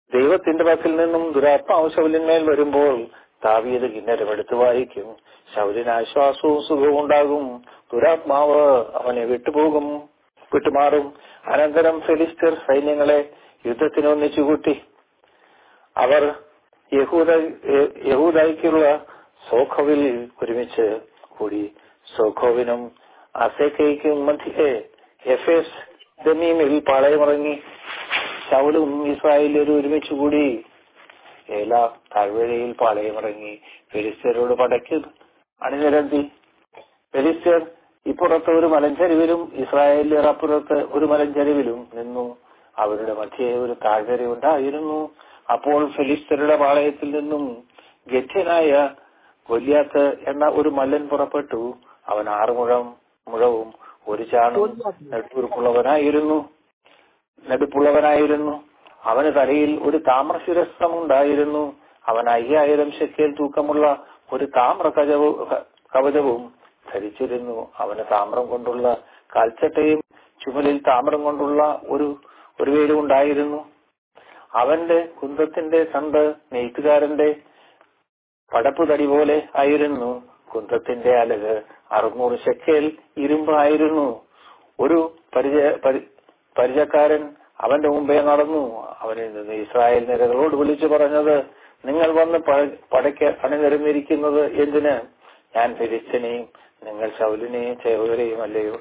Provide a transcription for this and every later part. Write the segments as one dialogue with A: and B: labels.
A: ദൈവത്തിന്റെ പക്കൽ നിന്നും ദുരാത്മാവ് ശൗലിന്മേൽ വരുമ്പോൾ താവീത് കിന്നരമെടുത്ത് വായിക്കും ശൗലിന് ആശ്വാസവും സുഖവും ഉണ്ടാകും ദുരാത്മാവ് അവനെ വിട്ടുപോകും വിട്ടുമാറും അനന്തരം ഫെലിസ്തീർ സൈന്യങ്ങളെ യുദ്ധത്തിന് ഒന്നിച്ചുകൂട്ടി അവർ യഹൂദ യഹൂദായിക്കുള്ള സോഖോവിൽ ഒരുമിച്ച് കൂടി സോഖോവിനും അസേക്കയ്ക്കും മധ്യേ എഫേസ് ദമീമിൽ പാളയമിറങ്ങി ശൗലും ഇസ്രായേലും ഒരുമിച്ച് കൂടി ഏല താഴ്വരയിൽ പാളയമിറങ്ങി ഫെലിസ്തീനോട് പടയ്ക്ക് അണിനിരത്തി ഫെലിസ്തീർ ഇപ്പുറത്ത് ഒരു മലഞ്ചരിവിലും ഇസ്രായേലിയർ അപ്പുറത്ത് ഒരു മലഞ്ചരിവിലും നിന്നു അവരുടെ മധ്യേ ഒരു താഴ്വര ഉണ്ടായിരുന്നു അപ്പോൾ ഫെലിസ്തരുടെ പാളയത്തിൽ നിന്നും ഗത്യനായ ഗൊല്യാത്ത് എന്ന ഒരു മല്ലൻ പുറപ്പെട്ടു അവൻ ആറ് മുഴം മുഴവും ഒരു ചാണും നെടുപ്പുള്ളവനായിരുന്നു നെടുപ്പുള്ളവനായിരുന്നു അവന് തലയിൽ ഒരു താമ്രശിരസ്ത്രം ഉണ്ടായിരുന്നു അവൻ അയ്യായിരം ശക്തിയിൽ തൂക്കമുള്ള ഒരു താമ്ര കവചവും കവചവും ധരിച്ചിരുന്നു അവന് താമ്രം കൊണ്ടുള്ള കാൽച്ചട്ടയും ചുമലിൽ താമ്രം കൊണ്ടുള്ള ഒരു ഒരു വേലും ഉണ്ടായിരുന്നു അവന്റെ കുന്തത്തിന്റെ തണ്ട് നെയ്ത്തുകാരന്റെ പടപ്പ് തടി പോലെ ആയിരുന്നു കുന്തത്തിന്റെ അലക് അറുന്നൂറ് ശക്കൽ ഇരുമ്പായിരുന്നു ഒരു പരിചയ പരി- പരിചയക്കാരൻ അവന്റെ മുമ്പേ നടന്നു അവനിൽ നിന്ന് ഇസ്രായേൽ നിരകളോട് വിളിച്ചു പറഞ്ഞത് നിങ്ങൾ വന്ന് പ- പടയ്ക്ക് അണിനിരന്നിരിക്കുന്നത് എന്തിന് ഞാൻ ഫിലിസ്തനെയും നിങ്ങൾ ശൗലിനെയും ചേവരെയും അല്ലയോ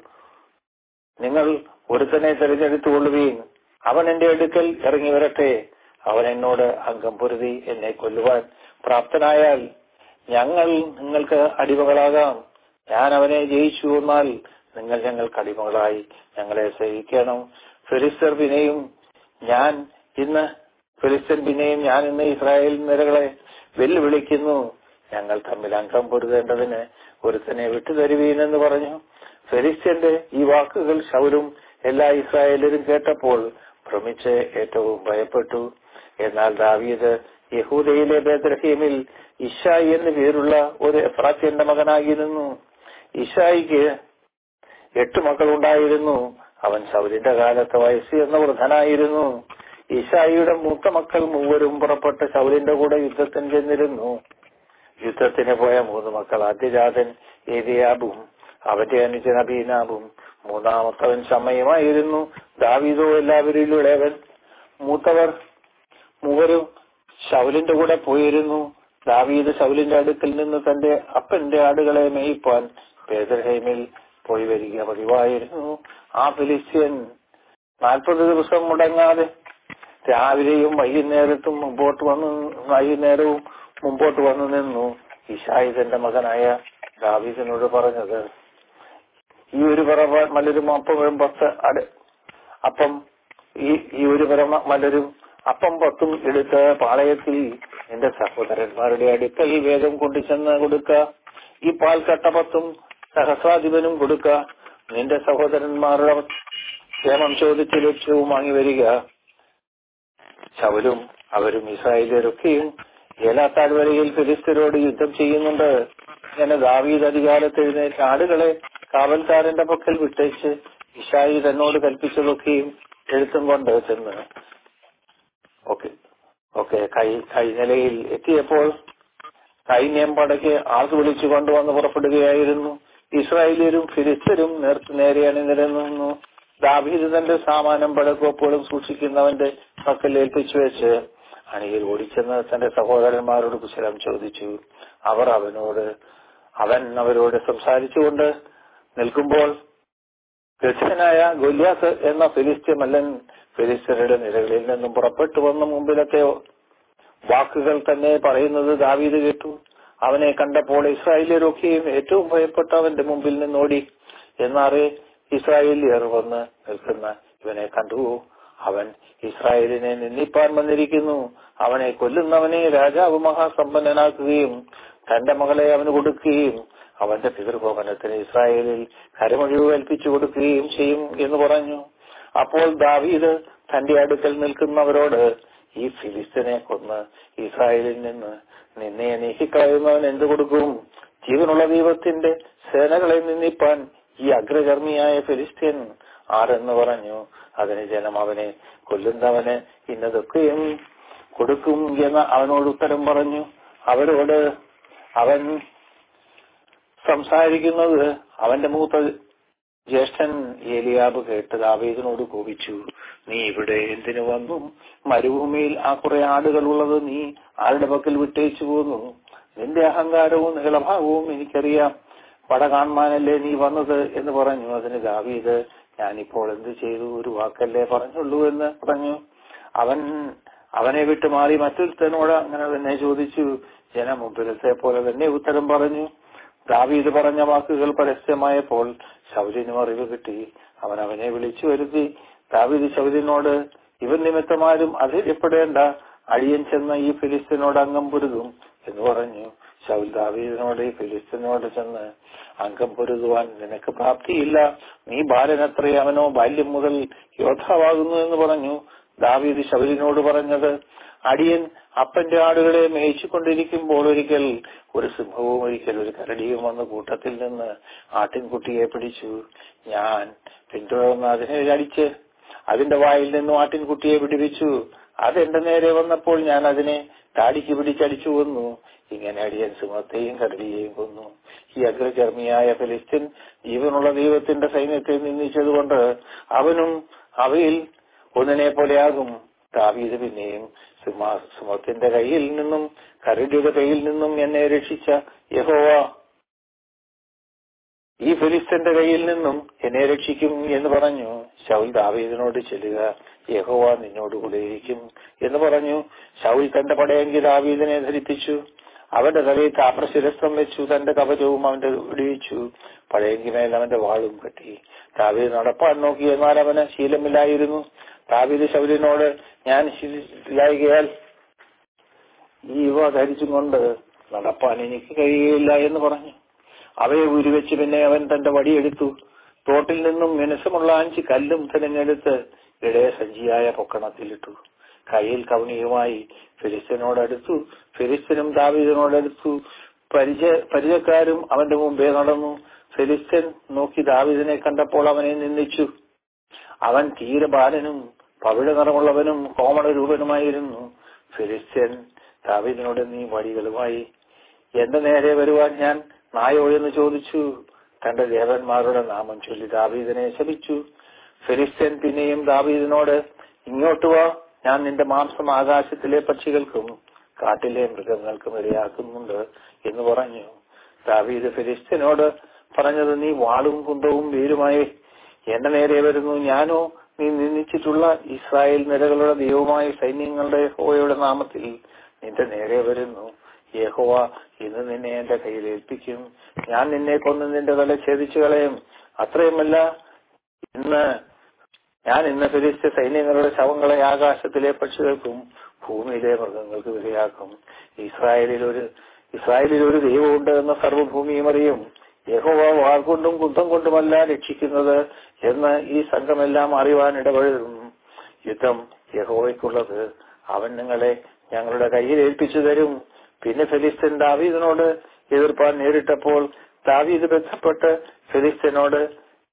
A: നിങ്ങൾ ഒരുത്തനെ തെരഞ്ഞെടുത്തുകൊള്ളുകയും അവൻ എന്റെ അടുക്കൽ ഇറങ്ങി വരട്ടെ അവൻ എന്നോട് അംഗം പൊരുതി എന്നെ കൊല്ലുവാൻ പ്രാപ്തനായാൽ ഞങ്ങൾ നിങ്ങൾക്ക് അടിമകളാകാം ഞാൻ അവനെ ജയിച്ചു എന്നാൽ നിങ്ങൾ ഞങ്ങൾക്ക് അടിമകളായി ഞങ്ങളെ സഹിക്കണം ഫിലിസ്തർ പിന്നെയും ഞാൻ ഇന്ന് ഫിലിസ്തൻ പിന്നെയും ഞാൻ ഇന്ന് ഇസ്രായേൽ നിരകളെ വെല്ലുവിളിക്കുന്നു ഞങ്ങൾ തമ്മിൽ അംഗം പൊരുതേണ്ടതിന് ഒരുത്തനെ വിട്ടുതരുവീനെന്ന് പറഞ്ഞു ഫെലിസ്ത്യന്റെ ഈ വാക്കുകൾ ശൗരും എല്ലാ ഇസ്രായേലരും കേട്ടപ്പോൾ ഭ്രമിച്ച് ഏറ്റവും ഭയപ്പെട്ടു എന്നാൽ ദാവീദ് യഹൂദയിലെ ബേദ്രഹീമിൽ ഇഷായി എന്ന് പേരുള്ള ഒരു എഫ്രാത്യന്റെ മകനായിരുന്നു ഇഷായിക്ക് എട്ട് മക്കളുണ്ടായിരുന്നു അവൻ സൗരിന്റെ കാലത്ത് വയസ്സ് എന്ന വൃദ്ധനായിരുന്നു ഇഷായിയുടെ മൂത്ത മക്കൾ മൂവരും പുറപ്പെട്ട് ശൗലിന്റെ കൂടെ യുദ്ധത്തിന് ചെന്നിരുന്നു യുദ്ധത്തിന് പോയ മൂന്ന് മക്കൾ ആദ്യജാതൻ ഏരിയാബും അവന്റെ അനുജൻ അബീനാബും മൂന്നാമത്തവൻ സമയമായിരുന്നു ദാവീദോ എല്ലാവരിലും ഇളയവൻ മൂത്തവർ മൂവരും ശൗലിന്റെ കൂടെ പോയിരുന്നു ദാവീദ് ശൗലിന്റെ അടുക്കൽ നിന്ന് തന്റെ അപ്പന്റെ ആടുകളെ മേയിപ്പാൻ പേദർഹൈമിൽ പോയി വരിക പതിവായിരുന്നു ആ ഫിലിസ്ത്യൻ നാൽപ്പത് ദിവസം മുടങ്ങാതെ രാവിലെയും വൈകുന്നേരത്തും മുമ്പോട്ട് വന്നു വൈകുന്നേരവും മുമ്പോട്ട് വന്നു നിന്നു ഇഷായി തന്റെ മകനായ ദാവീദിനോട് പറഞ്ഞത് ഈ ഒരു പറ മലരും അപ്പം പത്ത് അട് അപ്പം ഈ ഈ ഒരു പറ മലരും അപ്പം പത്തും എടുത്ത് പാളയത്തിൽ എന്റെ സഹോദരന്മാരുടെ അടുക്കൽ വേഗം കൊണ്ടുചെന്ന് കൊടുക്ക ഈ പാൽക്കട്ട പത്തും സഹസ്രാധിപനും കൊടുക്ക നിന്റെ സഹോദരന്മാരുടെ ക്ഷേമം ചോദിച്ച് ലക്ഷ്യവും വാങ്ങി വരിക ശവലും അവരും ഇസ്രായേലരൊക്കെയും ഏലാ താഴ്വരയിൽ ഫിലിസ്തീനോട് യുദ്ധം ചെയ്യുന്നുണ്ട് ഇങ്ങനെ ദാവീദ് അധികാരത്ത് എഴുന്നേറ്റ് ആടുകളെ കാവൽക്കാരന്റെ പക്കൽ വിട്ടേച്ച് ഇഷായി തന്നോട് കൽപ്പിച്ചതൊക്കെയും എഴുത്തും കൊണ്ട് ചെന്ന് ഓക്കെ ഓക്കെ കൈ കൈനിലയിൽ എത്തിയപ്പോൾ സൈന്യം പടയ്ക്ക് ആൾക്ക് വിളിച്ചു കൊണ്ടുവന്ന് പുറപ്പെടുകയായിരുന്നു ഇസ്രായേലിയരും ഫിലിസ്തരും നേർക്ക് നേരെ അണിനിരന്നു ദാവീദ് തന്റെ സാമാനം പടക്കോപ്പുകളും സൂക്ഷിക്കുന്നവന്റെ പക്കൽ ഏൽപ്പിച്ചു വെച്ച് അണിയിൽ ഓടിച്ചെന്ന് തന്റെ സഹോദരന്മാരോട് കുശലം ചോദിച്ചു അവർ അവനോട് അവൻ അവരോട് സംസാരിച്ചുകൊണ്ട് നിൽക്കുമ്പോൾ ഗജനായ ഗൊല്യാസ് എന്ന ഫിലിസ്ത്യ മല്ലൻ ഫിലിസ്തരുടെ നിരകളിൽ നിന്നും പുറപ്പെട്ടു വന്ന മുമ്പിലത്തെ വാക്കുകൾ തന്നെ പറയുന്നത് ദാവീദ് കേട്ടു അവനെ കണ്ടപ്പോൾ ഇസ്രായേലിയരൊക്കെയും ഏറ്റവും ഭയപ്പെട്ട അവന്റെ മുമ്പിൽ നിന്നോടി എന്നാറേ ഇസ്രായേലിയർ വന്ന് നിൽക്കുന്ന ഇവനെ കണ്ടു അവൻ ഇസ്രായേലിനെ നിന്ദിപ്പാൻ വന്നിരിക്കുന്നു അവനെ കൊല്ലുന്നവനെ രാജാവ് മഹാസമ്പന്നനാക്കുകയും തന്റെ മകളെ അവന് കൊടുക്കുകയും അവന്റെ പിതൃഭവനത്തിന് ഇസ്രായേലിൽ കരമൊഴിവ് കൽപ്പിച്ചു കൊടുക്കുകയും ചെയ്യും എന്ന് പറഞ്ഞു അപ്പോൾ ദാവീദ് തന്റെ അടുക്കൽ നിൽക്കുന്നവരോട് ഈ ഫിലിസ്തീനെ കൊന്ന് ഇസ്രായേലിൽ നിന്ന് നിന്നെ നീക്കിക്കളയുന്നവൻ എന്തു കൊടുക്കും ജീവനുള്ള ദൈവത്തിന്റെ സേനകളെ നിന്ദിപ്പാൻ ഈ അഗ്രകർമ്മിയായ ഫിലിസ്തീൻ ആരെന്ന് പറഞ്ഞു അതിന് ജനം അവനെ കൊല്ലുന്നവന് ഇന്നതൊക്കെയും കൊടുക്കും എന്ന് അവനോട് ഉത്തരം പറഞ്ഞു അവരോട് അവൻ സംസാരിക്കുന്നത് അവന്റെ മൂത്ത ജ്യേഷ്ഠൻ ഏലിയാബ് കേട്ട് ദാവീദിനോട് കോപിച്ചു നീ ഇവിടെ എന്തിനു വന്നു മരുഭൂമിയിൽ ആ കുറെ ആടുകളുള്ളത് നീ ആരുടെ പക്കൽ വിട്ടേച്ചു പോന്നു നിന്റെ അഹങ്കാരവും നീളഭാവവും എനിക്കറിയാം പട കാണുവാനല്ലേ നീ വന്നത് എന്ന് പറഞ്ഞു അതിന് ദാവീദ് ഞാനിപ്പോൾ എന്ത് ചെയ്തു ഒരു വാക്കല്ലേ പറഞ്ഞുള്ളൂ എന്ന് പറഞ്ഞു അവൻ അവനെ വിട്ട് മാറി മറ്റൊരുത്തനോട് അങ്ങനെ തന്നെ ചോദിച്ചു ജനം മുമ്പിലത്തെ പോലെ തന്നെ ഉത്തരം പറഞ്ഞു ദാവീദ് പറഞ്ഞ വാക്കുകൾ പരസ്യമായപ്പോൾ ശൗര്യനും അറിവ് കിട്ടി അവൻ അവനെ വിളിച്ചു വരുത്തി ദാവീദ് ശൗര്യനോട് ഇവൻ നിമിത്തമാരും അധൈര്യപ്പെടേണ്ട അടിയൻ ചെന്ന ഈ ഫിലിസ്തീനോട് അംഗം പൊരുതും എന്ന് പറഞ്ഞു ശൗൽ ദാവീദിനോട് ഈ ഫിലിസ്തീനോട് ചെന്ന് അംഗം പൊരുതുവാൻ നിനക്ക് പ്രാപ്തിയില്ല നീ ബാലനത്രേ അവനോ ബാല്യം മുതൽ യോദ്ധാവാകുന്നു എന്ന് പറഞ്ഞു ദാവീദ് ശൗലിനോട് പറഞ്ഞത് അടിയൻ അപ്പന്റെ ആടുകളെ മേയിച്ചുകൊണ്ടിരിക്കുമ്പോൾ ഒരിക്കൽ ഒരു സിംഹവും ഒരിക്കൽ ഒരു കരടിയും വന്ന് കൂട്ടത്തിൽ നിന്ന് ആട്ടിൻകുട്ടിയെ പിടിച്ചു ഞാൻ പിന്തുടർന്ന് അതിനെ അടിച്ച് അതിന്റെ വായിൽ നിന്നും ആട്ടിൻകുട്ടിയെ പിടിപ്പിച്ചു അതെന്റെ നേരെ വന്നപ്പോൾ ഞാൻ അതിനെ താടിക്ക് പിടിച്ചടിച്ചു കൊന്നു ഇങ്ങനെ അടിയൻ സിംഹത്തെയും കരടിയെയും കൊന്നു ഈ അഗ്രചർമ്മിയായ ഫിലിസ്തീൻ ജീവനുള്ള ദൈവത്തിന്റെ സൈന്യത്തെ നിന്ദിച്ചതുകൊണ്ട് അവനും അവയിൽ ഒന്നിനെ പോലെയാകും ദാവീദ് പിന്നെയും സിംഹ സിംഹത്തിന്റെ കയ്യിൽ നിന്നും കരടിയുടെ കയ്യിൽ നിന്നും എന്നെ രക്ഷിച്ച യഹോവ ഈ ഫിലിസ്തന്റെ കയ്യിൽ നിന്നും എന്നെ രക്ഷിക്കും എന്ന് പറഞ്ഞു ശൗൽ ദാവീദിനോട് ചെല്ലുക യഹോവ നിന്നോടുകൂടെ ഇരിക്കും എന്ന് പറഞ്ഞു ശൗൽ തന്റെ പടയെങ്കിൽ ദാവീദിനെ ധരിപ്പിച്ചു അവന്റെ തലയിൽ താപ്രശിരസ്ത്രം വെച്ചു തന്റെ കവചവും അവന്റെ വിടുവിച്ചു പഴയെങ്കിമേൽ അവന്റെ വാളും കെട്ടി ദാവീദ് നടപ്പാൻ നോക്കി എന്നാൽ അവന് ശീലമില്ലായിരുന്നു ദാവീദ് ശൗലിനോട് ഞാൻ ശീലായികയാൽ ഈ ഇവ ധരിച്ചും കൊണ്ട് നടപ്പാൻ എനിക്ക് കഴിയുകയില്ല എന്ന് പറഞ്ഞു അവയെ ഉരുവെച്ച് പിന്നെ അവൻ തന്റെ വടിയെടുത്തു തോട്ടിൽ നിന്നും മിനുസമുള്ള അഞ്ച് കല്ലും തിരഞ്ഞെടുത്ത് ഇടയ സഞ്ചിയായ പൊക്കണത്തിലിട്ടു കയ്യിൽ കവണിയുമായി ഫിലിസ്തീനോടടുത്തു ഫിലിസ്തീനും ദാവീദിനോടടുത്തു പരിചയ പരിചയക്കാരും അവന്റെ മുമ്പേ നടന്നു ഫിലിസ്തീൻ നോക്കി ദാവീദിനെ കണ്ടപ്പോൾ അവനെ നിന്ദിച്ചു അവൻ തീരെ ബാലനും പവിഴ നിറമുള്ളവനും കോമള രൂപനുമായിരുന്നു ഫിലിസ്തീൻ ദാവീദിനോട് നീ വടികളുമായി എന്റെ നേരെ വരുവാൻ ഞാൻ നായോ എന്ന് ചോദിച്ചു തന്റെ ദേവന്മാരുടെ നാമം ചൊല്ലി ദാവീദിനെ ശപിച്ചു ഫിലിസ്തീൻ പിന്നെയും ദാവീദിനോട് ഇങ്ങോട്ട് വാ ഞാൻ നിന്റെ മാംസം ആകാശത്തിലെ പക്ഷികൾക്കും കാട്ടിലെ മൃഗങ്ങൾക്കും ഇരയാക്കുന്നുണ്ട് എന്ന് പറഞ്ഞു ദാവീദ് ഫിലിസ്തീനോട് പറഞ്ഞത് നീ വാളും കുന്തവും വീരുമായി എന്റെ നേരെ വരുന്നു ഞാനോ നീ നിന്ദിച്ചിട്ടുള്ള ഇസ്രായേൽ നിരകളുടെ ദൈവമായ സൈന്യങ്ങളുടെ യഹോവയുടെ നാമത്തിൽ നിന്റെ നേരെ വരുന്നു യഹോവ ഇന്ന് നിന്നെ എന്റെ കയ്യിൽ ഏൽപ്പിക്കും ഞാൻ നിന്നെ കൊന്ന് നിന്റെ തല ഛേദിച്ചു കളയും അത്രയുമല്ല ഇന്ന് ഞാൻ ഇന്ന് ഫിലിസ്ത്യ സൈന്യങ്ങളുടെ ശവങ്ങളെ ആകാശത്തിലെ പക്ഷികൾക്കും ഭൂമിയിലെ മൃഗങ്ങൾക്ക് വിലയാക്കും ഇസ്രായേലിൽ ഒരു ഇസ്രായേലിൽ ഒരു ദൈവമുണ്ട് എന്ന സർവ്വഭൂമിയും അറിയും യഹോവ വാൾകൊണ്ടും കുന്തം കൊണ്ടുമല്ല രക്ഷിക്കുന്നത് എന്ന് ഈ സംഘമെല്ലാം അറിയുവാൻ ഇടപെടും യുദ്ധം യഹോവയ്ക്കുള്ളത് അവൻ നിങ്ങളെ ഞങ്ങളുടെ കയ്യിൽ ഏൽപ്പിച്ചു തരും പിന്നെ ഫിലിസ്തീൻ ദാവീദിനോട് എതിർപ്പാൻ നേരിട്ടപ്പോൾ ദാവീദ് ബന്ധപ്പെട്ട് ഫിലിസ്തീനോട്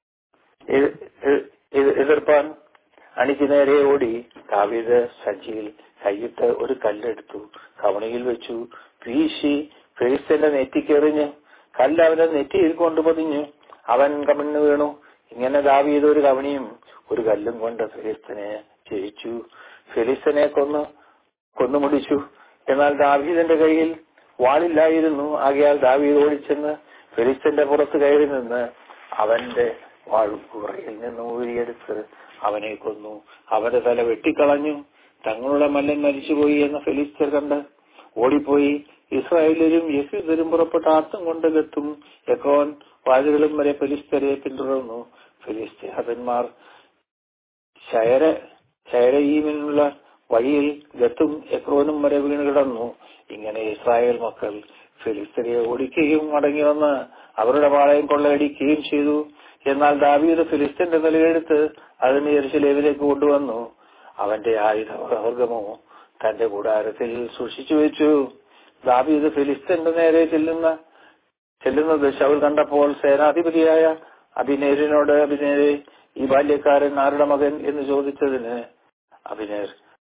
A: എതിർപ്പാൻ അണിക്ക് നേരെ ഓടി ദാവീദ് സഞ്ചിയിൽ കൈയിട്ട് ഒരു കല്ലെടുത്തു കവണിയിൽ വെച്ചു വീശി ഫിലിസ്തീന്റെ നെറ്റിക്കെറിഞ്ഞ് കല്ല് അവന്റെ നെറ്റിയിൽ കൊണ്ടു പതിഞ്ഞു അവൻ കമണ്ണു വീണു ഇങ്ങനെ ദാവീദ് ഒരു കവണിയും ഒരു കല്ലും കൊണ്ട് ഫിലിസ്തനെ ജയിച്ചു ഫിലിസ്തനെ കൊന്നു കൊന്നുമുടിച്ചു എന്നാൽ ദാവീദിന്റെ കയ്യിൽ വാളില്ലായിരുന്നു ആകയാൽ ദാവീദ് ഓടിച്ചെന്ന് ഫിലിസ്തന്റെ പുറത്ത് കയറി നിന്ന് അവന്റെ വാൾ പുറയിൽ നിന്ന് ഊരിയെടുത്ത് അവനെ കൊന്നു അവന്റെ തല വെട്ടിക്കളഞ്ഞു തങ്ങളുടെ മല്ലൻ മരിച്ചുപോയി എന്ന് ഫിലിസ്തർ കണ്ട് ഓടിപ്പോയി ഇസ്രായേലരും യഹൂദരും പുറപ്പെട്ട ആർത്തും കൊണ്ട് ഗത്തും യക്കോൻ വാതിലുകളും വരെ ഫിലിസ്തരെ പിന്തുടർന്നു ഫിലിസ്തീഹതന്മാർ ശയര ശയരയീമിനുള്ള വഴിയിൽ ഗത്തും എക്രോനും വരെ വീണ് കിടന്നു ഇങ്ങനെ ഇസ്രായേൽ മക്കൾ ഫിലിസ്തരെ ഓടിക്കുകയും മടങ്ങി വന്ന് അവരുടെ പാളയം കൊള്ളയടിക്കുകയും ചെയ്തു എന്നാൽ ദാവീദ് ഫിലിസ്തീന്റെ നിലയെടുത്ത് അതിന് യെരുശലേമിലേക്ക് കൊണ്ടുവന്നു അവന്റെ ആയുധവർഗമോ തന്റെ കൂടാരത്തിൽ സൂക്ഷിച്ചു വെച്ചു ദാവീദ് ഫിലിസ്തീന്റെ നേരെ ചെല്ലുന്ന ചെല്ലുന്നത് ശൗൽ കണ്ടപ്പോൾ സേനാധിപതിയായ അഭിനേരിനോട് അഭിനേരെ ഈ ബാല്യക്കാരൻ ആരുടെ മകൻ എന്ന് ചോദിച്ചതിന് അഭിനേർ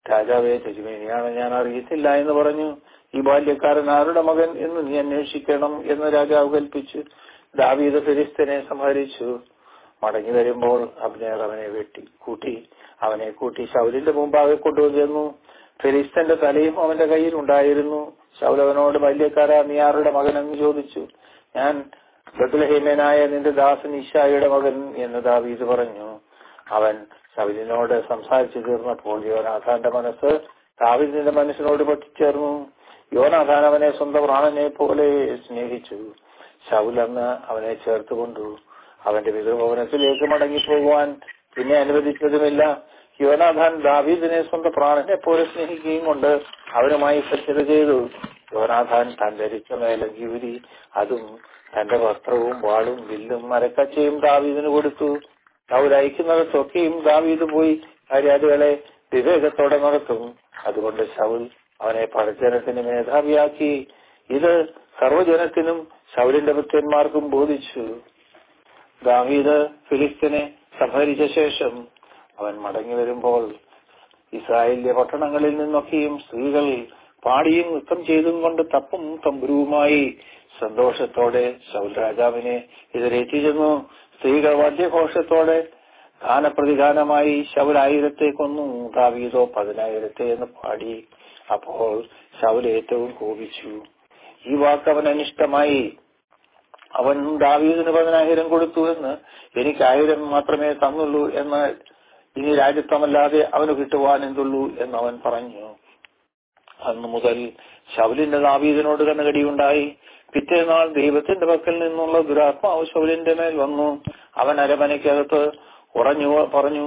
A: രാജാവെ തിരുമേനിയാണ് ഞാൻ അറിയത്തില്ല എന്ന് പറഞ്ഞു ഈ ബാല്യക്കാരൻ ആരുടെ മകൻ എന്ന് നീ അന്വേഷിക്കണം എന്ന് രാജാവ് കൽപ്പിച്ചു ദാവീദ് ഫിലിസ്തീനെ സംഹരിച്ചു മടങ്ങി വരുമ്പോൾ അബ്നേർ അവനെ വെട്ടി കൂട്ടി അവനെ കൂട്ടി ശൗലിന്റെ മുമ്പാകെ കൊണ്ടുവന്നു ഫിലിസ്തന്റെ തലയും അവന്റെ കയ്യിൽ ഉണ്ടായിരുന്നു ശൗലവനോട് ബാല്യക്കാരാ നീ ആരുടെ മകൻ എന്ന് ചോദിച്ചു ഞാൻ ബദ്ലഹീമനായ നിന്റെ ദാസൻ ഇഷായുടെ മകൻ എന്ന് ദാവീദ് പറഞ്ഞു അവൻ ശൗലിനോട് സംസാരിച്ചു തീർന്നപ്പോൾ യോനാഥാന്റെ മനസ്സ് ദാവീദിന്റെ മനസ്സിനോട് പറ്റിച്ചേർന്നു യോനാഥാൻ അവനെ സ്വന്തം പ്രാണനെ പോലെ സ്നേഹിച്ചു ശൗൽ അന്ന് അവനെ ചേർത്തുകൊണ്ടു അവന്റെ പിതൃഭവനത്തിലേക്ക് മടങ്ങിപ്പോകുവാൻ പിന്നെ അനുവദിച്ചതുമില്ല യോനാഥാൻ ദാവീദിനെ സ്വന്തം പ്രാണനെ പോലെ സ്നേഹിക്കുകയും കൊണ്ട് അവനുമായി സത്യത ചെയ്തു യോനാഥാൻ താൻ ധരിച്ച മേലങ്കി ഉരി അതും തന്റെ വസ്ത്രവും വാളും വില്ലും മരക്കച്ചയും ദാവീദിന് കൊടുത്തു അവർ അയക്കുന്നിടത്തൊക്കെയും ദാവീദ് പോയി കാര്യാദികളെ വിവേകത്തോടെ നടത്തും അതുകൊണ്ട് ശൗൽ അവനെ പടജനത്തിന് മേധാവിയാക്കി ഇത് സർവ്വജനത്തിനും ശൗലിന്റെ ഭൃത്യന്മാർക്കും ബോധിച്ചു ദാവീദ് ഫിലിസ്തീനെ സംഹരിച്ച ശേഷം അവൻ മടങ്ങി വരുമ്പോൾ ഇസ്രായേലിലെ പട്ടണങ്ങളിൽ നിന്നൊക്കെയും സ്ത്രീകൾ പാടിയും നൃത്തം ചെയ്തും കൊണ്ട് തപ്പും തമ്പുരുവുമായി സന്തോഷത്തോടെ ശൗൽ രാജാവിനെ എതിരേറ്റി ചെന്നു സ്ത്രീകൾ വാദ്യഘോഷത്തോടെ ഗാനപ്രതിഗാനമായി ശൗൽ ആയിരത്തെ കൊന്നു ദാവീദോ പതിനായിരത്തെ എന്ന് പാടി അപ്പോൾ ശൗൽ ഏറ്റവും കോപിച്ചു ഈ വാക്ക് അവൻ അനിഷ്ടമായി അവൻ ദാവീദിന് പതിനായിരം കൊടുത്തു എന്ന് എനിക്ക് ആയിരം മാത്രമേ തന്നുള്ളൂ എന്ന് ഇനി രാജ്യത്വമല്ലാതെ അവന് കിട്ടുവാൻ എന്തുള്ളൂ എന്ന് അവൻ പറഞ്ഞു അന്നു മുതൽ ശൗലിന്റെ ദാവീദിനോട് കണ്ണുകടിയുണ്ടായി പിറ്റേനാൾ ദൈവത്തിന്റെ പക്കൽ നിന്നുള്ള ദുരാത്മാവ് ശൗലിന്റെ മേൽ വന്നു അവൻ അരമനയ്ക്കകത്ത് ഉറഞ്ഞു പറഞ്ഞു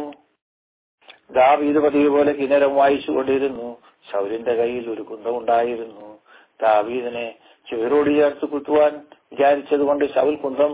A: ദാവീദ് പതിവ് പോലെ കിന്നരം വായിച്ചു കൊണ്ടിരുന്നു ശൗലിന്റെ കയ്യിൽ ഒരു കുന്തമുണ്ടായിരുന്നു ദാവീദിനെ ചുവരോട് ചേർത്ത് കുത്തുവാൻ വിചാരിച്ചത് കൊണ്ട് ശൗൽ കുന്തം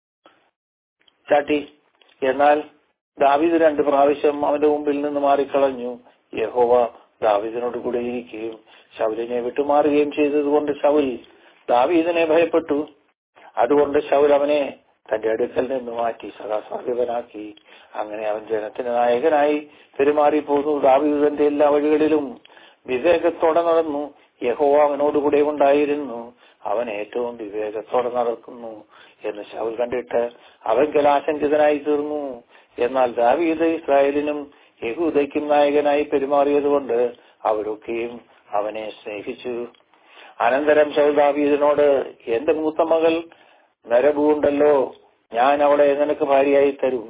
A: ചാട്ടി എന്നാൽ ദാവീദ് രണ്ട് പ്രാവശ്യം അവന്റെ മുമ്പിൽ നിന്ന് മാറിക്കളഞ്ഞു യഹോവ ദാവീദിനോട് കൂടെ ഇരിക്കുകയും ശൗലിനെ വിട്ടുമാറുകയും ചെയ്തതുകൊണ്ട് ശൗൽ ദാവീദിനെ ഭയപ്പെട്ടു അതുകൊണ്ട് ശൗൽ അവനെ തന്റെ അടുക്കൽ നിന്ന് മാറ്റി സദാസാധിപനാക്കി അങ്ങനെ അവൻ ജനത്തിന് നായകനായി പെരുമാറിപ്പോന്നു ദാവീദന്റെ എല്ലാ വഴികളിലും വിവേകത്തോടെ നടന്നു യഹോവ അവനോടുകൂടെ ഉണ്ടായിരുന്നു അവൻ ഏറ്റവും വിവേകത്തോടെ നടക്കുന്നു എന്ന് ശൗൽ കണ്ടിട്ട് അവൻ ആശങ്കിതനായി തീർന്നു എന്നാൽ ദാവീദ് ഇസ്രായേലിനും യഹൂദയ്ക്കും നായകനായി പെരുമാറിയതുകൊണ്ട് അവരൊക്കെയും അവനെ സ്നേഹിച്ചു അനന്തരം ശൗൽ ദാവീദിനോട് എന്റെ മൂത്ത മകൾ നരഭൂണ്ടല്ലോ ഞാൻ അവളെ നിനക്ക് ഭാര്യയായി തരും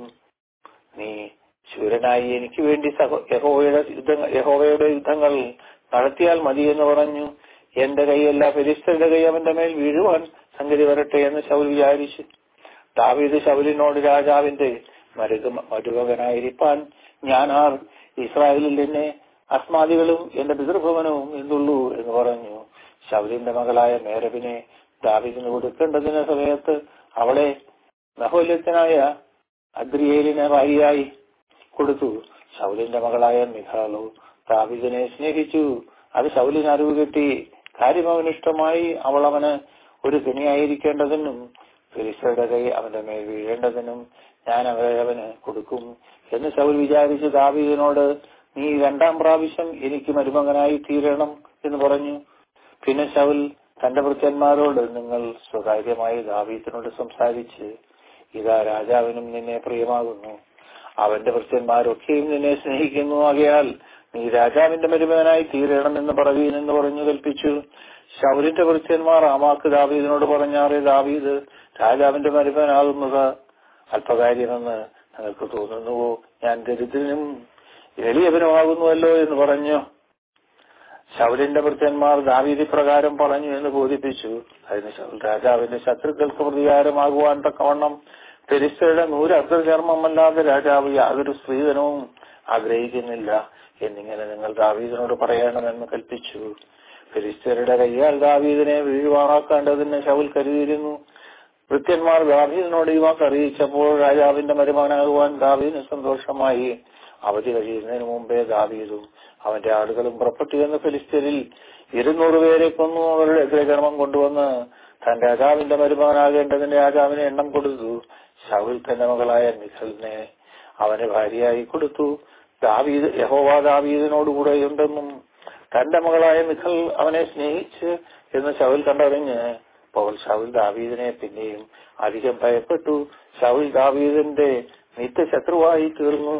A: നീ ശൂരനായി എനിക്ക് വേണ്ടി സഹോ- യഹോവയുടെ യുദ്ധങ്ങൾ യഹോവയുടെ യുദ്ധങ്ങൾ നടത്തിയാൽ മതി എന്ന് പറഞ്ഞു എന്റെ കൈയല്ല ഫിലിസ്തരുടെ കൈ അവന്റെ മേൽ വീഴുവാൻ സംഗതി വരട്ടെ എന്ന് ശൗൽ വിചാരിച്ചു ദാവീദ് ശൗലിനോട് രാജാവിന്റെ മരുക മരുമകനായിരിക്കാൻ ഞാനാർ ഇസ്രായേലിൽ എന്നെ അസ്മാദികളും എന്റെ പിതൃഭവനവും എന്തുള്ളൂ എന്ന് പറഞ്ഞു ശൗലിന്റെ മകളായ മേരബിനെ ദാവീദിന് കൊടുക്കേണ്ടതിന് സമയത്ത് അവളെ നഹോല്യത്തിനായ അദ്രിയേലിനെ ഭാര്യയായി കൊടുത്തു ശൗലിന്റെ മകളായ മിഖാലു ദാവീദിനെ സ്നേഹിച്ചു അത് ശൗലിന് അറിവ് കിട്ടി കാര്യം അവനിഷ്ടമായി അവൾ അവന് ഒരു കെണിയായിരിക്കേണ്ടതിനും ഫിലിസ്തയുടെ കൈ അവന്റെ മേൽ വീഴേണ്ടതിനും ഞാൻ അവരെ അവന് കൊടുക്കും എന്ന് ശൗൽ വിചാരിച്ച് ദാവീദിനോട് നീ രണ്ടാം പ്രാവശ്യം എനിക്ക് മരുമകനായി തീരണം എന്ന് പറഞ്ഞു പിന്നെ ശൗൽ തന്റെ ഭൃത്യന്മാരോട് നിങ്ങൾ സ്വകാര്യമായി ദാവീദിനോട് സംസാരിച്ച് ഇതാ രാജാവിനും നിന്നെ പ്രിയമാകുന്നു അവന്റെ ഭൃത്യന്മാരൊക്കെയും നിന്നെ സ്നേഹിക്കുന്നു ആകയാൽ നീ രാജാവിന്റെ മരുമകനായി തീരണമെന്ന് പറവീൻ എന്ന് പറഞ്ഞു കൽപ്പിച്ചു ശൗലിന്റെ ഭൃത്യന്മാർ ആ വാക്ക് ദാവീദിനോട് പറഞ്ഞാറേ ദാവീദ് രാജാവിന്റെ മരുമകനാകുന്നത് അല്പകാര്യമെന്ന് നിങ്ങൾക്ക് തോന്നുന്നുവോ ഞാൻ ദരിദ്രനും എളിയവനുമാകുന്നുവല്ലോ എന്ന് പറഞ്ഞു ശൗലിന്റെ ഭൃത്യന്മാർ ദാവീദി പ്രകാരം പറഞ്ഞു എന്ന് ബോധിപ്പിച്ചു അതിന് ശൗൽ രാജാവിന്റെ ശത്രുക്കൾക്ക് പ്രതികാരമാകുവാൻ തക്കവണ്ണം ഫെരിസ്തയുടെ നൂറ് അഗ്രചർമ്മമല്ലാതെ രാജാവ് യാതൊരു സ്ത്രീധനവും ആഗ്രഹിക്കുന്നില്ല എന്നിങ്ങനെ നിങ്ങൾ ദാവീദിനോട് പറയണമെന്ന് കൽപ്പിച്ചു ഫിലിസ്തീനയുടെ കയ്യാൽ ദാവീദിനെ വീഴുവാറാക്കേണ്ടതിന് ശൗൽ കരുതിയിരുന്നു ഭൃത്യന്മാർ ദാവീദിനോട് ഈ വാക്ക് അറിയിച്ചപ്പോൾ രാജാവിന്റെ മരുമകനാകുവാൻ ദാവീദിന് സന്തോഷമായി അവധി കഴിയുന്നതിന് മുമ്പേ ദാവീദും അവന്റെ ആളുകളും പുറപ്പെട്ടു എന്ന് ഫിലിസ്തീനിൽ ഇരുന്നൂറ് പേരെ കൊന്നു അവരുടെ അഗ്രകർമ്മം കൊണ്ടുവന്ന് താൻ രാജാവിന്റെ മരുമകനാകേണ്ടതിന് രാജാവിന് എണ്ണം കൊടുത്തു ശൗൽ തന്റെ മകളായ മിഖലിനെ അവന് ഭാര്യയായി കൊടുത്തു ദാവീദ് യഹോവ ദാവീദിനോടുകൂടെ ഉണ്ടെന്നും തന്റെ മകളായ മിഖൽ അവനെ സ്നേഹിച്ച് എന്ന് ശൗൽ കണ്ടറിഞ്ഞ് പൗൽ ശൗൽ ദാവീദിനെ പിന്നെയും അധികം ഭയപ്പെട്ടു ശൗൽ ദാവീദിന്റെ നിത്യശത്രുവായി തീർന്നു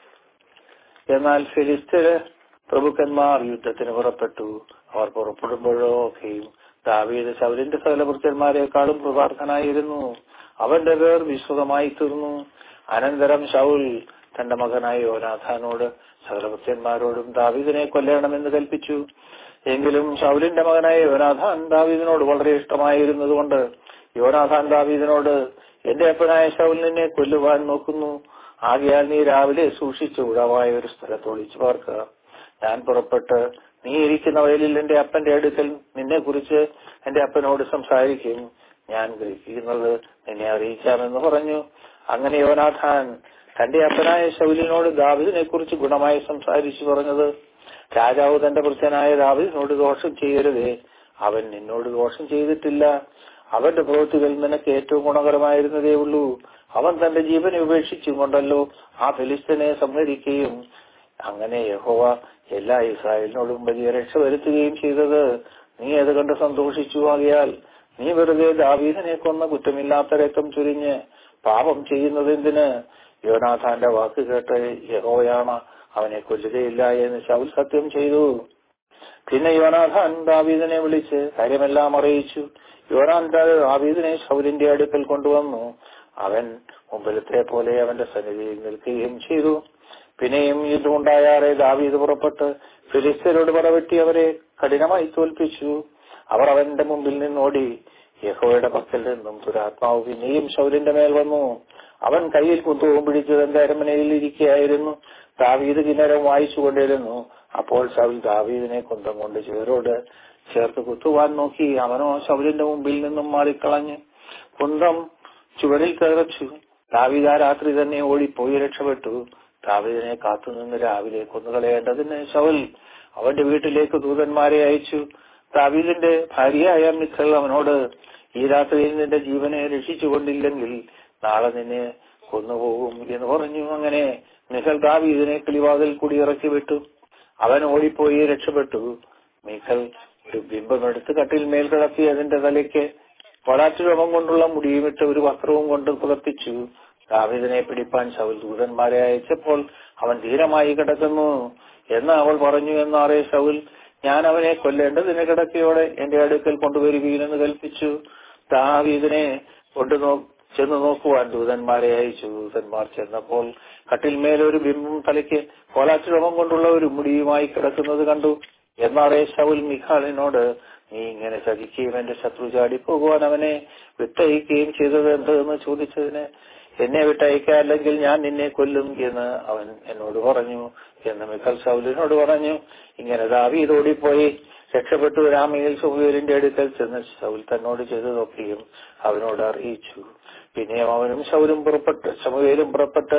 A: എന്നാൽ ഫിലിസ്തീന് പ്രഭുക്കന്മാർ യുദ്ധത്തിന് പുറപ്പെട്ടു അവർ പുറപ്പെടുമ്പോഴൊക്കെയും ദാവീദ് ശൗലിന്റെ സകല പുരുഷന്മാരെക്കാളും കൃതാർത്ഥനായിരുന്നു അവന്റെ പേർ വിശ്വതമായി തീർന്നു അനന്തരം ശൗൽ തന്റെ മകനായ യോനാഥാനോട് സകല പുരുഷന്മാരോടും ദാവീദിനെ കൊല്ലണമെന്ന് കൽപ്പിച്ചു എങ്കിലും ശൗലിന്റെ മകനായ യോനാഥാൻ ദാവീദിനോട് വളരെ ഇഷ്ടമായിരുന്നതുകൊണ്ട് യോനാഥാൻ ദാവീദിനോട് എന്റെ അപ്പനായ ശൗൽ നിന്നെ കൊല്ലുവാൻ നോക്കുന്നു ആകയാൽ നീ രാവിലെ സൂക്ഷിച്ചു ഉടവായ ഒരു സ്ഥലത്ത് ഒളിച്ചു പാർക്കുക ഞാൻ പുറപ്പെട്ട് നീ ഇരിക്കുന്ന വയലിൽ എന്റെ അപ്പന്റെ അടുക്കൽ നിന്നെ കുറിച്ച് എന്റെ അപ്പനോട് സംസാരിക്കും ഞാൻ ഗ്രഹിക്കുന്നത് നിന്നെ അറിയിക്കാമെന്ന് പറഞ്ഞു അങ്ങനെ യോനാഥാൻ തന്റെ അപ്പനായ ശൗലിനോട് ദാവിദിനെ കുറിച്ച് ഗുണമായി സംസാരിച്ചു പറഞ്ഞത് രാജാവ് തന്റെ വൃത്തനായ ദാവിദിനോട് ദോഷം ചെയ്യരുതേ അവൻ നിന്നോട് ദോഷം ചെയ്തിട്ടില്ല അവന്റെ പ്രവൃത്തികൾ നിനക്ക് ഏറ്റവും ഗുണകരമായിരുന്നതേ ഉള്ളൂ അവൻ തന്റെ ജീവനെ ഉപേക്ഷിച്ചും കൊണ്ടല്ലോ ആ ഫിലിസ്തീനെ സംഹരിക്കുകയും അങ്ങനെ യഹോവ എല്ലാ ഇസ്രായേലിനോടും വലിയ രക്ഷ വരുത്തുകയും ചെയ്തത് നീ അത് കണ്ട് സന്തോഷിച്ചു ആകിയാൽ നീ വെറുതെ ദാവീദിനെ കൊന്ന കുറ്റമില്ലാത്ത രക്തം ചുരിഞ്ഞ് പാപം ചെയ്യുന്നത് എന്തിന് യോനാഥാന്റെ വാക്ക് കേട്ട് യഹോയാണ് അവനെ കൊല്ലുകയില്ല എന്ന് ശൗൽ സത്യം ചെയ്തു പിന്നെ യോനാഥാൻ ദാവീദിനെ വിളിച്ച് കാര്യമെല്ലാം അറിയിച്ചു യോനാൻ ദാവീദിനെ ശൗലിന്റെ അടുക്കൽ കൊണ്ടുവന്നു അവൻ മുമ്പിലത്തെ പോലെ അവന്റെ സന്നിധിയിൽ നിൽക്കുകയും ചെയ്തു പിന്നെയും യുദ്ധമുണ്ടായാറെ ദാവീദ് പുറപ്പെട്ട് ഫിലിസ്തീനോട് പടവെട്ടി അവരെ കഠിനമായി തോൽപ്പിച്ചു അവർ അവന്റെ മുമ്പിൽ നിന്നോടി യഹോയുടെ പക്കൽ നിന്നും ദുരാത്മാവ് പിന്നെയും ശൗലിന്റെ മേൽ വന്നു അവൻ കയ്യിൽ കുന്തവും പിടിച്ച് തന്റെ അരമനയിൽ ഇരിക്കുകയായിരുന്നു ദാവീദ് കിന്നരം വായിച്ചു കൊണ്ടിരുന്നു അപ്പോൾ ശൗൽ ദാവീദിനെ കുന്തം കൊണ്ട് ചേരോട് ചേർത്ത് കുത്തുവാൻ നോക്കി അവനോ ശൗലിന്റെ മുമ്പിൽ നിന്നും മാറിക്കളഞ്ഞ് കുന്തം ചുവരിൽ കിറച്ചു ദാവീദ് ആ രാത്രി തന്നെ ഓടിപ്പോയി രക്ഷപ്പെട്ടു ദാവീദിനെ കാത്തുനിന്ന് രാവിലെ കൊന്നുകളയേണ്ടതിന് ശൗൽ അവന്റെ വീട്ടിലേക്ക് ദൂതന്മാരെ അയച്ചു ദാവീദിന്റെ ഭാര്യയായ മിത്രൽ അവനോട് ഈ രാത്രിയിൽ നിന്റെ ജീവനെ രക്ഷിച്ചുകൊണ്ടില്ലെങ്കിൽ നാളെ നിന്നെ കൊന്നുപോകും എന്ന് പറഞ്ഞു അങ്ങനെ മിഖൽ ദാവീദിനെ കിളിവാതിൽ കൂടി ഇറക്കി വിട്ടു അവൻ ഓടിപ്പോയി രക്ഷപ്പെട്ടു മിഖൽ ഒരു ബിംബമെടുത്ത് കട്ടിൽ മേൽ കിടത്തി അതിന്റെ തലയ്ക്ക് വളാറ്റുരോമം കൊണ്ടുള്ള മുടിയുമിട്ട് ഒരു വസ്ത്രവും കൊണ്ട് പുലർത്തിച്ചു ദാവീദിനെ പിടിപ്പാൻ ശൗൽ ദൂതന്മാരെ അയച്ചപ്പോൾ അവൻ ധീരമായി കിടക്കുന്നു എന്ന് അവൾ പറഞ്ഞു എന്നാറേ ശൗൽ ഞാൻ അവനെ കൊല്ലേണ്ടതിന് കിടക്കയോടെ എന്റെ അടുക്കൽ കൊണ്ടുവരികയില്ലെന്ന് കൽപ്പിച്ചു ദാവീദിനെ കൊണ്ടു നോ ചെന്ന് നോക്കുവാൻ ദൂതന്മാരെ അയച്ചു ദൂതന്മാർ ചെന്നപ്പോൾ കട്ടിൽമേൽ ഒരു ബിംബം തലയ്ക്ക് കോലാറ്റുരോമം കൊണ്ടുള്ള ഒരു മുടിയുമായി കിടക്കുന്നത് കണ്ടു എന്നാറേ ശൗൽ മിഖാലിനോട് നീ ഇങ്ങനെ ചതിക്കുകയും എന്റെ ശത്രു ചാടിപ്പോകുവാൻ അവനെ വിട്ടയക്കുകയും ചെയ്തത് എന്തെന്ന് ചോദിച്ചതിന് എന്നെ വിട്ടയക്കുക അല്ലെങ്കിൽ ഞാൻ നിന്നെ കൊല്ലും എന്ന് അവൻ എന്നോട് പറഞ്ഞു എന്ന് മിഖൽ ശൗലിനോട് പറഞ്ഞു ഇങ്ങനെ ദാവീദ് ഓടിപ്പോയി രക്ഷപ്പെട്ടു രാമയിൽ സുഹേലിന്റെ അടുക്കൽ ചെന്ന് ശൗൽ തന്നോട് ചെയ്തതൊക്കെയും അവനോട് അറിയിച്ചു പിന്നെയും അവനും ശൗലും പുറപ്പെട്ട് ശമുവേലും പുറപ്പെട്ട്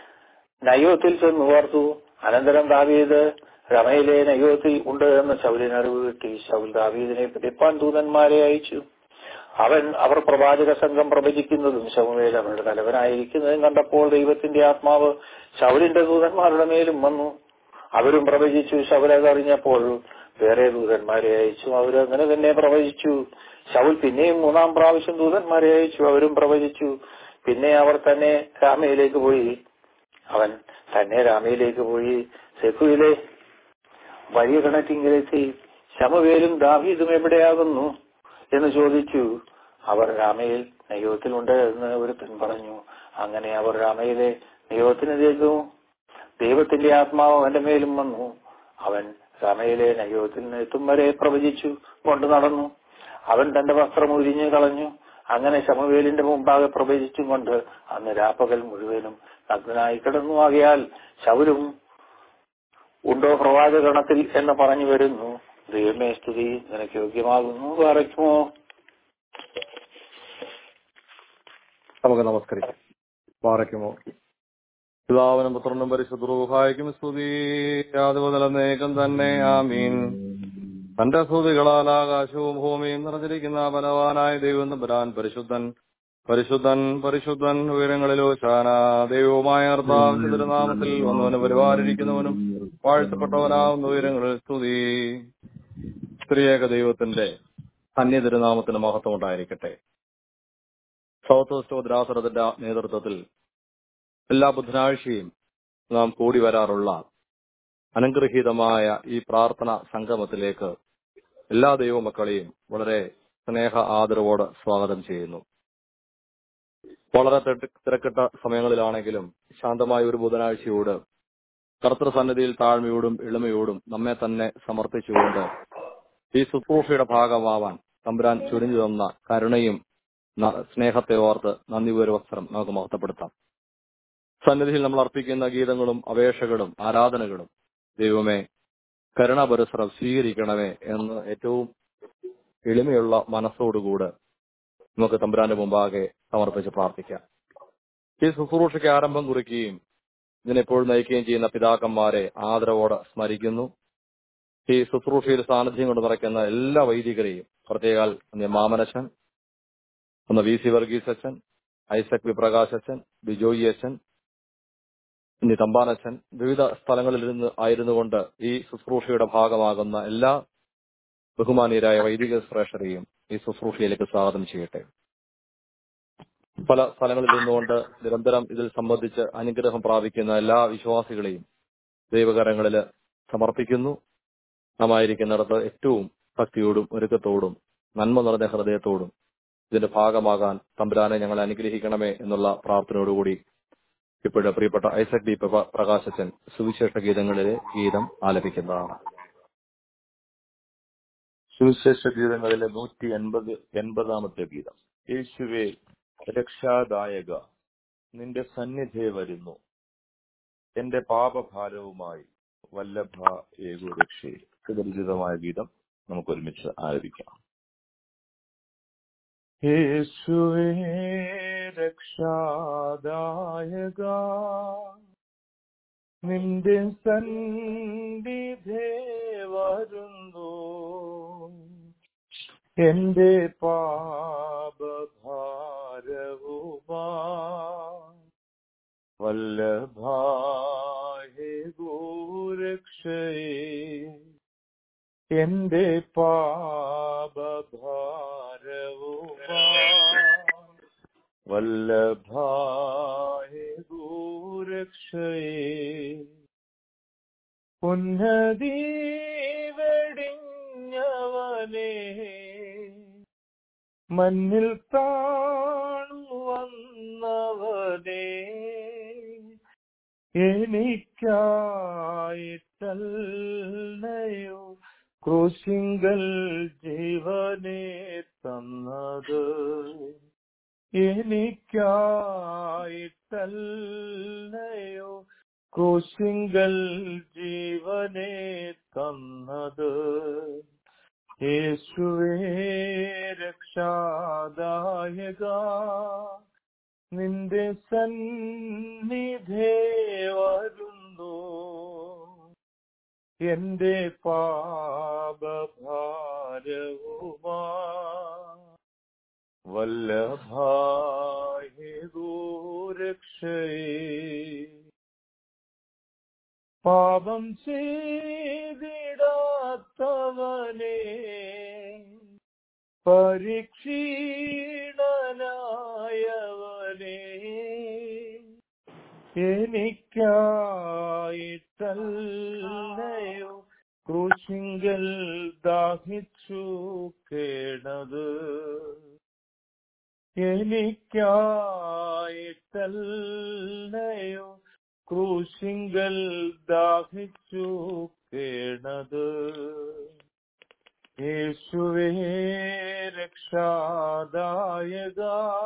A: നയോത്തിൽ ചെന്ന് ഓർത്തു അനന്തരം ദാവീദ് രമയിലെ നയോത്തിൽ ഉണ്ട് എന്ന് ശൗലിന് അറിവ് കിട്ടി ശൗൽ ദാവീദിനെ പിടിപ്പാൻ ദൂതന്മാരെ അയച്ചു അവൻ അവർ പ്രവാചക സംഘം പ്രവചിക്കുന്നതും ശമുവേൽ അവരുടെ തലവനായിരിക്കുന്നതും കണ്ടപ്പോൾ ദൈവത്തിന്റെ ആത്മാവ് ശൗലിന്റെ ദൂതന്മാരുടെ മേലും വന്നു അവരും പ്രവചിച്ചു ശൗലത് അറിഞ്ഞപ്പോൾ വേറെ ദൂതന്മാരെ അയച്ചു അവരും അങ്ങനെ തന്നെ പ്രവചിച്ചു ശൗൽ പിന്നെയും മൂന്നാം പ്രാവശ്യം ദൂതന്മാരെ അയച്ചു അവരും പ്രവചിച്ചു പിന്നെ അവർ തന്നെ രാമയിലേക്ക് പോയി അവൻ തന്നെ രാമയിലേക്ക് പോയി സെക്കുയിലെ വഴി കണക്കിങ്കിലെത്തി ശമവേലും ദാവീദും എവിടെയാകുന്നു എന്ന് ചോദിച്ചു അവർ രാമയിൽ നെയ്യോത്തിലുണ്ട് എന്ന് ഒരു പെൺ പറഞ്ഞു അങ്ങനെ അവർ രാമയിലെ നെയ്യോത്തിനേക്കും ദൈവത്തിന്റെ ആത്മാവ് അവന്റെ മേലും വന്നു അവൻ രാമയിലെ നയോത്തിൽ എത്തും വരെ പ്രവചിച്ചു കൊണ്ടു നടന്നു അവൻ തന്റെ വസ്ത്രം ഉരിഞ്ഞു കളഞ്ഞു അങ്ങനെ ശമവേലിന്റെ മുമ്പാകെ പ്രവചിച്ചും കൊണ്ട് അന്ന് രാപ്പകൽ മുഴുവനും നഗ്നായി കിടന്നു ആകയാൽ ശൗരും ഉണ്ടോ പ്രവാചകണത്തിൽ എന്ന് പറഞ്ഞു വരുന്നു ദൈവമേ സ്തുതി നിനക്ക് യോഗ്യമാകുന്നു പറയ്ക്കുമോ
B: നമുക്ക് നമസ്കരിക്കാം പാറയ്ക്കുമോ പിതാവിനും പുത്രനും പരിശുദ്രൂഹായിക്കും സ്തുതി യാതൊന്നേകം തന്നെ ആമീൻ തന്റെ സ്തുതികളാൽ ആകാശവും ഭൂമിയും നിറഞ്ഞിരിക്കുന്ന ബലവാനായ ദൈവം തമ്പുരാൻ പരിശുദ്ധൻ പരിശുദ്ധൻ പരിശുദ്ധൻ ഉയരങ്ങളിലോ ശാന ദൈവവുമായ കർത്താവിന്റെ തിരുനാമത്തിൽ വന്നവന് പരിപാലിരിക്കുന്നവനും വാഴ്ത്തപ്പെട്ടവനാവുന്ന ഉയരങ്ങളിൽ സ്തുതി സ്ത്രീയേക ദൈവത്തിന്റെ അന്യ തിരുനാമത്തിന് മഹത്വം ഉണ്ടായിരിക്കട്ടെ സൗത്ത് വെസ്റ്റ് ഭദ്രാസനത്തിന്റെ നേതൃത്വത്തിൽ എല്ലാ ബുധനാഴ്ചയും നാം കൂടി വരാറുള്ള അനുഗ്രഹീതമായ ഈ പ്രാർത്ഥന സംഗമത്തിലേക്ക് എല്ലാ ദൈവമക്കളെയും വളരെ സ്നേഹ ആദരവോടെ സ്വാഗതം ചെയ്യുന്നു വളരെ തിരക്ക് തിരക്കിട്ട സമയങ്ങളിലാണെങ്കിലും ശാന്തമായ ഒരു ബുധനാഴ്ചയോട് കർത്തൃ സന്നിധിയിൽ താഴ്മയോടും എളിമയോടും നമ്മെ തന്നെ സമർപ്പിച്ചുകൊണ്ട് ഈ ശുശ്രൂഷയുടെ ഭാഗമാവാൻ തമ്പുരാൻ ചുരിഞ്ഞു തന്ന കരുണയും ന- സ്നേഹത്തെ ഓർത്ത് നന്ദി വസ്ത്രം നമുക്ക് മഹത്വപ്പെടുത്താം സന്നിധിയിൽ നമ്മൾ അർപ്പിക്കുന്ന ഗീതങ്ങളും അപേക്ഷകളും ആരാധനകളും ദൈവമേ കരുണാപരിസരം സ്വീകരിക്കണമേ എന്ന് ഏറ്റവും എളിമയുള്ള മനസ്സോടുകൂടെ നമുക്ക് തമ്പുരാന്റെ മുമ്പാകെ സമർപ്പിച്ച് പ്രാർത്ഥിക്കാം ഈ ശുശ്രൂഷയ്ക്ക് ആരംഭം കുറിക്കുകയും ഇതിനെപ്പോഴും നയിക്കുകയും ചെയ്യുന്ന പിതാക്കന്മാരെ ആദരവോടെ സ്മരിക്കുന്നു ഈ ശുശ്രൂഷയിൽ സാന്നിധ്യം കൊണ്ട് നിറയ്ക്കുന്ന എല്ലാ വൈദികരെയും പ്രത്യേകാൽ ഒന്ന് മാമനച്ചൻ ഒന്ന് വി സി വർഗീസ് അച്ഛൻ ഐസക് വിപ്രകാശ് അച്ഛൻ ബിജോയി അച്ഛൻ ഇനി തമ്പാനച്ഛൻ വിവിധ സ്ഥലങ്ങളിൽ ഇരുന്ന് ആയിരുന്നുകൊണ്ട് ഈ ശുശ്രൂഷയുടെ ഭാഗമാകുന്ന എല്ലാ ബഹുമാനീയരായ വൈദിക ശ്രേഷ്ഠരെയും ഈ ശുശ്രൂഷയിലേക്ക് സ്വാഗതം ചെയ്യട്ടെ പല സ്ഥലങ്ങളിൽ നിന്നുകൊണ്ട് നിരന്തരം ഇതിൽ സംബന്ധിച്ച് അനുഗ്രഹം പ്രാപിക്കുന്ന എല്ലാ വിശ്വാസികളെയും ദൈവകരങ്ങളിൽ സമർപ്പിക്കുന്നു നാം ആയിരിക്കുന്നിടത്ത് ഏറ്റവും ഭക്തിയോടും ഒരുക്കത്തോടും നന്മ നിറഞ്ഞ ഹൃദയത്തോടും ഇതിന്റെ ഭാഗമാകാൻ തമ്പുരാനെ ഞങ്ങളെ അനുഗ്രഹിക്കണമേ എന്നുള്ള പ്രാർത്ഥനയോടുകൂടി ഇപ്പോഴും പ്രിയപ്പെട്ട ഐസക് ഡി പ്രഭ- പ്രകാശച്ചൻ സുവിശേഷ ഗീതങ്ങളിലെ ഗീതം ആലപിക്കുന്നതാണ്
C: സുവിശേഷ ഗീതങ്ങളിലെ നൂറ്റി എൺപത് എൺപതാമത്തെ ഗീതം യേശുവേ രക്ഷാദായക നിന്റെ സന്നിധി വരുന്നു എന്റെ പാപഭാരവുമായി വല്ലഭ ഏകോ രക്ഷയിൽ സുപരിചിതമായ ഗീതം നമുക്ക് ഒരുമിച്ച് ആലപിക്കാം യേശുവേ രക്ഷാദായക നിന്റെ സന്നിധേ വരുന്നു എന്റെ പാപഭാരവുമാ വല്ലഭായ ഗോരക്ഷയേ എന്റെ പാപഭാരവുമാ വല്ലഭായ ഗോരക്ഷയേ ഉന്നതി വെടിഞ്ഞവനേ മഞ്ഞിൽ താണു വന്നവനേ എനിക്കായിട്ടല്ലയോ ക്രൂശിങ്കൽ ജീവനെ തന്നത് എനിക്കായിട്ടല്ലയോ ക്രൂശിങ്കൽ ജീവനെ തന്നത് യേശുവേ രക്ഷാദായക നിന്റെ സന്നിധേ വരുന്നു എന്റെ പാപഭാരവുമാ വല്ലഭായ ഗോരക്ഷയേ പാപം ചെയ്തിടാത്തവനെ പരീക്ഷീണനായവനെ എനിക്കായിട്ടല്ലയോ ക്രൂശിങ്കൽ ദാഹിച്ചു കേണത് എനിക്കായിട്ടല്ലയോ ക്രൂശിങ്കൽ ദാഹിച്ചു കേണത് യേശുവേ രക്ഷാദായക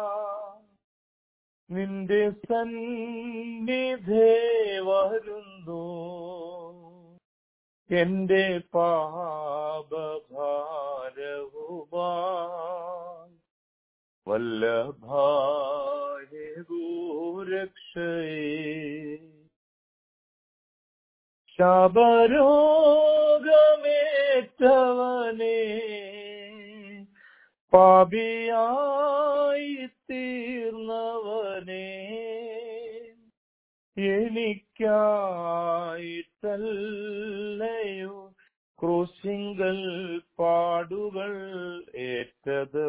C: നിന്റെ സന്നിധേ വരുന്നു എന്റെ പാപഭാരവുമാ വല്ലഭായ ഗോരക്ഷയേ ശബരോഗമേറ്റവനെ പാപിയായി തീർന്നവനേ എനിക്കായിട്ടല്ലയോ ക്രൂശിങ്കൽ പാടുകൾ ഏറ്റത്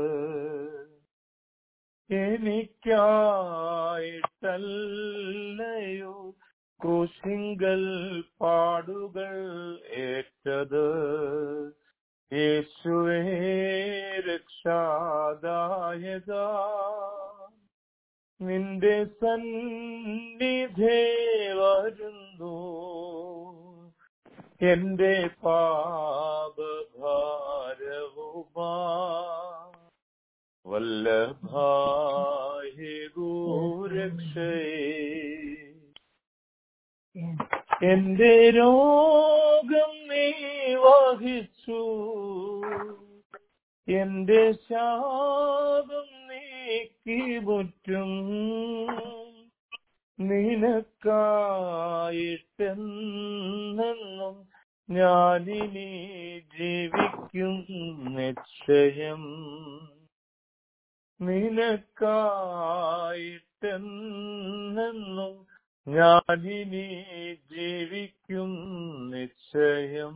C: എനിക്കായിട്ടല്ലയോ ക്രൂശിങ്കൽ പാടുകൾ ഏറ്റത് യേശുവേ രക്ഷാദായക നിന്റെ സന്നിധേ വരുന്നു എന്റെ പാപഭാരവുമാ വല്ലഭാഹി ഗോരക്ഷയേ എന്റെ രോഗം നീ വഹിച്ചു എന്റെ ശാപം നീക്കി മുറ്റും നിനക്കായിട്ടെന്നും ഞാനിനി ജീവിക്കും നിശ്ചയം നിനക്കായിട്ടെന്നും ഞാനിനി ജീവിക്കും നിശ്ചയം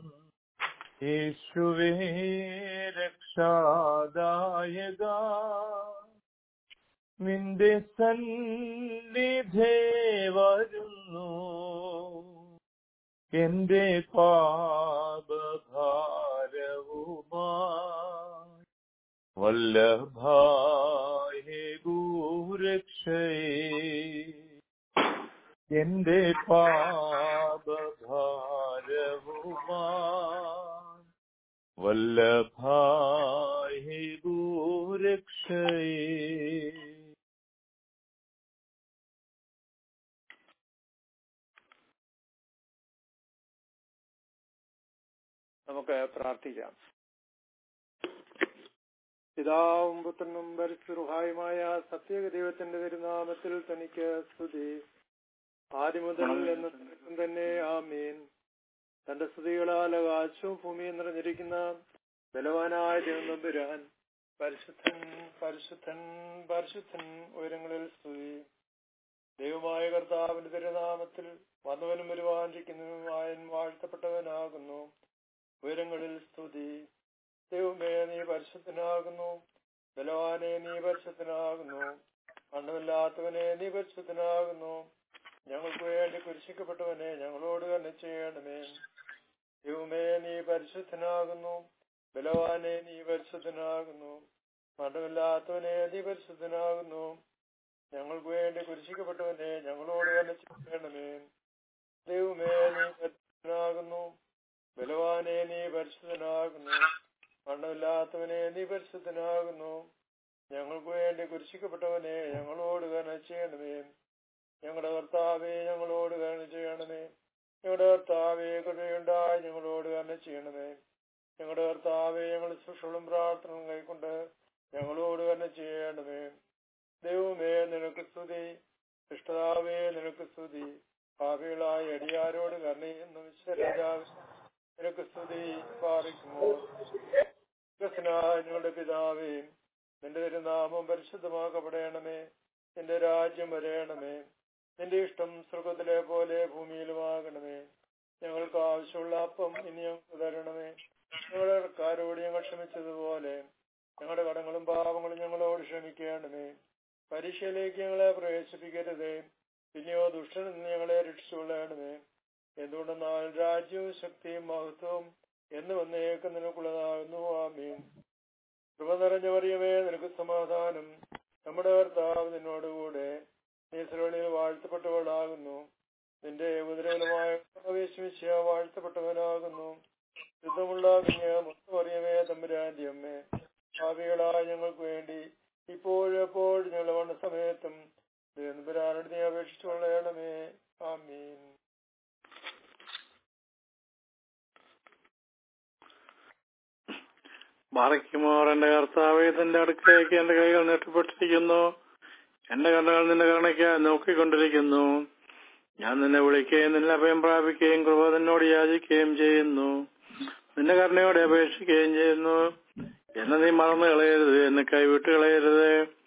C: യേശുവേ രക്ഷാദായക നിന്റെ സന്നിധേ വരുന്നു എന്റെ പാപഭാരവുമാ വല്ലഭായ ഗൂരക്ഷയേ എന്റെ പാപഭാരവുമാ വല്ലഭായ ഗൂരക്ഷയേ
D: നമുക്ക് പ്രാർത്ഥിക്കാം പിതാവും പുത്രനും പരിശുഹായുമായ സത്യദൈവത്തിന്റെ തിരുനാമത്തിൽ തനിക്ക് സ്തുതി ആദ്യം മുതൽ എന്ന് തന്നെ ആമീൻ തന്റെ സ്തുതികളാൽ ആകാശവും ഭൂമിയും നിറഞ്ഞിരിക്കുന്ന ബലവാനായ ദൈവനമ്പുരാൻ പരിശുദ്ധൻ പരിശുദ്ധൻ പരിശുദ്ധൻ ഉയരങ്ങളിൽ സ്തുതി ദൈവമായ കർത്താവിന്റെ തിരുനാമത്തിൽ വന്നവനും വരുവാനിരിക്കുന്നതുമായ വാഴ്ത്തപ്പെട്ടവനാകുന്നു ഉയരങ്ങളിൽ സ്തുതി ദൈവമേ നീ പരിശുദ്ധനാകുന്നു ബലവാനെ നീ പരിശുദ്ധനാകുന്നു മണ്ണമില്ലാത്തവനെ നീ പരിശുദ്ധനാകുന്നു ഞങ്ങൾക്ക് വേണ്ടി കുരിശിക്കപ്പെട്ടവനെ ഞങ്ങളോട് തന്നെ ചെയ്യണമേ ദൈവമേ നീ പരിശുദ്ധനാകുന്നു ബലവാനെ നീ പരിശുദ്ധനാകുന്നു മണ്ണമില്ലാത്തവനെ നീ പരിശുദ്ധനാകുന്നു ഞങ്ങൾക്ക് വേണ്ടി കുരിശിക്കപ്പെട്ടവനെ ഞങ്ങളോട് തന്നെ ചെയ്യണമേ ദൈവമേ നീ പരിശുദ്ധനാകുന്നു ബലവാനെ നീ പരിശുദ്ധനാകുന്നു മണ്ണമില്ലാത്തവനെ നീ പരിശുദ്ധനാകുന്നു ഞങ്ങൾക്ക് വേണ്ടി കുരിശിക്കപ്പെട്ടവനെ ഞങ്ങളോട് കരുണ ചെയ്യണമേ ഞങ്ങളുടെ കർത്താവെ ഞങ്ങളോട് കരുണ ചെയ്യണമേ ഞങ്ങളുടെ കർത്താവെ കൃപയുണ്ടായി ഞങ്ങളോട് കരുണ ചെയ്യണമേ ഞങ്ങളുടെ കർത്താവെ ഞങ്ങൾ സുഷളും പ്രാർത്ഥനയും കൈക്കൊണ്ട് ഞങ്ങളോട് കരുണ ചെയ്യണമേ ദൈവമേ നിനക്ക് സ്തുതി ഇഷ്ടതാവേ നിനക്ക് സ്തുതി ഭാവികളായ അടിയാരോട് കരുണയെന്ന് വിശ്വരാജാവ് നിനക്ക് സ്തുതി പാറിക്കുമോ ഞങ്ങളുടെ പിതാവേ നിന്റെ തിരുനാമം പരിശുദ്ധമാക്കപ്പെടണമേ നിന്റെ രാജ്യം വരയണമേ നിന്റെ ഇഷ്ടം സ്വർഗത്തിലെ പോലെ ഭൂമിയിലുമാകണമേ ഞങ്ങൾക്ക് ആവശ്യമുള്ള അപ്പം ഇനി ഞങ്ങൾക്ക് തരണമേ ഞങ്ങളുടെ കടക്കാരോട് ഞങ്ങൾ ക്ഷമിച്ചതുപോലെ ഞങ്ങളുടെ കടങ്ങളും പാപങ്ങളും ഞങ്ങളോട് ക്ഷമിക്കണമേ പരീക്ഷയിലേക്ക് ഞങ്ങളെ പ്രവേശിപ്പിക്കരുതേ പിന്നെയോ ദുഷ്ടനിൽ നിന്ന് ഞങ്ങളെ രക്ഷിച്ചുകൊള്ളണമേ എന്തുകൊണ്ടെന്നാൽ രാജ്യവും ശക്തിയും മഹത്വവും എന്ന് വന്നേക്ക് നിനക്കുള്ളതാകുന്നു ആമീൻ കൃപ നിറഞ്ഞ പറയുമേ നിനക്ക് സമാധാനം നമ്മുടെ കർത്താവ് നിന്നോടുകൂടെ നീ ശ്രേണിയിൽ വാഴ്ത്തപ്പെട്ടവളാകുന്നു നിന്റെ ഉദരവലമായ പ്രവേശിച്ച വാഴ്ത്തപ്പെട്ടവനാകുന്നു യുദ്ധമുള്ള കുഞ്ഞ് മുത്തറിയമേ തമ്പുരാന്റെ അമ്മേ ഭാവികളായ ഞങ്ങൾക്ക് വേണ്ടി ഇപ്പോഴും എപ്പോഴും ഞങ്ങളുടെ വണ്ണ സമയത്തും തമ്പുരാനോട് നീ അപേക്ഷിച്ചു കൊള്ളണമേ ആമീൻ
E: മറയ്ക്കുമോർ എന്റെ കർത്താവെ തന്റെ അടുക്കലേക്ക് എന്റെ കൈകൾ നീട്ടപ്പെട്ടിരിക്കുന്നു എന്റെ കണ്ണുകൾ നിന്റെ കരുണയ്ക്കായി നോക്കിക്കൊണ്ടിരിക്കുന്നു ഞാൻ നിന്നെ വിളിക്കുകയും നിന്നെ അഭയം പ്രാപിക്കുകയും കൃപ നിന്നോട് യാചിക്കുകയും ചെയ്യുന്നു നിന്റെ കരുണയോടെ അപേക്ഷിക്കുകയും ചെയ്യുന്നു എന്നെ നീ മറന്നു കളയരുത് എന്നെ കൈവിട്ട് കളയരുത്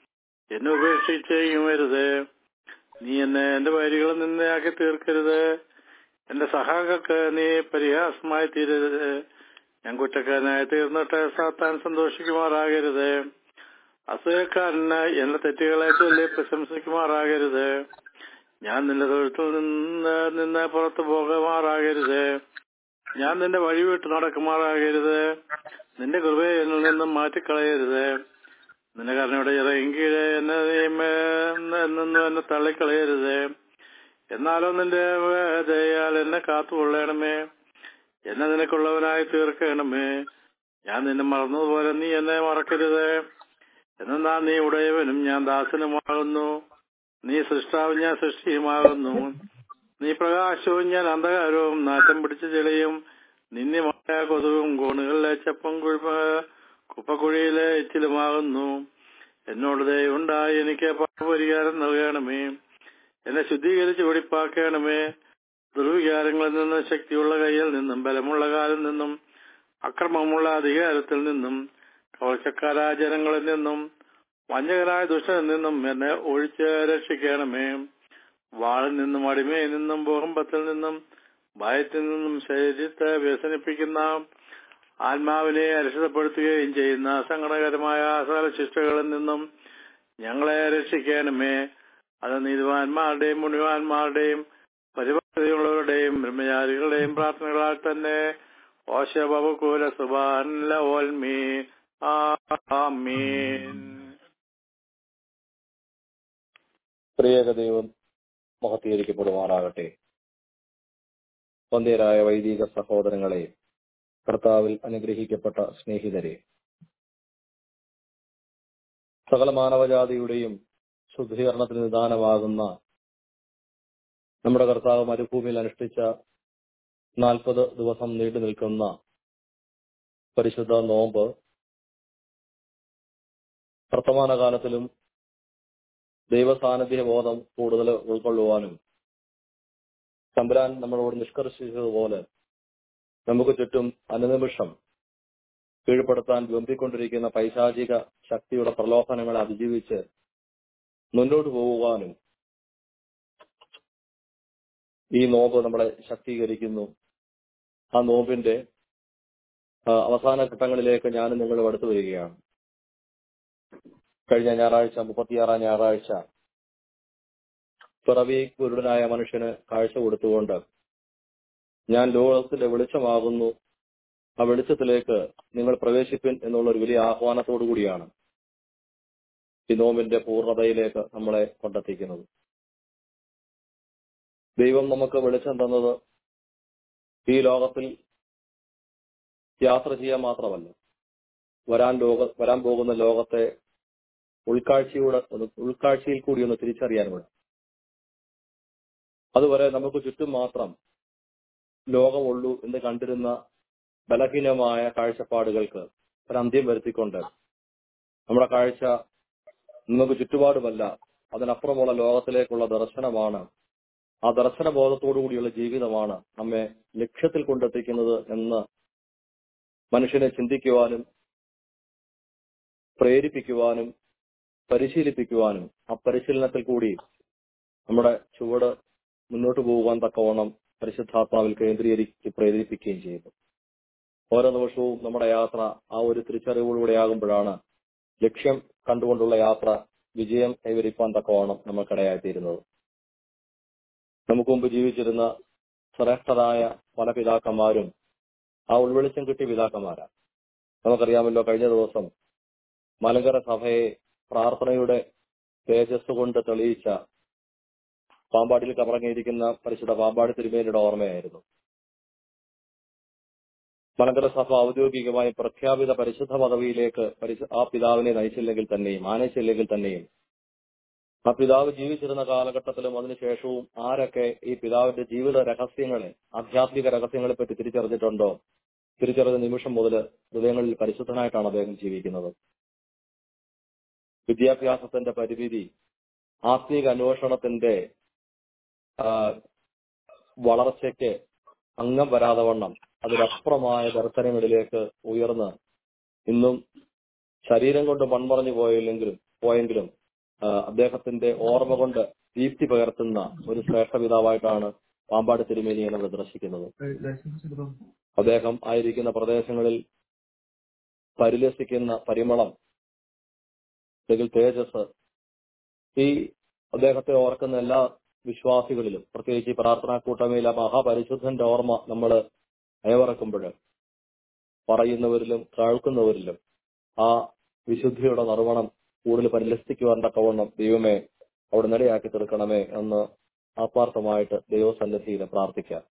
E: എന്നെ ഉപേക്ഷിച്ചേക്കും വരുത് നീ എന്നെ എന്റെ വരികളിൽ നിന്നയാക്കി തീർക്കരുത് എന്റെ സഹാക്കൾക്ക് നീ പരിഹാസമായി തീരരുത് ഞാൻ കുറ്റക്കാരനായി തീർന്നിട്ട് സാത്താൻ സന്തോഷിക്കുമാറാകരുത് അസൂയക്കാരന് എന്റെ തെറ്റുകളെ ചൊല്ലി പ്രശംസിക്കുമാറാകരുത് ഞാൻ നിന്റെ തൊഴുത്തിൽ നിന്ന് നിന്ന് പുറത്തു പോകുമാറാകരുത് ഞാൻ നിന്റെ വഴി വിട്ട് നടക്കുമാറാകരുത് നിന്റെ കൃപയെ എന്നിൽ നിന്നും മാറ്റിക്കളയരുത് നിന്റെ കരുണയുടെ ഇറങ്ങിക്കീഴെ എന്നെ നിന്നും എന്നെ തള്ളിക്കളയരുത് എന്നാലോ നിന്റെ ദയാൽ എന്നെ കാത്തുകൊള്ളണമേ എന്നെ നിനക്കുള്ളവനായി തീർക്കണമേ ഞാൻ നിന്നെ മറന്നതുപോലെ നീ എന്നെ മറക്കരുത് എന്നാ നീ ഉടയവനും ഞാൻ ദാസനുമാകുന്നു നീ സൃഷ്ടാവും ഞാൻ സൃഷ്ടിയുമാകുന്നു നീ പ്രകാശവും ഞാൻ അന്ധകാരവും നാറ്റം പിടിച്ച ചെളിയും നിന്യമായ കൊതുകും കോണുകളിലെ ചപ്പം കുഴപ്പ കുപ്പക്കുഴിയിലെ എച്ചിലുമാകുന്നു എന്നോട് ദയവുണ്ടായി എനിക്ക് പാപപരിഹാരം നൽകണമേ എന്നെ ശുദ്ധീകരിച്ച് വെടിപ്പാക്കണമേ ദുർവികാരങ്ങളിൽ നിന്നും ശക്തിയുള്ള കയ്യിൽ നിന്നും ബലമുള്ള കാലിൽ നിന്നും അക്രമമുള്ള അധികാരത്തിൽ നിന്നും കവർച്ചക്കാരായ ജനങ്ങളിൽ നിന്നും വഞ്ചകരായ ദുഷ്ടനിൽ നിന്നും എന്നെ ഒഴിച്ച് രക്ഷിക്കണമേ വാളിൽ നിന്നും അടിമയിൽ നിന്നും ഭൂകമ്പത്തിൽ നിന്നും ഭയത്തിൽ നിന്നും ശരീരത്തെ വ്യസനിപ്പിക്കുന്ന ആത്മാവിനെ അരക്ഷിതപ്പെടുത്തുകയും ചെയ്യുന്ന സങ്കടകരമായ സകല ശിഷ്ടകളിൽ നിന്നും ഞങ്ങളെ രക്ഷിക്കണമേ അത് നീതിവാന്മാരുടെയും മുണിവാന്മാരുടെയും പരിപാടിയുള്ളവരുടെയും ബ്രഹ്മചാരികളുടെയും പ്രാർത്ഥനകളാൽ തന്നെ ഓശബകൂല സുബാൻ ഓൽമീ ആമീൻ
B: പ്രിയക ദൈവം മഹത്തീകരിക്കപ്പെടുമാറാകട്ടെ വന്ധ്യരായ വൈദിക സഹോദരങ്ങളെ കർത്താവിൽ അനുഗ്രഹിക്കപ്പെട്ട സ്നേഹിതരെ സകല മാനവജാതിയുടെയും ശുദ്ധീകരണത്തിന് നിദാനമാകുന്ന നമ്മുടെ കർത്താവ് മരുഭൂമിയിൽ അനുഷ്ഠിച്ച നാൽപ്പത് ദിവസം നീണ്ടു നിൽക്കുന്ന പരിശുദ്ധ നോമ്പ് വർത്തമാനകാലത്തിലും ദൈവസാന്നിധ്യ ബോധം കൂടുതൽ ഉൾക്കൊള്ളുവാനും തമ്പുരാൻ നമ്മളോട് നിഷ്കർഷിച്ചതുപോലെ നമുക്ക് ചുറ്റും അനുനിമിഷം കീഴ്പ്പെടുത്താൻ വെമ്പിക്കൊണ്ടിരിക്കുന്ന പൈശാചിക ശക്തിയുടെ പ്രലോഭനങ്ങളെ അതിജീവിച്ച് മുന്നോട്ട് പോകുവാനും ഈ നോമ്പ് നമ്മളെ ശക്തീകരിക്കുന്നു ആ നോമ്പിന്റെ ആ, അവസാന ഘട്ടങ്ങളിലേക്ക് ഞാനും നിങ്ങളും അടുത്തു വരികയാണ് കഴിഞ്ഞ ഞായറാഴ്ച മുപ്പത്തിയാറാം ഞായറാഴ്ച പിറവി കുരുടനായ മനുഷ്യന് കാഴ്ച കൊടുത്തുകൊണ്ട് ഞാൻ ലോകത്തിന്റെ വെളിച്ചമാകുന്നു ആ വെളിച്ചത്തിലേക്ക് നിങ്ങൾ പ്രവേശിപ്പിൻ എന്നുള്ള ഒരു വലിയ ആഹ്വാനത്തോടു കൂടിയാണ് ഈ നോമ്പിന്റെ പൂർണ്ണതയിലേക്ക് നമ്മളെ കൊണ്ടെത്തിക്കുന്നത് ദൈവം നമുക്ക് വെളിച്ചം തന്നത് ഈ ലോകത്തിൽ യാത്ര ചെയ്യാൻ മാത്രമല്ല വരാൻ ലോക വരാൻ പോകുന്ന ലോകത്തെ ഉൾക്കാഴ്ചയുടെ ഒന്ന് ഉൾക്കാഴ്ചയിൽ കൂടി ഒന്ന് തിരിച്ചറിയാൻ വേണം അതുവരെ നമുക്ക് ചുറ്റും മാത്രം ലോകമുള്ളൂ എന്ന് കണ്ടിരുന്ന ബലഹീനമായ കാഴ്ചപ്പാടുകൾക്ക് ഒരു അന്ത്യം വരുത്തിക്കൊണ്ട് നമ്മുടെ കാഴ്ച നമുക്ക് ചുറ്റുപാടുമല്ല അതിനപ്പുറമുള്ള ലോകത്തിലേക്കുള്ള ദർശനമാണ് ആ ദർശന ബോധത്തോടു കൂടിയുള്ള ജീവിതമാണ് നമ്മെ ലക്ഷ്യത്തിൽ കൊണ്ടെത്തിക്കുന്നത് എന്ന് മനുഷ്യനെ ചിന്തിക്കുവാനും പ്രേരിപ്പിക്കുവാനും പരിശീലിപ്പിക്കുവാനും ആ പരിശീലനത്തിൽ കൂടി നമ്മുടെ ചുവട് മുന്നോട്ട് പോകുവാൻ തക്കവണ്ണം പരിശുദ്ധാത്മാവിൽ കേന്ദ്രീകരിച്ച് പ്രേരിപ്പിക്കുകയും ചെയ്യുന്നു ഓരോ നിമിഷവും നമ്മുടെ യാത്ര ആ ഒരു തിരിച്ചറിവോടുകൂടെ ആകുമ്പോഴാണ് ലക്ഷ്യം കണ്ടുകൊണ്ടുള്ള യാത്ര വിജയം കൈവരിക്കാൻ തക്കവണ്ണം നമുക്കിടയായിത്തീരുന്നത് നമുക്ക് മുമ്പ് ജീവിച്ചിരുന്ന ശ്രേഷ്ഠരായ പല പിതാക്കന്മാരും ആ ഉൾവെളിച്ചം കിട്ടിയ പിതാക്കന്മാരാണ് നമുക്കറിയാമല്ലോ കഴിഞ്ഞ ദിവസം മലങ്കര സഭയെ പ്രാർത്ഥനയുടെ തേജസ് കൊണ്ട് തെളിയിച്ച പാമ്പാടിയിൽ കമറങ്ങിയിരിക്കുന്ന പരിശുദ്ധ പാമ്പാടി തിരുമേനിയുടെ ഓർമ്മയായിരുന്നു മലങ്കര സഭ ഔദ്യോഗികമായി പ്രഖ്യാപിത പരിശുദ്ധ പദവിയിലേക്ക് പരിശു- ആ പിതാവിനെ നയിച്ചില്ലെങ്കിൽ തന്നെയും ആനയിച്ചില്ലെങ്കിൽ തന്നെയും ആ പിതാവ് ജീവിച്ചിരുന്ന കാലഘട്ടത്തിലും അതിനുശേഷവും ആരൊക്കെ ഈ പിതാവിന്റെ ജീവിത രഹസ്യങ്ങളെ ആധ്യാത്മിക രഹസ്യങ്ങളെ പറ്റി തിരിച്ചറിഞ്ഞിട്ടുണ്ടോ തിരിച്ചറിഞ്ഞ നിമിഷം മുതൽ ഹൃദയങ്ങളിൽ പരിശുദ്ധനായിട്ടാണ് അദ്ദേഹം ജീവിക്കുന്നത് വിദ്യാഭ്യാസത്തിന്റെ പരിമിതി ആത്മീക അന്വേഷണത്തിന്റെ ആ, വളർച്ചയ്ക്ക് അംഗം വരാതെ വണ്ണം അതിലപ്പുറമായ ദർശനങ്ങളിലേക്ക് ഉയർന്ന് ഇന്നും ശരീരം കൊണ്ട് മൺമറഞ്ഞു പോയില്ലെങ്കിലും പോയെങ്കിലും ആ, അദ്ദേഹത്തിന്റെ ഓർമ്മ കൊണ്ട് ദീപ്തി പകർത്തുന്ന ഒരു ശ്രേഷ്ഠ പിതാവായിട്ടാണ് പാമ്പാട് തിരുമേനിയെ നമ്മൾ ദർശിക്കുന്നത് അദ്ദേഹം ആയിരിക്കുന്ന പ്രദേശങ്ങളിൽ പരിലസിക്കുന്ന പരിമളം അല്ലെങ്കിൽ തേജസ് ഈ അദ്ദേഹത്തെ ഓർക്കുന്ന എല്ലാ വിശ്വാസികളിലും പ്രത്യേകിച്ച് ഈ പ്രാർത്ഥനാ കൂട്ടമയിലെ മഹാപരിശുദ്ധന്റെ ഓർമ്മ നമ്മൾ അയവിറക്കുമ്പോൾ പറയുന്നവരിലും കേൾക്കുന്നവരിലും ആ വിശുദ്ധിയുടെ നറുമണം കൂടുതൽ പരിലസിക്കുവാൻ തക്കവണ്ണം ദൈവമേ അവിടെ നിലയാക്കി തീർക്കണമേ എന്ന് ആത്മാർത്ഥമായിട്ട് ദൈവസന്നിധിയിൽ പ്രാർത്ഥിക്കാം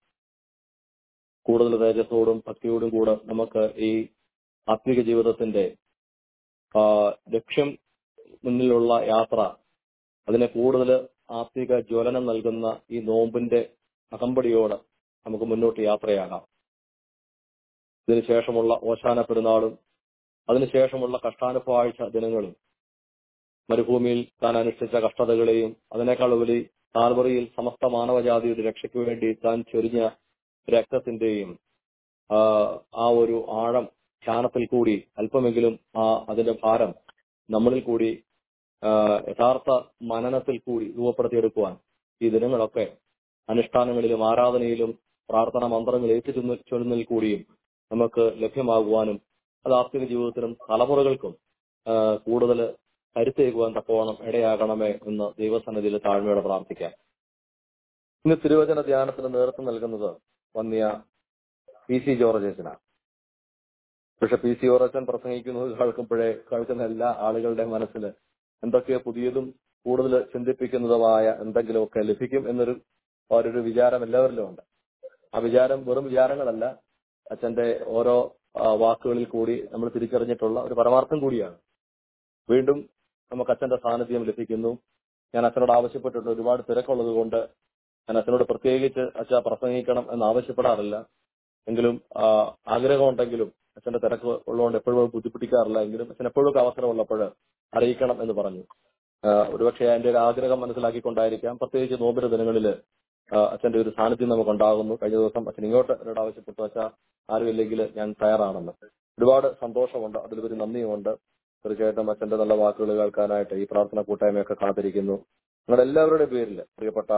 B: കൂടുതൽ തേജസ്സോടും ഭക്തിയോടും കൂടെ നമുക്ക് ഈ ആത്മീക ജീവിതത്തിന്റെ ആ, ലക്ഷ്യം മുന്നിലുള്ള യാത്ര അതിനെ കൂടുതൽ ആത്മീക ജ്വലനം നൽകുന്ന ഈ നോമ്പിന്റെ അകമ്പടിയോട് നമുക്ക് മുന്നോട്ട് യാത്രയാകാം ഇതിനുശേഷമുള്ള ഓശാന പെരുന്നാളും അതിനുശേഷമുള്ള കഷ്ടാനുഭവാഴ്ച ദിനങ്ങളും മരുഭൂമിയിൽ താൻ അനുഷ്ഠിച്ച കഷ്ടതകളെയും അതിനേക്കാൾ ഉപരി കാൽവറിയിൽ സമസ്ത മാനവജാതിയുടെ രക്ഷയ്ക്ക് വേണ്ടി താൻ ചൊരിഞ്ഞ രക്തത്തിന്റെയും ആ, ആ ഒരു ആഴം ധ്യാനത്തിൽ കൂടി അല്പമെങ്കിലും ആ അതിന്റെ ഭാരം നമ്മളിൽ കൂടി ആ, യഥാർത്ഥ മനനത്തിൽ കൂടി രൂപപ്പെടുത്തിയെടുക്കുവാൻ ഈ ദിനങ്ങളൊക്കെ അനുഷ്ഠാനങ്ങളിലും ആരാധനയിലും പ്രാർത്ഥന മന്ത്രങ്ങൾ ഏറ്റുചൊന്നു ചൊല്ലുന്നതിൽ കൂടിയും നമുക്ക് ലഭ്യമാകുവാനും അത് ആത്മിക ജീവിതത്തിലും തലമുറകൾക്കും ആ, കൂടുതൽ കരുത്തേകുവാൻ തക്കവണ്ണം ഇടയാകണമേ എന്ന് ദൈവസന്നിധിയിൽ താഴ്മയോടെ പ്രാർത്ഥിക്കാം ഇന്ന് തിരുവചന ധ്യാനത്തിന് നേതൃത്വം നൽകുന്നത് വന്നിയ പി സി ജോർജേസിനാണ് പക്ഷെ പി സി ജോർജൻ പ്രസംഗിക്കുന്നത് കേൾക്കുമ്പോഴേ കേൾക്കുന്ന എല്ലാ ആളുകളുടെ മനസ്സിൽ എന്തൊക്കെയോ പുതിയതും കൂടുതൽ ചിന്തിപ്പിക്കുന്നതുമായ എന്തെങ്കിലുമൊക്കെ ലഭിക്കും എന്നൊരു ഒരു വിചാരം എല്ലാവരിലും ഉണ്ട് ആ വിചാരം വെറും വിചാരങ്ങളല്ല അച്ഛന്റെ ഓരോ ആ, വാക്കുകളിൽ കൂടി നമ്മൾ തിരിച്ചറിഞ്ഞിട്ടുള്ള ഒരു പരമാർത്ഥം കൂടിയാണ് വീണ്ടും നമുക്ക് അച്ഛന്റെ സാന്നിധ്യം ലഭിക്കുന്നു ഞാൻ അച്ഛനോട് ആവശ്യപ്പെട്ടിട്ട് ഒരുപാട് തിരക്കുള്ളത് കൊണ്ട് ഞാൻ അച്ഛനോട് പ്രത്യേകിച്ച് അച്ഛ പ്രസംഗിക്കണം എന്ന് ആവശ്യപ്പെടാറില്ല എങ്കിലും ആ, ആഗ്രഹമുണ്ടെങ്കിലും അച്ഛന്റെ തിരക്ക് ഉള്ളതുകൊണ്ട് എപ്പോഴും ബുദ്ധിമുട്ടിക്കാറില്ല എങ്കിലും അച്ഛൻ എപ്പോഴൊക്കെ അവസരമുള്ളപ്പോൾ അറിയിക്കണം എന്ന് പറഞ്ഞു ആ, ഒരുപക്ഷെ എന്റെ ഒരു ആഗ്രഹം മനസ്സിലാക്കിക്കൊണ്ടായിരിക്കാം പ്രത്യേകിച്ച് നോമ്പിന്റെ ദിനങ്ങളിൽ അച്ഛന്റെ ഒരു സാന്നിധ്യം നമുക്ക് ഉണ്ടാകുന്നു കഴിഞ്ഞ ദിവസം അച്ഛൻ ഇങ്ങോട്ട് എന്നോട് ആവശ്യപ്പെട്ടു അച്ഛ ആരുമില്ലെങ്കിൽ ഞാൻ തയ്യാറാണെന്ന് ഒരുപാട് സന്തോഷമുണ്ട് അതിലുപരി നന്ദിയുമുണ്ട് തീർച്ചയായിട്ടും അച്ഛന്റെ നല്ല വാക്കുകൾ കേൾക്കാനായിട്ട് ഈ പ്രാർത്ഥന കൂട്ടായ്മയൊക്കെ കാത്തിരിക്കുന്നു നിങ്ങളുടെ എല്ലാവരുടെയും പേരിൽ പ്രിയപ്പെട്ട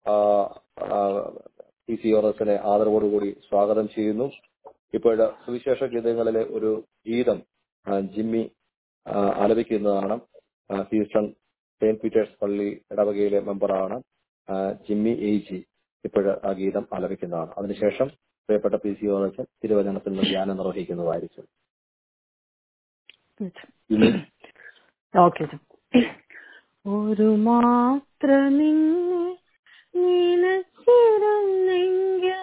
B: പി സി ഓറസിനെ ആദരവോടുകൂടി സ്വാഗതം ചെയ്യുന്നു ഇപ്പോൾ സുവിശേഷ ഗീതങ്ങളിലെ ഒരു ഗീതം ആ, ജിമ്മി ആ, ആലപിക്കുന്നതാണ് ആ, ഹ്യൂസ്റ്റൺ സെയിന്റ് പീറ്റേഴ്സ് പള്ളി ഇടവകയിലെ മെമ്പറാണ് ആ, ജിമ്മി എ ജി ഇപ്പോഴ് ആ ഗീതം ആലപിക്കുന്നതാണ് അതിനുശേഷം പ്രിയപ്പെട്ട പി സി ഓറച്ചൻ തിരുവചനത്തിൽ നിന്ന് ധ്യാനം നിർവഹിക്കുന്നതായിരിക്കും ജിമ്മി
F: ഓക്കെ ഒരു മാത്ര നിന്നെ നിനച്ചിരുന്നെങ്കിൽ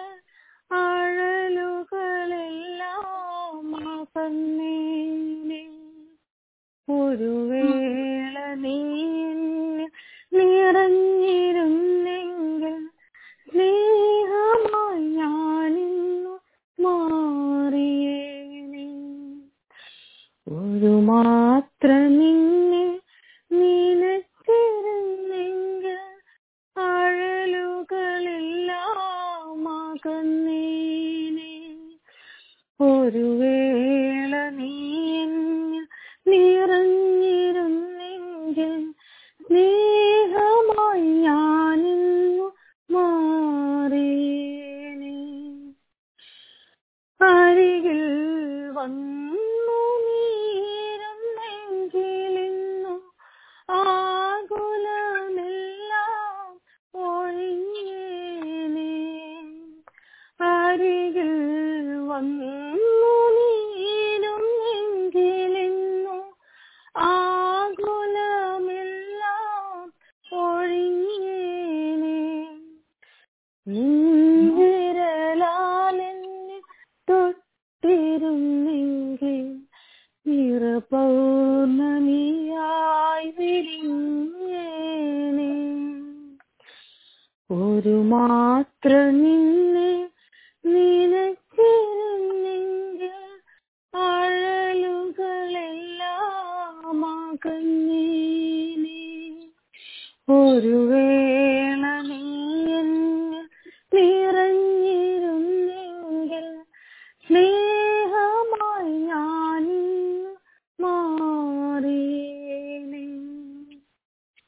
F: അഴലുകളെല്ലാം അകന്നേനെ ഒരു വേള നീ എന്നിൽ നിറഞ്ഞിരുന്നെങ്കിൽ സ്നേഹമായി ഞാനിന്നു മാറിയേനെ ഒരു മാത്ര നിന്നെ നിനച്ചിരുന്നെങ്കിൽ അഴലുകളെല്ലാം അകന്നേനെ ഒരു വേള നീ എന്നിൽ നിറഞ്ഞിരുന്നെങ്കിൽ സ്നേഹമായി ഞാനിന്നു മാറിയേനെ അരികിൽ വന്നു നീരുന്നെങ്കിലിന്നു ആകുലമെല്ലാം ഒഴിഞ്ഞേനെ അരികിൽ വന്നു നീരുന്നെങ്കിലിന്നു ആകുലമെല്ലാം ഒഴിഞ്ഞേനെ നിഴലാലെന്നെ തൊട്ടിരുന്നെങ്കിൽ നിറപൗർണമിയായി വിരിഞ്ഞേനെ ഒരു മാത്ര നിന്നെ നിനച്ചിരുന്നെങ്കിൽ അഴലുകളെല്ലാം അകന്നേനെ ഒരു വേള നീ എന്നിൽ നിറഞ്ഞിരുന്നെങ്കിൽ സ്നേഹമായി ഞാനിന്ന് മാറിയേനെ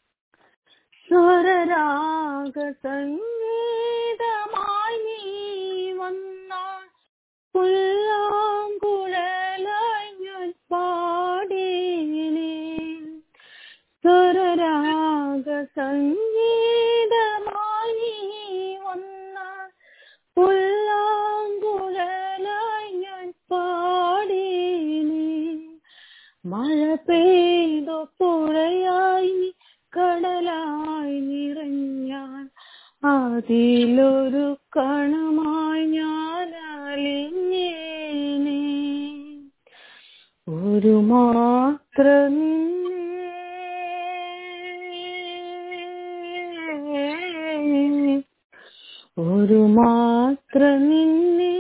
F: ഒരു മാത്ര നിന്നെ ഒരു മാത്ര നിന്നെ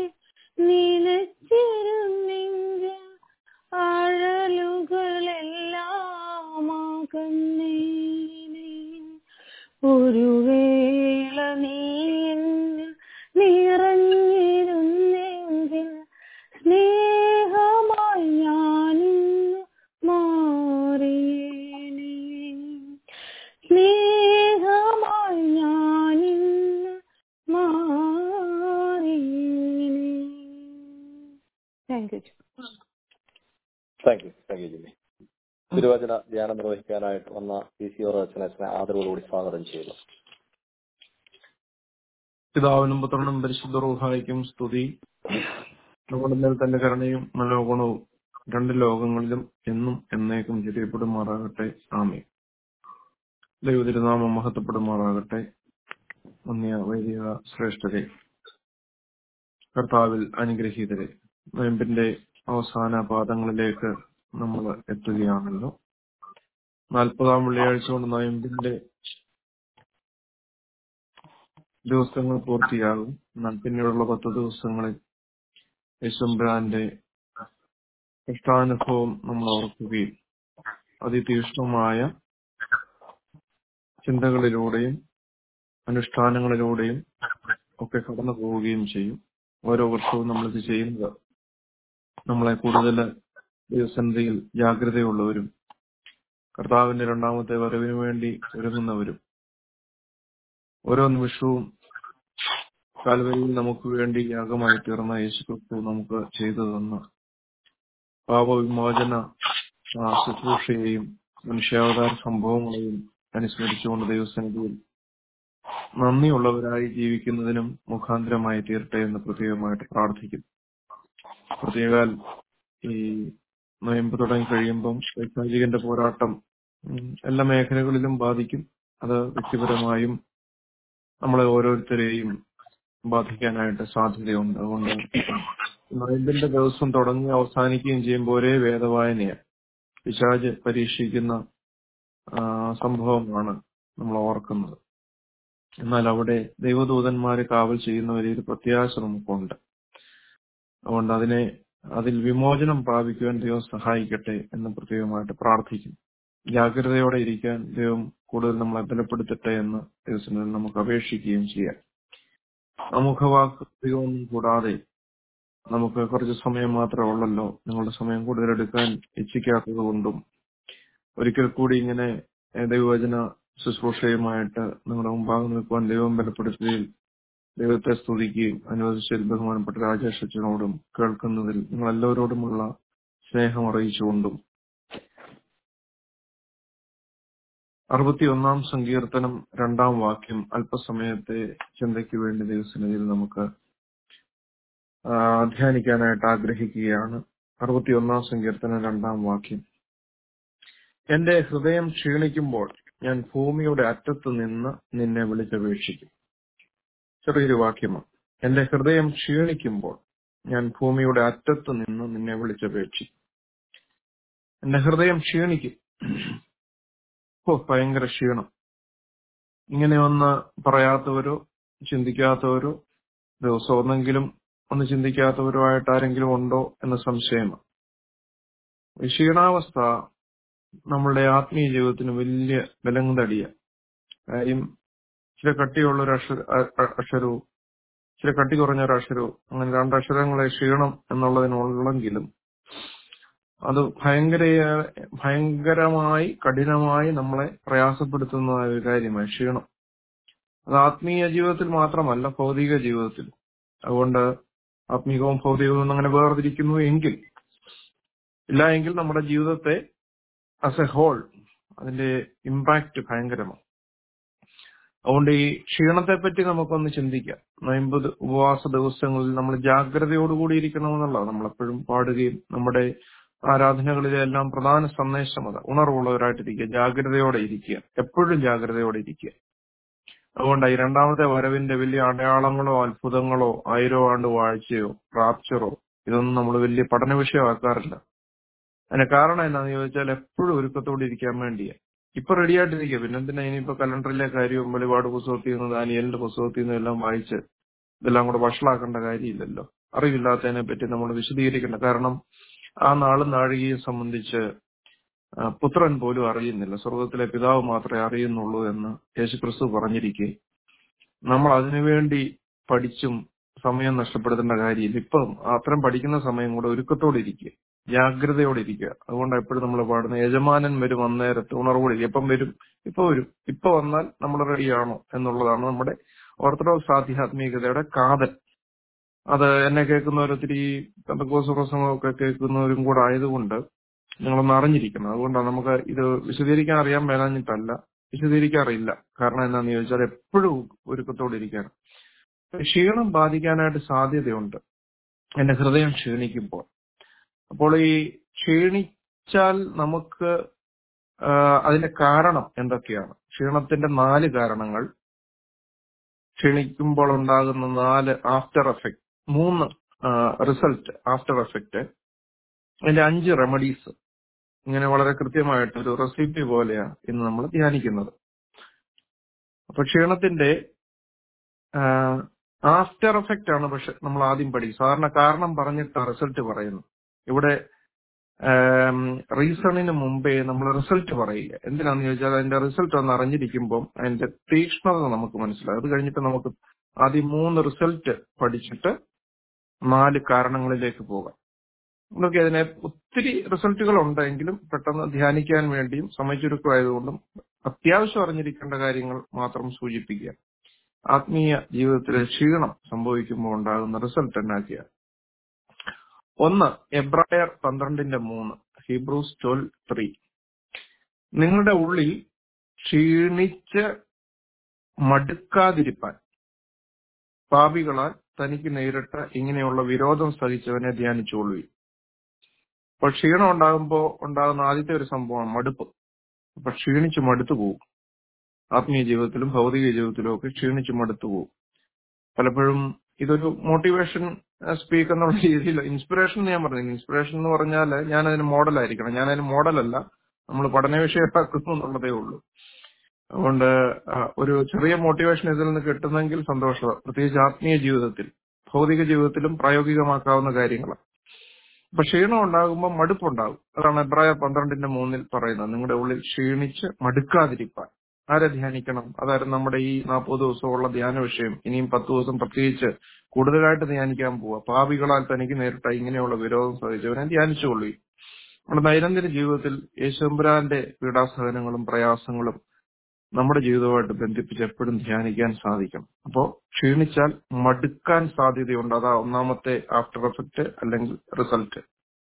F: നിലച്ചിരുന്നെങ്കിൽ ആഴലുകളെല്ലാം അകന്നേനെ ഒരു വേള നീ എന്നിൽ നിറഞ്ഞിരുന്നെങ്കിൽ സ്നേഹമായി ഞാനിന്ന് മാറിയേനെ സ്നേഹമായി ഞാനിന്ന് മാറിയേനെ thank you
B: thank you thank you Jimmy തിരുവചന ധ്യാനം നിർവഹിക്കാനായിട്ട് വന്ന പി സി ഓർ അച്ഛനെ ആദരവോടുകൂടി സ്വാഗതം ചെയ്യുന്നു
G: പിതാവിനും പുത്രനും പരിശുദ്ധ റൂഹായിക്കും സ്തുതി നമ്മുടെ മേൽ തന്റെ കരുണയും മനോഗുണവും രണ്ട് ലോകങ്ങളിലും എന്നും എന്നേക്കും ചിരിയപ്പെടുമാറാകട്ടെ ആമേ ദൈവതിരുനാമം മഹത്വപ്പെടുമാറാകട്ടെ ഒന്നിയ വൈദിക ശ്രേഷ്ഠരെ കർത്താവിൽ അനുഗ്രഹീതരെ നോയമ്പിന്റെ അവസാന പാദങ്ങളിലേക്ക് നമ്മൾ എത്തുകയാണല്ലോ നാൽപ്പതാം വെള്ളിയാഴ്ച കൊണ്ട് നോയമ്പിന്റെ ദിവസങ്ങൾ പൂർത്തിയാകും എന്നാൽ പിന്നീടുള്ള പത്ത് ദിവസങ്ങളിൽ യേശുബ്രാന്റെ കഷ്ടാനുഭവം നമ്മൾ ഓർക്കുകയും അതിതീക്ഷ്ണമായ ചിന്തകളിലൂടെയും അനുഷ്ഠാനങ്ങളിലൂടെയും ഒക്കെ കടന്നു പോവുകയും ചെയ്യും ഓരോ വർഷവും നമ്മളിത് ചെയ്യുന്നത് നമ്മളെ കൂടുതൽ ദൈവസന്നിധിയിൽ ജാഗ്രതയുള്ളവരും കർത്താവിന്റെ രണ്ടാമത്തെ വരവിന് വേണ്ടി ഒരുങ്ങുന്നവരും ഓരോ നിമിഷവും കാൽവരിയിൽ നമുക്ക് വേണ്ടി യാഗമായി തീർന്ന യേശു ക്രിസ്തു നമുക്ക് ചെയ്തു തന്ന പാപവിമോചന ആ ശുശ്രൂഷയെയും മനുഷ്യാവതാര സംഭവങ്ങളെയും അനുസ്മരിച്ചുകൊണ്ട് ദൈവസന്നിധിയിൽ നന്ദിയുള്ളവരായി ജീവിക്കുന്നതിനും മുഖാന്തരമായി തീരട്ടെ എന്ന് പ്രത്യേകമായിട്ട് പ്രാർത്ഥിക്കും പ്രത്യേകാൽ ഈ നോയമ്പ് തുടങ്ങി കഴിയുമ്പം വൈശാചികന്റെ പോരാട്ടം ഉം, എല്ലാ മേഖലകളിലും ബാധിക്കും അത് വ്യക്തിപരമായും നമ്മളെ ഓരോരുത്തരെയും ബാധിക്കാനായിട്ട് സാധ്യതയുണ്ട് അതുകൊണ്ട് നോയമ്പിന്റെ ദിവസം തുടങ്ങി അവസാനിക്കുകയും ചെയ്യുമ്പോൾ ഒരേ വേദവായനയാണ് പിശാജ് പരീക്ഷിക്കുന്ന ആ, സംഭവമാണ് നമ്മൾ ഓർക്കുന്നത് എന്നാൽ അവിടെ ദൈവദൂതന്മാരെ കാവൽ ചെയ്യുന്ന വലിയൊരു പ്രത്യാശ നമുക്കുണ്ട് അതുകൊണ്ട് അതിനെ അതിൽ വിമോചനം പ്രാപിക്കുവാൻ ദൈവം സഹായിക്കട്ടെ എന്ന് പ്രത്യേകമായിട്ട് പ്രാർത്ഥിക്കും ജാഗ്രതയോടെ ഇരിക്കാൻ ദൈവം കൂടുതൽ നമ്മളെ ബലപ്പെടുത്തട്ടെ എന്ന് ദൈവത്തിന് നമുക്ക് അപേക്ഷിക്കുകയും ചെയ്യാം അമുഖവാക്ക് അധികമൊന്നും കൂടാതെ നമുക്ക് കുറച്ച് സമയം മാത്രമേ ഉള്ളല്ലോ നിങ്ങളുടെ സമയം കൂടുതൽ എടുക്കാൻ ഇച്ഛിക്കാത്തത് കൊണ്ടും ഒരിക്കൽ കൂടി ഇങ്ങനെ ഏഹ്, ദൈവവചന ശുശ്രൂഷയുമായിട്ട് നിങ്ങളുടെ മുമ്പാകെ നിൽക്കുവാൻ ദൈവം ബലപ്പെടുത്തുകയും ദൈവത്തെ സ്തുതിക്കുകയും അനുവദിച്ചതിൽ ബഹുമാനപ്പെട്ട രാജേഷ് അച്ഛനോടും കേൾക്കുന്നതിൽ നിങ്ങൾ എല്ലാവരോടുമുള്ള സ്നേഹം അറിയിച്ചുകൊണ്ടും അറുപത്തിയൊന്നാം സങ്കീർത്തനം രണ്ടാം വാക്യം അല്പസമയത്തെ ചിന്തയ്ക്ക് വേണ്ടി ദൈവസന്നിധിയിൽ നമുക്ക് ആ, ധ്യാനിക്കാനായിട്ട് ആഗ്രഹിക്കുകയാണ് അറുപത്തിയൊന്നാം സങ്കീർത്തനം രണ്ടാം വാക്യം എന്റെ ഹൃദയം ക്ഷീണിക്കുമ്പോൾ ഞാൻ ഭൂമിയുടെ അറ്റത്ത് നിന്ന് നിന്നെ വിളിച്ചപേക്ഷിക്കും ചെറിയൊരു വാക്യമാണ് എന്റെ ഹൃദയം ക്ഷീണിക്കുമ്പോൾ ഞാൻ ഭൂമിയുടെ അറ്റത്ത് നിന്ന് നിന്നെ വിളിച്ചപേക്ഷിക്കും എന്റെ ഹൃദയം ക്ഷീണിക്കും ഓ ഭയങ്കര ക്ഷീണം ഇങ്ങനെ ഒന്ന് പറയാത്തവരോ ചിന്തിക്കാത്തവരോ ദിവസം ഒന്നെങ്കിലും ഒന്ന് ചിന്തിക്കാത്തവരോ ആയിട്ട് ആരെങ്കിലും ഉണ്ടോ എന്ന സംശയമാണ് ഈ ക്ഷീണാവസ്ഥ നമ്മളുടെ ആത്മീയ ജീവിതത്തിന് വലിയ ബലം തടിയ കാര്യം ഇച്ചിരി കട്ടിയുള്ള ഒരു അക്ഷര അ- അ- അക്ഷരവും ഇച്ചിരി കട്ടി കുറഞ്ഞ ഒരു അക്ഷരവും അങ്ങനെ രണ്ട് അക്ഷരങ്ങളെ ക്ഷീണം എന്നുള്ളതിനുള്ളെങ്കിലും അത് ഭയങ്കര ഭയങ്കരമായി കഠിനമായി നമ്മളെ പ്രയാസപ്പെടുത്തുന്ന ഒരു കാര്യമാണ് ക്ഷീണം അത് ആത്മീയ ജീവിതത്തിൽ മാത്രമല്ല ഭൗതിക ജീവിതത്തിൽ അതുകൊണ്ട് ആത്മീയവും ഭൗതികവും അങ്ങനെ വേർതിരിക്കുന്നു എങ്കിൽ ഇല്ല എങ്കിൽ നമ്മുടെ ജീവിതത്തെ ആസ് എ ഹോൾ അതിന്റെ ഇമ്പാക്ട് ഭയങ്കരമാണ് അതുകൊണ്ട് ഈ ക്ഷീണത്തെ പറ്റി നമുക്കൊന്ന് ചിന്തിക്കാം നൊയമ്പത് ഉപവാസ ദിവസങ്ങളിൽ നമ്മൾ ജാഗ്രതയോടുകൂടി ഇരിക്കണമെന്നുള്ളത് നമ്മളെപ്പോഴും പാടുകയും നമ്മുടെ ആരാധനകളിലെ എല്ലാം പ്രധാന സന്ദേശം അത് ഉണർവുള്ളവരായിട്ടിരിക്കുക ജാഗ്രതയോടെ ഇരിക്കുക എപ്പോഴും ജാഗ്രതയോടെ ഇരിക്കുക അതുകൊണ്ട് ഈ രണ്ടാമത്തെ വരവിന്റെ വലിയ അടയാളങ്ങളോ അത്ഭുതങ്ങളോ ആയിരോ ആണ്ട് വാഴ്ചയോ റാപ്ചറോ ഇതൊന്നും നമ്മൾ വലിയ പഠന വിഷയമാക്കാറില്ല അതിന് കാരണം എന്താണെന്ന് ചോദിച്ചാൽ എപ്പോഴും ഒരുക്കത്തോടെ ഇരിക്കാൻ വേണ്ടിയാ ഇപ്പൊ റെഡി ആയിട്ടിരിക്കുക പിന്നെ എന്തിനാ ഇനിയിപ്പോ കലണ്ടറിലെ കാര്യവും വെളിപാട് പുസ്തകത്തിൽ നിന്ന് ദാനിയലിന്റെ പുസ്തകത്തിൽ നിന്നും എല്ലാം വായിച്ച് ഇതെല്ലാം കൂടെ വഷളാക്കേണ്ട കാര്യമില്ലല്ലോ അറിവില്ലാത്തതിനെ പറ്റി നമ്മൾ വിശദീകരിക്കേണ്ട കാരണം ആ നാളും നാഴികയും സംബന്ധിച്ച് ആ, പുത്രൻ പോലും അറിയുന്നില്ല സ്വർഗത്തിലെ പിതാവ് മാത്രമേ അറിയുന്നുള്ളൂ എന്ന് യേശുക്രിസ്തു പറഞ്ഞിരിക്കെ നമ്മൾ അതിനുവേണ്ടി പഠിച്ചും സമയം നഷ്ടപ്പെടുത്തേണ്ട കാര്യമില്ല ഇപ്പം അത്രയും പഠിക്കുന്ന സമയം കൂടെ ഒരുക്കത്തോടെ ഇരിക്കുക ജാഗ്രതയോടെ ഇരിക്കുക അതുകൊണ്ട് എപ്പോഴും നമ്മൾ പാടുന്ന യജമാനൻ വരും അന്നേരത്ത് ഉണർവോടെ ഇരിക്കുക. എപ്പം വരും ഇപ്പൊ വരും ഇപ്പൊ വന്നാൽ നമ്മൾ റെഡിയാണോ എന്നുള്ളതാണ് നമ്മുടെ ഓർത്തഡോക്സ് ആധ്യാത്മികതയുടെ കാതൽ അത് എന്നെ കേൾക്കുന്നവർ ഒത്തിരി പെന്തക്കോസ് പ്രസംഗമൊക്കെ കേൾക്കുന്നവരും കൂടെ ആയതുകൊണ്ട് നിങ്ങളൊന്ന് അറിഞ്ഞിരിക്കണം അതുകൊണ്ടാണ് നമുക്ക് ഇത് വിശദീകരിക്കാൻ അറിയാൻ മേലാഞ്ഞിട്ടല്ല വിശദീകരിക്കാറില്ല കാരണം എന്താണെന്ന് ചോദിച്ചാൽ എപ്പോഴും ഒരുക്കത്തോടെ ഇരിക്കണം ക്ഷീണം ബാധിക്കാനായിട്ട് സാധ്യതയുണ്ട് എന്റെ ഹൃദയം ക്ഷീണിക്കുമ്പോൾ അപ്പോൾ ഈ ക്ഷീണിച്ചാൽ നമുക്ക് ആ, അതിന്റെ കാരണം എന്തൊക്കെയാണ് ക്ഷീണത്തിന്റെ നാല് കാരണങ്ങൾ ക്ഷീണിക്കുമ്പോൾ ഉണ്ടാകുന്ന നാല് ആഫ്റ്റർ എഫക്ട് മൂന്ന് റിസൾട്ട് ആഫ്റ്റർ എഫക്ട് അതിന്റെ അഞ്ച് റെമഡീസ് ഇങ്ങനെ വളരെ കൃത്യമായിട്ട് ഒരു റെസിപ്പി പോലെയാണ് ഇന്ന് നമ്മൾ ധ്യാനിക്കുന്നത് അപ്പൊ ക്ഷീണത്തിന്റെ ആഫ്റ്റർ എഫക്റ്റ് ആണ് പക്ഷെ നമ്മൾ ആദ്യം പഠിക്കും സാധാരണ കാരണം പറഞ്ഞിട്ട് റിസൾട്ട് പറയുന്നു ഇവിടെ റീസണിന് മുമ്പേ നമ്മൾ റിസൾട്ട് പറയുക എന്തിനാന്ന് ചോദിച്ചാൽ അതിന്റെ റിസൾട്ട് ഒന്ന് അറിഞ്ഞിരിക്കുമ്പോൾ അതിന്റെ തീക്ഷ്ണത നമുക്ക് മനസ്സിലാവും അത് കഴിഞ്ഞിട്ട് നമുക്ക് ആദ്യം മൂന്ന് റിസൾട്ട് പഠിച്ചിട്ട് നാല് കാരണങ്ങളിലേക്ക് പോകാം നമുക്ക് അതിനെ ഒത്തിരി റിസൾട്ടുകൾ ഉണ്ടെങ്കിലും പെട്ടെന്ന് ധ്യാനിക്കാൻ വേണ്ടിയും സമയച്ചുരുക്കമായതുകൊണ്ടും അത്യാവശ്യം അറിഞ്ഞിരിക്കേണ്ട കാര്യങ്ങൾ മാത്രം സൂചിപ്പിക്കുക ആത്മീയ ജീവിതത്തിലെ ക്ഷീണം സംഭവിക്കുമ്പോൾ ഉണ്ടാകുന്ന റിസൾട്ട് എന്നാക്കിയ ഒന്ന് എബ്രായർ പന്ത്രണ്ടിന്റെ മൂന്ന് ഹീബ്രൂസ് ട്വൽവ് ത്രീ നിങ്ങളുടെ ഉള്ളിൽ ക്ഷീണിച്ച് മടുക്കാതിരിപ്പാൻ പാപികളാൽ തനിക്ക് നേരിട്ട ഇങ്ങനെയുള്ള വിരോധം സഹിച്ചവനെ ധ്യാനിച്ചോളൂ അപ്പോൾ ക്ഷീണം ഉണ്ടാകുമ്പോൾ ഉണ്ടാകുന്ന ആദ്യത്തെ ഒരു സംഭവമാണ് മടുപ്പ് അപ്പൊ ക്ഷീണിച്ച് മടുത്തു പോകും ആത്മീയ ജീവിതത്തിലും ഭൗതിക ജീവിതത്തിലും ഒക്കെ ക്ഷീണിച്ച് മടുത്തു പോകും പലപ്പോഴും ഇതൊരു മോട്ടിവേഷൻ സ്പീക്ക് എന്നുള്ള രീതിയിൽ ഇൻസ്പിറേഷൻ ഞാൻ പറഞ്ഞു ഇൻസ്പിറേഷൻ എന്ന് പറഞ്ഞാൽ ഞാൻ അതിന് മോഡലായിരിക്കണം ഞാൻ അതിന് മോഡലല്ല നമ്മൾ പഠന വിഷയമാക്കുന്നു എന്നുള്ളതേ ഉള്ളൂ അതുകൊണ്ട് ആ, ഒരു ചെറിയ മോട്ടിവേഷൻ ഇതിൽ നിന്ന് കിട്ടുന്നെങ്കിൽ സന്തോഷം പ്രത്യേകിച്ച് ആത്മീയ ജീവിതത്തിൽ ഭൗതിക ജീവിതത്തിലും പ്രായോഗികമാക്കാവുന്ന കാര്യങ്ങളാണ് അപ്പൊ ക്ഷീണം ഉണ്ടാകുമ്പോൾ മടുപ്പുണ്ടാകും അതാണ് എബ്രായ പന്ത്രണ്ടിന്റെ മൂന്നിൽ പറയുന്നത് നിങ്ങളുടെ ഉള്ളിൽ ക്ഷീണിച്ച് മടുക്കാതിരിപ്പാൻ ആരെ ധ്യാനിക്കണം അതായിരുന്നു നമ്മുടെ ഈ നാൽപ്പത് ദിവസമുള്ള ധ്യാന വിഷയം ഇനിയും പത്ത് ദിവസം പ്രത്യേകിച്ച് കൂടുതലായിട്ട് ധ്യാനിക്കാൻ പോവുക പാപികളാൽ തനിക്ക് നേരിട്ട ഇങ്ങനെയുള്ള വിരോധം സഹിച്ചവനെ ധ്യാനിച്ചുകൊള്ളു നമ്മുടെ ദൈനംദിന ജീവിതത്തിൽ യേശുമ്പുരാന്റെ പീഡാസഹനങ്ങളും പ്രയാസങ്ങളും നമ്മുടെ ജീവിതവുമായിട്ട് ബന്ധിപ്പിച്ച് എപ്പോഴും ധ്യാനിക്കാൻ സാധിക്കണം അപ്പോ ക്ഷീണിച്ചാൽ മടുക്കാൻ സാധ്യതയുണ്ട് അതാ ഒന്നാമത്തെ ആഫ്റ്റർ എഫക്റ്റ് അല്ലെങ്കിൽ റിസൾട്ട്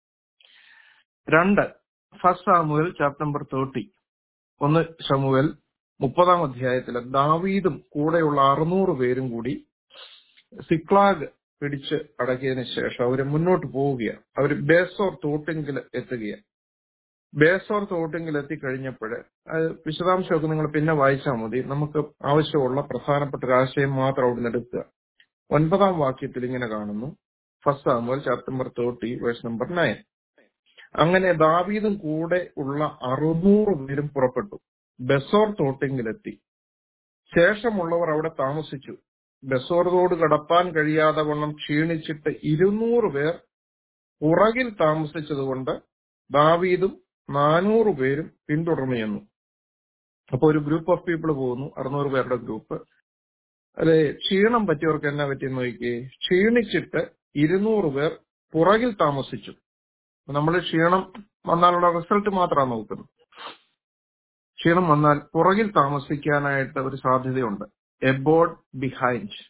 G: രണ്ട് first Samuel chapter number thirty ഒന്ന് ഷമുവൽ മുപ്പതാം അധ്യായത്തില് ദാവീദും കൂടെയുള്ള അറുന്നൂറ് പേരും കൂടി സിക്ലാഗ് പിടിച്ച് അടക്കിയതിനു ശേഷം അവര് മുന്നോട്ട് പോവുകയാണ് അവര് ബേസോർ തോട്ടിങ്കിൽ എത്തുകയാണ് ബേസോർ തോട്ടിങ്കിൽ എത്തിക്കഴിഞ്ഞപ്പോൾ വിശദാംശമൊക്കെ നിങ്ങൾ പിന്നെ വായിച്ചാൽ മതി നമുക്ക് ആവശ്യമുള്ള പ്രധാനപ്പെട്ട ഒരു ആശയം മാത്രം അവിടെ നിന്ന് എടുക്കുക ഒൻപതാം വാക്യത്തിൽ ഇങ്ങനെ കാണുന്നു first Samuel chapter number thirty verse number nine അങ്ങനെ ദാവീദും കൂടെ ഉള്ള അറുന്നൂറ് പേരും പുറപ്പെട്ടു ബസോർ തോട്ടിങ്കിലെത്തി ശേഷമുള്ളവർ അവിടെ താമസിച്ചു ബസോർ തോട് കടപ്പാൻ കഴിയാതെ വണ്ണം ക്ഷീണിച്ചിട്ട് ഇരുന്നൂറ് പേർ പുറകിൽ താമസിച്ചതുകൊണ്ട് ദാവീദും നാനൂറ് പേരും പിന്തുടർന്നു ചെന്നു അപ്പൊ ഒരു ഗ്രൂപ്പ് ഓഫ് പീപ്പിൾ പോകുന്നു അറുന്നൂറ് പേരുടെ ഗ്രൂപ്പ് അല്ലെ ക്ഷീണം പറ്റിയവർക്ക് എന്നാ പറ്റിയെന്ന് നോക്കിയേ ക്ഷീണിച്ചിട്ട് ഇരുന്നൂറ് പേർ പുറകിൽ താമസിച്ചു നമ്മൾ ക്ഷീണം വന്നാലുള്ള റിസൾട്ട് മാത്രമാണ് നോക്കുന്നത് ക്ഷീണം വന്നാൽ പുറകിൽ താമസിക്കാനായിട്ട് ഒരു സാധ്യതയുണ്ട് എബോർഡ് ബിഹൈൻഡ്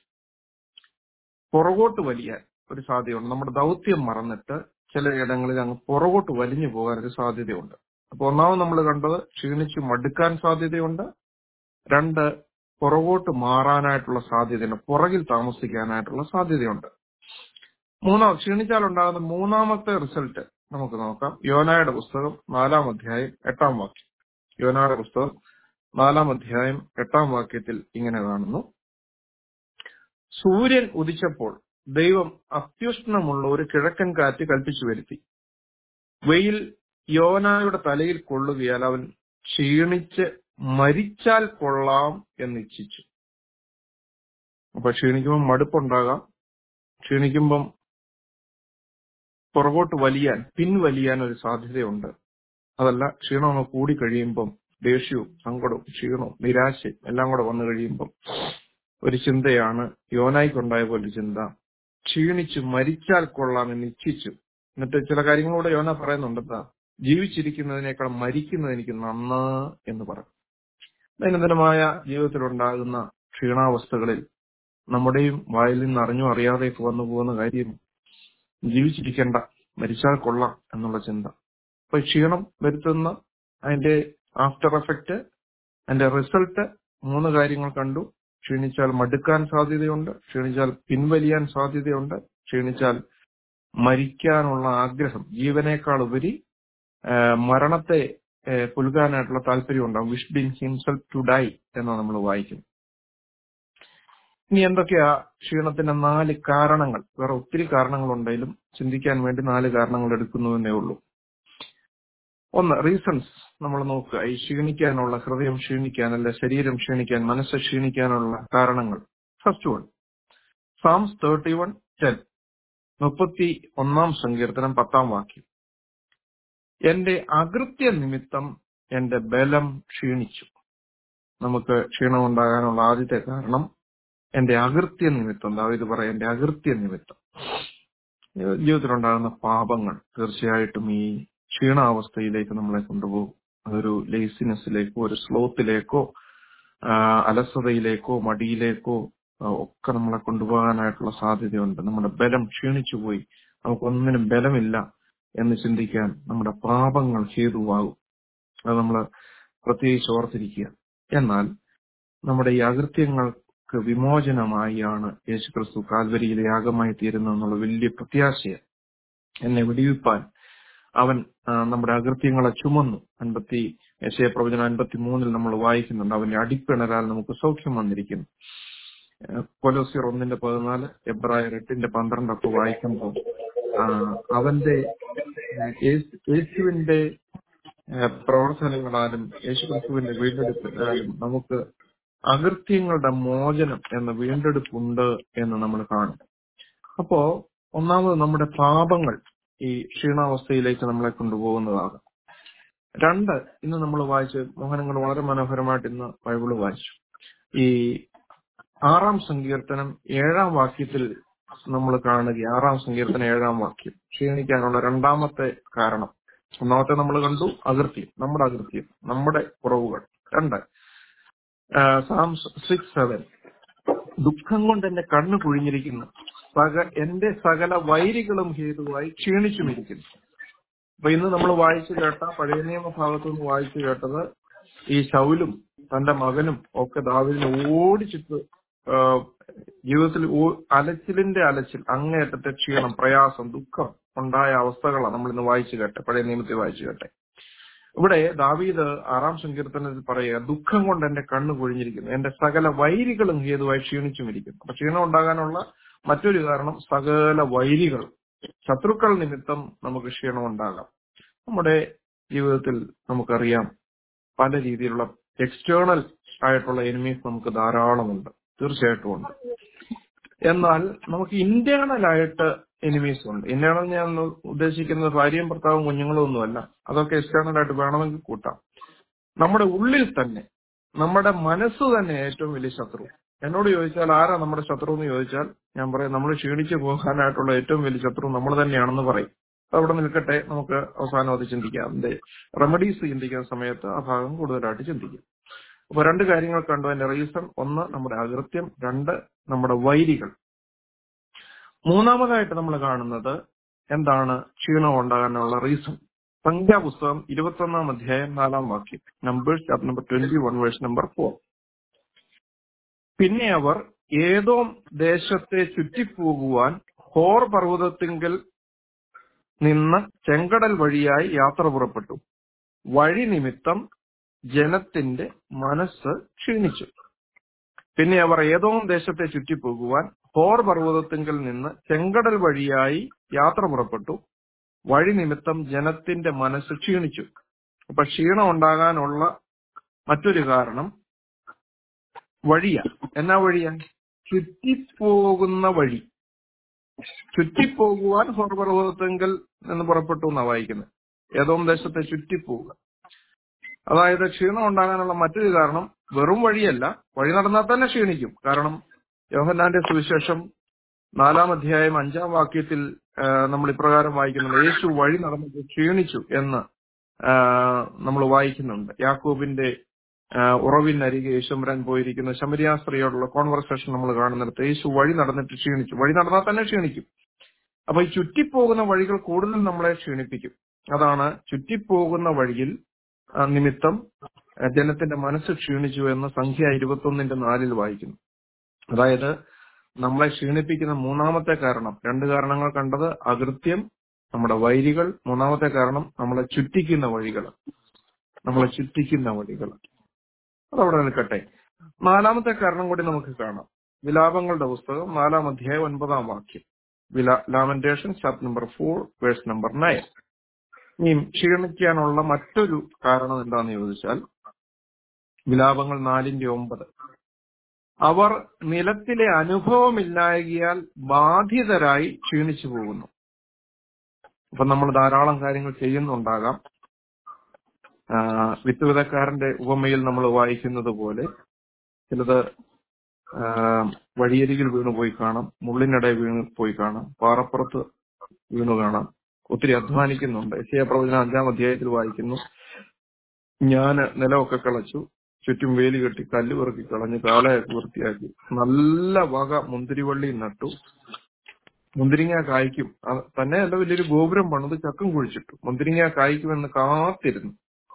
G: പുറകോട്ട് വലിയാൻ ഒരു സാധ്യതയുണ്ട് നമ്മുടെ ദൗത്യം മറന്നിട്ട് ചില ഇടങ്ങളിൽ അങ്ങ് പുറകോട്ട് വലിഞ്ഞു പോകാൻ ഒരു സാധ്യതയുണ്ട് അപ്പൊ ഒന്നാമത് നമ്മൾ കണ്ടത് ക്ഷീണിച്ച് മടുക്കാൻ സാധ്യതയുണ്ട് രണ്ട് പുറകോട്ട് മാറാനായിട്ടുള്ള സാധ്യതയുണ്ട് പുറകിൽ താമസിക്കാനായിട്ടുള്ള സാധ്യതയുണ്ട് മൂന്നാം ക്ഷീണിച്ചാൽ ഉണ്ടാകുന്ന മൂന്നാമത്തെ റിസൾട്ട് നമുക്ക് നോക്കാം യോനായുടെ പുസ്തകം നാലാം അധ്യായം എട്ടാം വാക്യം യോനായുടെ പുസ്തകം നാലാം അധ്യായം എട്ടാം വാക്യത്തിൽ ഇങ്ങനെ കാണുന്നു സൂര്യൻ ഉദിച്ചപ്പോൾ ദൈവം അത്യുഷ്ണമുള്ള ഒരു കിഴക്കൻ കാറ്റ് കൽപ്പിച്ചു വരുത്തി വെയിൽ യോനായുടെ തലയിൽ കൊള്ളുകയാൽ അവൻ ക്ഷീണിച്ച് മരിച്ചാൽ കൊള്ളാം എന്ന് ഇച്ഛിച്ചു അപ്പൊ ക്ഷീണിക്കുമ്പോൾ മടുപ്പുണ്ടാകാം ക്ഷീണിക്കുമ്പം പുറകോട്ട് വലിയാൻ പിൻവലിയാൻ ഒരു സാധ്യതയുണ്ട് അതല്ല ക്ഷീണം അങ്ങ് കൂടി കഴിയുമ്പം ദേഷ്യവും സങ്കടവും ക്ഷീണവും നിരാശയും എല്ലാം കൂടെ വന്നു കഴിയുമ്പം ഒരു ചിന്തയാണ് യോനായിക്കുണ്ടായ പോലെ ചിന്ത ക്ഷീണിച്ചു മരിച്ചാൽ കൊള്ളാം എന്ന് ഇച്ഛിച്ചു എന്നിട്ട് ചില കാര്യങ്ങളൂടെ യോന പറയുന്നുണ്ട് എന്താ ജീവിച്ചിരിക്കുന്നതിനേക്കാൾ മരിക്കുന്നത് എനിക്ക് നന്ന് എന്ന് പറയും ദൈനംദിനമായ ജീവിതത്തിലുണ്ടാകുന്ന ക്ഷീണാവസ്ഥകളിൽ നമ്മുടെയും വായിൽ നിന്ന് അറിഞ്ഞോ അറിയാതെയൊക്കെ വന്നു പോകുന്ന കാര്യം ജീവിച്ചിരിക്കേണ്ട മരിച്ചാൽ കൊള്ളാം എന്നുള്ള ചിന്ത അപ്പൊ ക്ഷീണം വരുത്തുന്ന അതിന്റെ ആഫ്റ്റർ എഫക്റ്റ് അതിന്റെ റിസൾട്ട് മൂന്ന് കാര്യങ്ങൾ കണ്ടു ക്ഷീണിച്ചാൽ മടുക്കാൻ സാധ്യതയുണ്ട് ക്ഷീണിച്ചാൽ പിൻവലിയാൻ സാധ്യതയുണ്ട് ക്ഷീണിച്ചാൽ മരിക്കാനുള്ള ആഗ്രഹം ജീവനേക്കാൾ ഉപരി ആ, മരണത്തെ ആ, പുൽകാനായിട്ടുള്ള താല്പര്യം ഉണ്ടാവും വിഷ്ഡിങ് ഹിംസെൽഫ് ടു ഡൈ എന്നാണ് നമ്മൾ വായിക്കുന്നത് ഇനി എന്തൊക്കെയാ ക്ഷീണത്തിന്റെ നാല് കാരണങ്ങൾ വേറെ ഒത്തിരി കാരണങ്ങളുണ്ടെങ്കിലും ചിന്തിക്കാൻ വേണ്ടി നാല് കാരണങ്ങൾ എടുക്കുന്നുവെന്നേ ഉള്ളൂ ഒന്ന് റീസൺസ് നമ്മൾ നോക്കുക ഈ ക്ഷീണിക്കാനുള്ള ഹൃദയം ക്ഷീണിക്കാൻ അല്ലെ ശരീരം ക്ഷീണിക്കാൻ മനസ്സ് ക്ഷീണിക്കാനുള്ള കാരണങ്ങൾ first one Psalms thirty one ten മുപ്പത്തി ഒന്നാം സങ്കീർത്തനം പത്താം വാക്യം എന്റെ അകൃത്യ നിമിത്തം എന്റെ ബലം ക്ഷീണിച്ചു നമുക്ക് ക്ഷീണമുണ്ടാകാനുള്ള ആദ്യത്തെ കാരണം എന്റെ അകൃത്യ നിമിത്തം ദാവീദ് പറയാം എന്റെ അകൃത്യ നിമിത്തം ജീവിതത്തിലുണ്ടാകുന്ന പാപങ്ങൾ തീർച്ചയായിട്ടും ഈ ക്ഷീണാവസ്ഥയിലേക്ക് നമ്മളെ കൊണ്ടുപോകും അതൊരു ലേസിനെസ്സിലേക്കോ ഒരു സ്ലോത്തിലേക്കോ ആ, അലസതയിലേക്കോ മടിയിലേക്കോ ആ, ഒക്കെ നമ്മളെ കൊണ്ടുപോകാനായിട്ടുള്ള സാധ്യതയുണ്ട് നമ്മുടെ ബലം ക്ഷീണിച്ചു പോയി നമുക്കൊന്നിനും ബലമില്ല എന്ന് ചിന്തിക്കാൻ നമ്മുടെ പാപങ്ങൾ ഹേതുവാകും അത് നമ്മൾ പ്രത്യേകിച്ച് ഓർത്തിരിക്കുക എന്നാൽ നമ്മുടെ ഈ അകൃത്യങ്ങൾക്ക് വിമോചനമായാണ് യേശുക്രിസ്തു കാൽവരിയിലെ യാഗമായി തീരുന്നു എന്നുള്ള വലിയ പ്രത്യാശയെ എന്നെ വിടിവിപ്പാൻ അവൻ ആ, നമ്മുടെ അകൃത്യങ്ങളെ ചുമന്നു അൻപത്തി യശയ പ്രവചനം അൻപത്തി മൂന്നിൽ നമ്മൾ വായിക്കുന്നുണ്ട് അവന്റെ അടിപ്പിണരാൽ നമുക്ക് സൗഖ്യം വന്നിരിക്കുന്നു ആ, കൊലോസിയർ ഒന്നിന്റെ പതിനാല് എബ്രായർ എട്ടിന്റെ പന്ത്രണ്ടൊക്കെ വായിക്കുമ്പോൾ ആ, അവന്റെ ആ, യേശു- യേശുവിന്റെ ആ, പ്രവർത്തനങ്ങളാലും യേശുക്രിസ്തുവിന്റെ വീണ്ടെടുപ്പിനാലും നമുക്ക് അകൃത്യങ്ങളുടെ മോചനം എന്ന വീണ്ടെടുപ്പുണ്ട് എന്ന് നമ്മൾ കാണും അപ്പോ ഒന്നാമത് നമ്മുടെ പാപങ്ങൾ ഈ ക്ഷീണാവസ്ഥയിലേക്ക് നമ്മളെ കൊണ്ടുപോകുന്നതാണ് രണ്ട് ഇന്ന് നമ്മൾ വായിച്ച് മോഹനങ്ങൾ വളരെ മനോഹരമായിട്ട് ഇന്ന് ബൈബിള് വായിച്ചു ഈ ആറാം സങ്കീർത്തനം ഏഴാം വാക്യത്തിൽ നമ്മൾ കാണുക ആറാം സങ്കീർത്തനം ഏഴാം വാക്യം ക്ഷീണിക്കാനുള്ള രണ്ടാമത്തെ കാരണം ഒന്നാമത്തെ നമ്മൾ കണ്ടു അകൃത്യം നമ്മുടെ അകൃത്യം നമ്മുടെ കുറവുകൾ രണ്ട് സാംസ് സിക്സ് സെവൻ ദുഃഖം കൊണ്ട് എന്റെ കണ്ണ് കുഴിഞ്ഞിരിക്കുന്നു സക എന്റെ സകല വൈരികളും ഹേതുവായി ക്ഷീണിച്ചുമിരിക്കുന്നു അപ്പൊ ഇന്ന് നമ്മൾ വായിച്ചു കേട്ട പഴയ നിയമ ഭാഗത്തു നിന്ന് വായിച്ചു കേട്ടത് ഈ ശൗലും തന്റെ മകനും ഒക്കെ ദാവിദിനെ ഓടിച്ചിട്ട് ആ, ജീവിതത്തിൽ ഓ- അലച്ചിലിന്റെ അലച്ചിൽ അങ്ങേയറ്റത്തെ ക്ഷീണം പ്രയാസം ദുഃഖം ഉണ്ടായ അവസ്ഥകളാണ് നമ്മൾ ഇന്ന് വായിച്ചു കേട്ടെ പഴയ നിയമത്തിൽ വായിച്ചു കേട്ടെ ഇവിടെ ദാവീദ് ആറാം സങ്കീർത്തനത്തിൽ പറയുക ദുഃഖം കൊണ്ട് എന്റെ കണ്ണ് പൊഴിഞ്ഞിരിക്കുന്നു എന്റെ സകല വൈരികളും ഹേതുവായി ക്ഷീണിച്ചുമിരിക്കുന്നു അപ്പൊ ക്ഷീണം ഉണ്ടാകാനുള്ള മറ്റൊരു കാരണം സകല വൈരികൾ ശത്രുക്കൾ നിമിത്തം നമുക്ക് ക്ഷീണം ഉണ്ടാകാം നമ്മുടെ ജീവിതത്തിൽ നമുക്കറിയാം പല രീതിയിലുള്ള എക്സ്റ്റേണൽ ആയിട്ടുള്ള എനിമീസ് നമുക്ക് ധാരാളമുണ്ട് തീർച്ചയായിട്ടും ഉണ്ട് എന്നാൽ നമുക്ക് ഇന്റേണൽ ആയിട്ട് എനിമീസ് ഉണ്ട് ഇന്റേണൽ ഞാൻ ഉദ്ദേശിക്കുന്നത് ഭാര്യയും ഭർത്താവും കുഞ്ഞുങ്ങളും ഒന്നുമല്ല അതൊക്കെ എക്സ്റ്റേണൽ ആയിട്ട് വേണമെങ്കിൽ കൂട്ടാം നമ്മുടെ ഉള്ളിൽ തന്നെ നമ്മുടെ മനസ്സ് തന്നെ ഏറ്റവും വലിയ ശത്രു എന്നോട് ചോദിച്ചാൽ ആരാ നമ്മുടെ ശത്രു എന്ന് ചോദിച്ചാൽ ഞാൻ പറയും നമ്മൾ ക്ഷീണിച്ചു പോകാനായിട്ടുള്ള ഏറ്റവും വലിയ ശത്രു നമ്മൾ തന്നെയാണെന്ന് പറയും അത് അവിടെ നിൽക്കട്ടെ നമുക്ക് അവസാനം അത് ചിന്തിക്കാം അതിന്റെ റെമഡീസ് ചിന്തിക്കുന്ന സമയത്ത് ആ ഭാഗം കൂടുതലായിട്ട് ചിന്തിക്കും അപ്പൊ രണ്ട് കാര്യങ്ങൾ കണ്ടു അതിന്റെ റീസൺ ഒന്ന് നമ്മുടെ അകൃത്യം രണ്ട് നമ്മുടെ വൈരികൾ മൂന്നാമതായിട്ട് നമ്മൾ കാണുന്നത് എന്താണ് ക്ഷീണം ഉണ്ടാകാനുള്ള റീസൺ സംഖ്യാപുസ്തകം ഇരുപത്തൊന്നാം അധ്യായം നാലാം വാക്യം Numbers chapter number twenty one verse number four പിന്നെ അവർ ഏതോ ദേശത്തെ ചുറ്റിപ്പോകുവാൻ ഹോർ പർവ്വതത്തിങ്കൽ നിന്ന് ചെങ്കടൽ വഴിയായി യാത്ര പുറപ്പെട്ടു വഴി നിമിത്തം ജനത്തിന്റെ മനസ്സ് ക്ഷീണിച്ചു പിന്നെ അവർ ഏതോ ദേശത്തെ ചുറ്റിപ്പോകുവാൻ ഹോർ പർവ്വതത്തിങ്കൽ നിന്ന് ചെങ്കടൽ വഴിയായി യാത്ര പുറപ്പെട്ടു വഴി നിമിത്തം ജനത്തിന്റെ മനസ്സ് ക്ഷീണിച്ചു അപ്പൊ ക്ഷീണം ഉണ്ടാകാനുള്ള മറ്റൊരു കാരണം വഴിയാ എന്നാ വഴിയാ ചുറ്റിപ്പോകുന്ന വഴി ചുറ്റിപ്പോകുവാൻ ഹോർപർവ്വതത്തെങ്കിൽ എന്ന് പുറപ്പെട്ടു എന്നാ വായിക്കുന്നത് ഏതോ ദേശത്തെ ചുറ്റിപ്പോവുക അതായത് ക്ഷീണം ഉണ്ടാകാനുള്ള മറ്റൊരു കാരണം വെറും വഴിയല്ല വഴി നടന്നാൽ തന്നെ ക്ഷീണിക്കും കാരണം യോഹന്നാന്റെ സുവിശേഷം നാലാം അധ്യായം അഞ്ചാം വാക്യത്തിൽ ആ, നമ്മൾ ഇപ്രകാരം വായിക്കുന്നുണ്ട് യേശു വഴി നടന്നിട്ട് ക്ഷീണിച്ചു എന്ന് നമ്മൾ വായിക്കുന്നുണ്ട് യാക്കോബിന്റെ ആ, ഉറവിനരികെ യേശുമ്പരാൻ പോയിരിക്കുന്ന ശമരിയാ സ്ത്രീയോടുള്ള കോൺവെർസേഷൻ നമ്മൾ കാണുന്നിടത്ത് യേശു വഴി നടന്നിട്ട് ക്ഷീണിച്ചു വഴി നടന്നാൽ തന്നെ ക്ഷീണിക്കും അപ്പൊ ഈ ചുറ്റിപ്പോകുന്ന വഴികൾ കൂടുതൽ നമ്മളെ ക്ഷീണിപ്പിക്കും അതാണ് ചുറ്റിപ്പോകുന്ന വഴിയിൽ ആ, നിമിത്തം ആ, ജനത്തിന്റെ മനസ്സ് ക്ഷീണിച്ചു എന്ന് സംഖ്യ ഇരുപത്തൊന്നിന്റെ നാലിൽ വായിക്കുന്നു അതായത് നമ്മളെ ക്ഷീണിപ്പിക്കുന്ന മൂന്നാമത്തെ കാരണം രണ്ട് കാരണങ്ങൾ കണ്ടത് അകൃത്യം നമ്മുടെ വൈരികൾ മൂന്നാമത്തെ കാരണം നമ്മളെ ചുറ്റിക്കുന്ന വഴികൾ നമ്മളെ ചുറ്റിക്കുന്ന വഴികൾ അതവിടെ നിൽക്കട്ടെ നാലാമത്തെ കാരണം കൂടി നമുക്ക് കാണാം വിലാപങ്ങളുടെ പുസ്തകം നാലാം അധ്യായം ഒൻപതാം വാക്യം വില Lamentation chapter number four verse number nine ഇനി ക്ഷീണിക്കാനുള്ള മറ്റൊരു കാരണം എന്താണെന്ന് ചോദിച്ചാൽ വിലാപങ്ങൾ നാലിന്റെ ഒമ്പത് അവർ നിലത്തിലെ അനുഭവമില്ലായകിയാൽ ബാധിതരായി ക്ഷീണിച്ചു പോകുന്നു അപ്പൊ നമ്മൾ ധാരാളം കാര്യങ്ങൾ ചെയ്യുന്നുണ്ടാകാം ആ, വിത്തുവിതക്കാരന്റെ ഉപമയിൽ നമ്മൾ വായിക്കുന്നത് പോലെ ചിലത് ആ, വഴിയരികിൽ വീണു പോയി കാണാം മുള്ളിനിടെ വീണ് പോയി കാണാം പാറപ്പുറത്ത് വീണു കാണാം ഒത്തിരി അധ്വാനിക്കുന്നുണ്ട് യശയ പ്രവചന അഞ്ചാം അധ്യായത്തിൽ വായിക്കുന്നു ഞാൻ നിലമൊക്കെ കളച്ചു ചുറ്റും വേലി കെട്ടി കല്ല് പെറുക്കി കളഞ്ഞ് കാലയൊക്കെ വൃത്തിയാക്കി നല്ല വക മുന്തിരിവള്ളി നട്ടു മുന്തിരിങ്ങ കായ്ക്കും അത് തന്നെ അല്ല വലിയൊരു ഗോപുരം പണിത് ചക്കം കുഴിച്ചിട്ടു മുന്തിരിങ്ങ കായ്ക്കുമെന്ന് കാത്തിരുന്നു